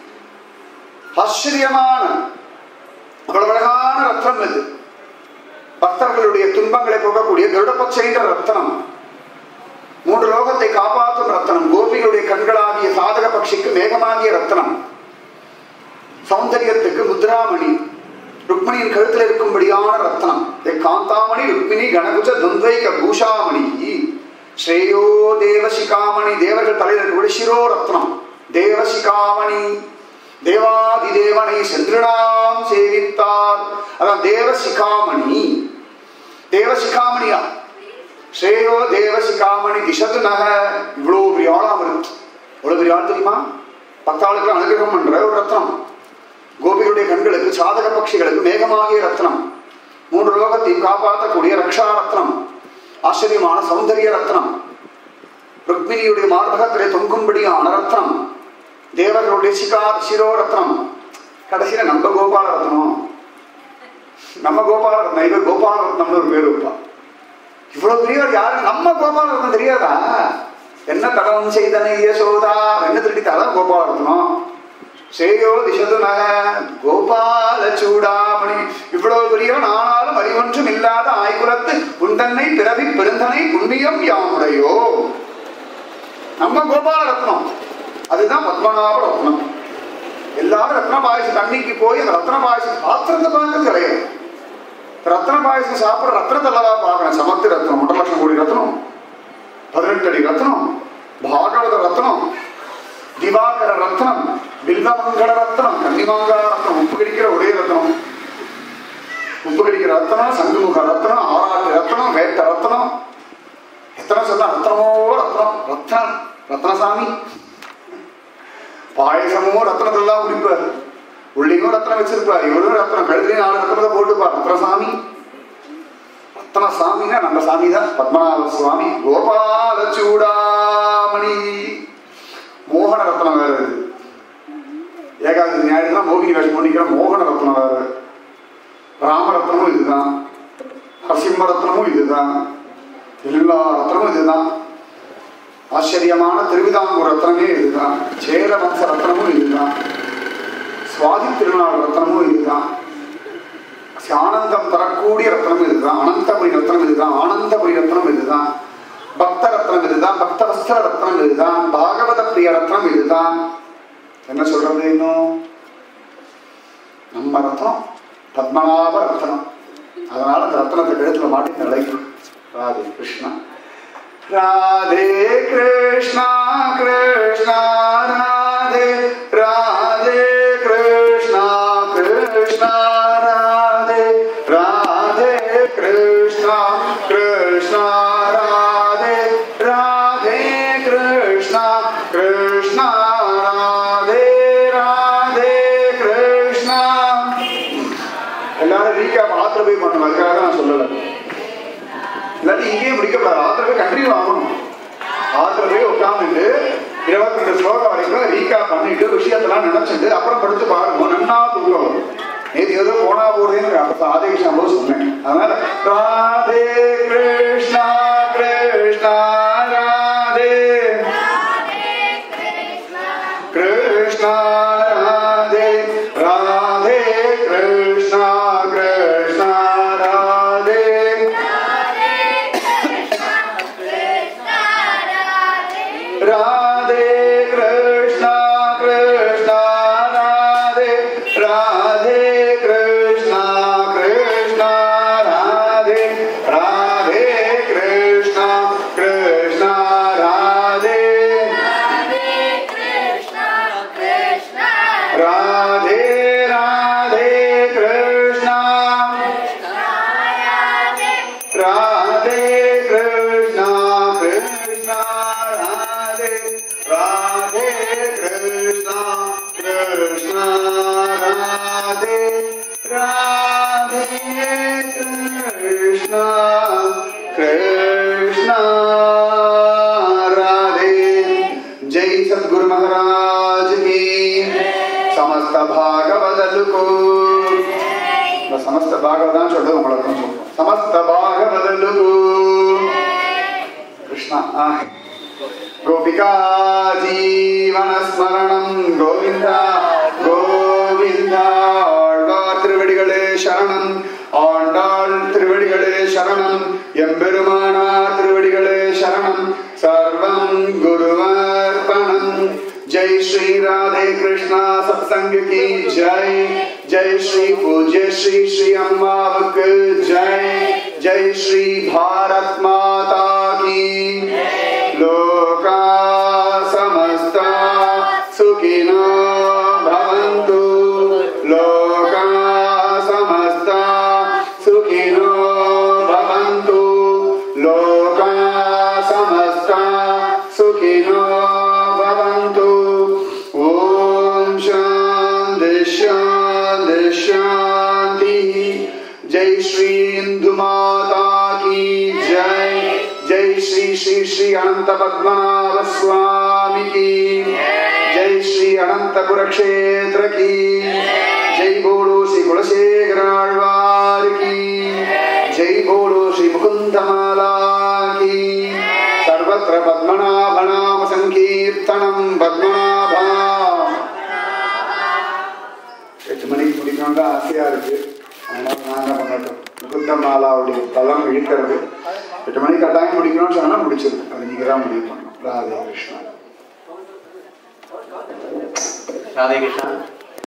Speaker 1: ஆச்சரியமான அவ்வளவு அழகான ரத்னம் இது பக்தர்களுடைய துன்பங்களை போகக்கூடிய கருடப்பச்சைன்ற ரத்னம் மூன்று லோகத்தை காப்பாற்றும் ரத்னம் கோபிகளுடைய கண்களாகிய சாதக பட்சிக்கு மேகமா ரத்னங்களாகிய ரத்னம் சௌந்தரியத்துக்கு முத்ராமணி ருக்மிணியின் கழுத்தில் இருக்கும்படியான ரத்னம் ஏ காந்தாமணி ருக்மிணி கணகுஜ துந்தைக பூஷாமணி ஸ்ரேயோ தேவசிகாமணி தேவர்கள் தலையில் இருக்கக்கூடிய சிரோ ரத்னம் தேவசிகாமணி தேவாதி தேவனை சென்றுடாம் சேவித்தார் அதான் தேவசிகாமணி தேவசிகாமணியா ஸ்ரேயோ தேவசிகாமணி திசது நக இவ்வளோ பெரிய ஆளா வருது இவ்வளோ பெரிய ஆள் தெரியுமா பக்தாளுக்கு அனுகிரகம் பண்ற ஒரு ரத்னம் கோபிகளுடைய கண்களுக்கு சாதக பட்சிகளுக்கு மேகமாகிய ரத்னம் மூன்று லோகத்தையும் காப்பாற்றக்கூடிய ரக்ஷா ரத்னம் ஆச்சரியமான சௌந்தரிய ரத்னம் ருக்மிணியுடைய மார்பகத்திலே தொங்கும்படியான ரத்னம் தேவர்களுடைய சிகா சிரோ ரத்னம் கடைசியில நம்ம கோபால ரத்னம் நம்ம கோபால ரத்னம் இவர் கோபால ரத்னம்னு ஒரு பேர் வைப்பா இவ்வளவு பெரியவர் யாரு நம்ம கோபால ரத்னம் தெரியாதா என்ன தடம் செய்தனை யசோதா என்ன திருடி அதான் கோபால ரத்னம் சேயோ திசது நக கோபால சூடாமணி இவ்வளவு பெரியவன் ஆனாலும் அறிவொன்றும் இல்லாத ஆய்குலத்து உண்டன்னை பிறவி பெருந்தனை புண்ணியம் யாமுடையோ நம்ம கோபால ரத்னம் அதுதான் பத்மநாப ரத்னம் எல்லாரும் ரத்ன பாயசம் தண்ணிக்கு போய் அந்த ரத்ன பாயசம் பாத்திரத்தை பார்க்கறது கிடையாது ரத்ன பாயசம் சாப்பிட்ற ரத்னத்தை எல்லாம் பார்க்கணும் சமத்து ரத்னம் ஒன்றரை லட்சம் கோடி ரத்னம் பதினெட்டு அடி ரத்னம் பாகவத ரத்னம் திவாகர ரத்னம் பில்வமங்கல ரத்னம் கன்னிமாங்கா ரத்னம் உப்பு கடிக்கிற ஒரே ரத்னம் உப்பு கடிக்கிற ரத்னம் சங்குமுக ரத்னம் ஆராட்டு ரத்னம் வேட்ட ரத்னம் எத்தனை சொன்னா ரத்னமோ ரத்னம் ரத்னம் ரத்னசாமி பாயசமும் ரத்னத்தெல்லாம் குடிப்பார் உள்ளியும் ரத்னம் வச்சிருப்பார் இவரும் ரத்னம் கழுத்துலையும் நாலு ரத்னத்தை போட்டுப்பார் ரத்னசாமி ரத்ன சாமினா நம்ம சாமி தான் பத்மநாப சுவாமி கோபால சூடாமணி மோகன ரத்னம் வேற இது ஏகாதசி ஞாயிறு மோகினி வேஷம் பண்ணிக்கிற மோகன ரத்னம் வேற ராமரத்னமும் இதுதான் நரசிம்ம ரத்னமும் இதுதான் எல்லா ரத்னமும் இதுதான் ஆச்சரியமான திருவிதாங்கூர் ரத்னமே இதுதான் சேர வம்ச ரத்னமும் இதுதான் சுவாதி திருநாள் ரத்னமும் இதுதான் ஆனந்தம் தரக்கூடிய ரத்னம் இதுதான் அனந்தபுரி ரத்னம் இதுதான் ஆனந்தபுரி ரத்னம் இதுதான் பக்த ரத்னம் இதுதான் பக்த வஸ்திர ரத்னம் இதுதான் பாகவத பிரிய ரத்னம் இதுதான் என்ன சொல்றது இன்னும் நம்ம ரத்னம் பத்மநாப ரத்னம் அதனால அந்த ரத்னத்தை கழுத்துல மாட்டி நிலைக்கும் ராதே கிருஷ்ணா ராதே கிருஷ்ணா கிருஷ்ணா ராதே ராதே கிருஷ்ணா கிருஷ்ணா ராதே ராதே கிருஷ்ணா கிருஷ்ணா ராதே ராதே கிருஷ்ணா கிருஷ்ணா ராதே ராதே கிருஷ்ணா எல்லாரும் ரீகேப் ஆத்திர போய் பண்ணணும் அதுக்காக தான் நான் சொல்லலை இல்லாட்டி இங்கேயே முடிக்கப்படாது ஆத்திர போய் கண்டினியூ ஆகணும் ஆத்திர போய் உட்காந்துட்டு இருபத்தி ரெண்டு ஸ்லோகம் வரைக்கும் ரீகேப் பண்ணிட்டு விஷயத்தெல்லாம் நினைச்சிட்டு அப்புறம் படுத்து பாருங்க நன்னா தூக்கம் வரும் நேற்று ஏதோ போனா போறதுன்னு அப்ப ஆதே கிருஷ்ணா போது சொன்னேன் அதனால ராதே கிருஷ்ணா கிருஷ்ணா ராதே கிருஷ்ணா ராதே ராதே கிருஷ்ணா கிருஷ்ணா ராதே ராதே கிருஷ்ணா கிருஷ்ணா ராதே ராதே கிருஷ்ணா கிருஷ்ணா ராதே ராதே கிருஷ்ணா கிருஷ்ணா ராதே ராதே ராதே கிருஷ்ணா ராதே கிருஷ்ணா கிருஷ்ணா ராதே ராதே கிருஷ்ணா கிருஷ்ணா ராதே ராதே கிருஷ்ணா கிருஷ்ணா ராதே ஜெய் சத்குரு மகாராஜ் கி సమస్త భాగవదలుకు సమస్త భాగవతాన్ని చూడదు உங்களுக்கு சொல்றோம் సమస్త భాగవదలుకు కృష్ణ ఆ. గోపికా జీవన స్మరణం గోవింద గోవింద ஆழ்வார் திருவடிகளே சரணம் ஆண்டாள் திருவடிகளே சரணம் எம்பெருமானார் திருவடிகளே சரணம் சர்வம் குருவர்ப்பணம் जय श्री राधे कृष्णा सत्संग की जय जय श्री पूज्य श्री श्री अम्मावक जय जय श्री भारत माता की लोका समस्ता सुखिनो भवन्तु लोका समस्ता सुखिनो भवन्तु लोका समस्ता सुखिनो भवन्तु ॐ शान्ति शान्ति शान्तिः जय श्री इंदु माता की जय जय श्री श्री श्री अनंत पद्मनाभ स्वामी की जय श्री अनंत कुरुक्षेत्र की जय बोलो श्री कुलशेखर आழ்வார் की जय बोलो श्री मुकुंदमाला की सर्वत्र पद्मनाभ नाम संकीर्तनम पद्मनाभा எட்டு மணிக்கு முடிக்கணும்னு ஆசையா இருக்கு அதனால நான் என்ன பண்ணட்டும் முகுந்த மாலாவுடைய பலம் இழுக்கிறது எட்டு மணிக்கு கட்டாயம் முடிக்கணும்னு சொன்னா முடிச்சிருக்கு அது நீங்க தான் முடிவு பண்ணணும் ராதே கிருஷ்ணா
Speaker 2: ராதே கிருஷ்ணா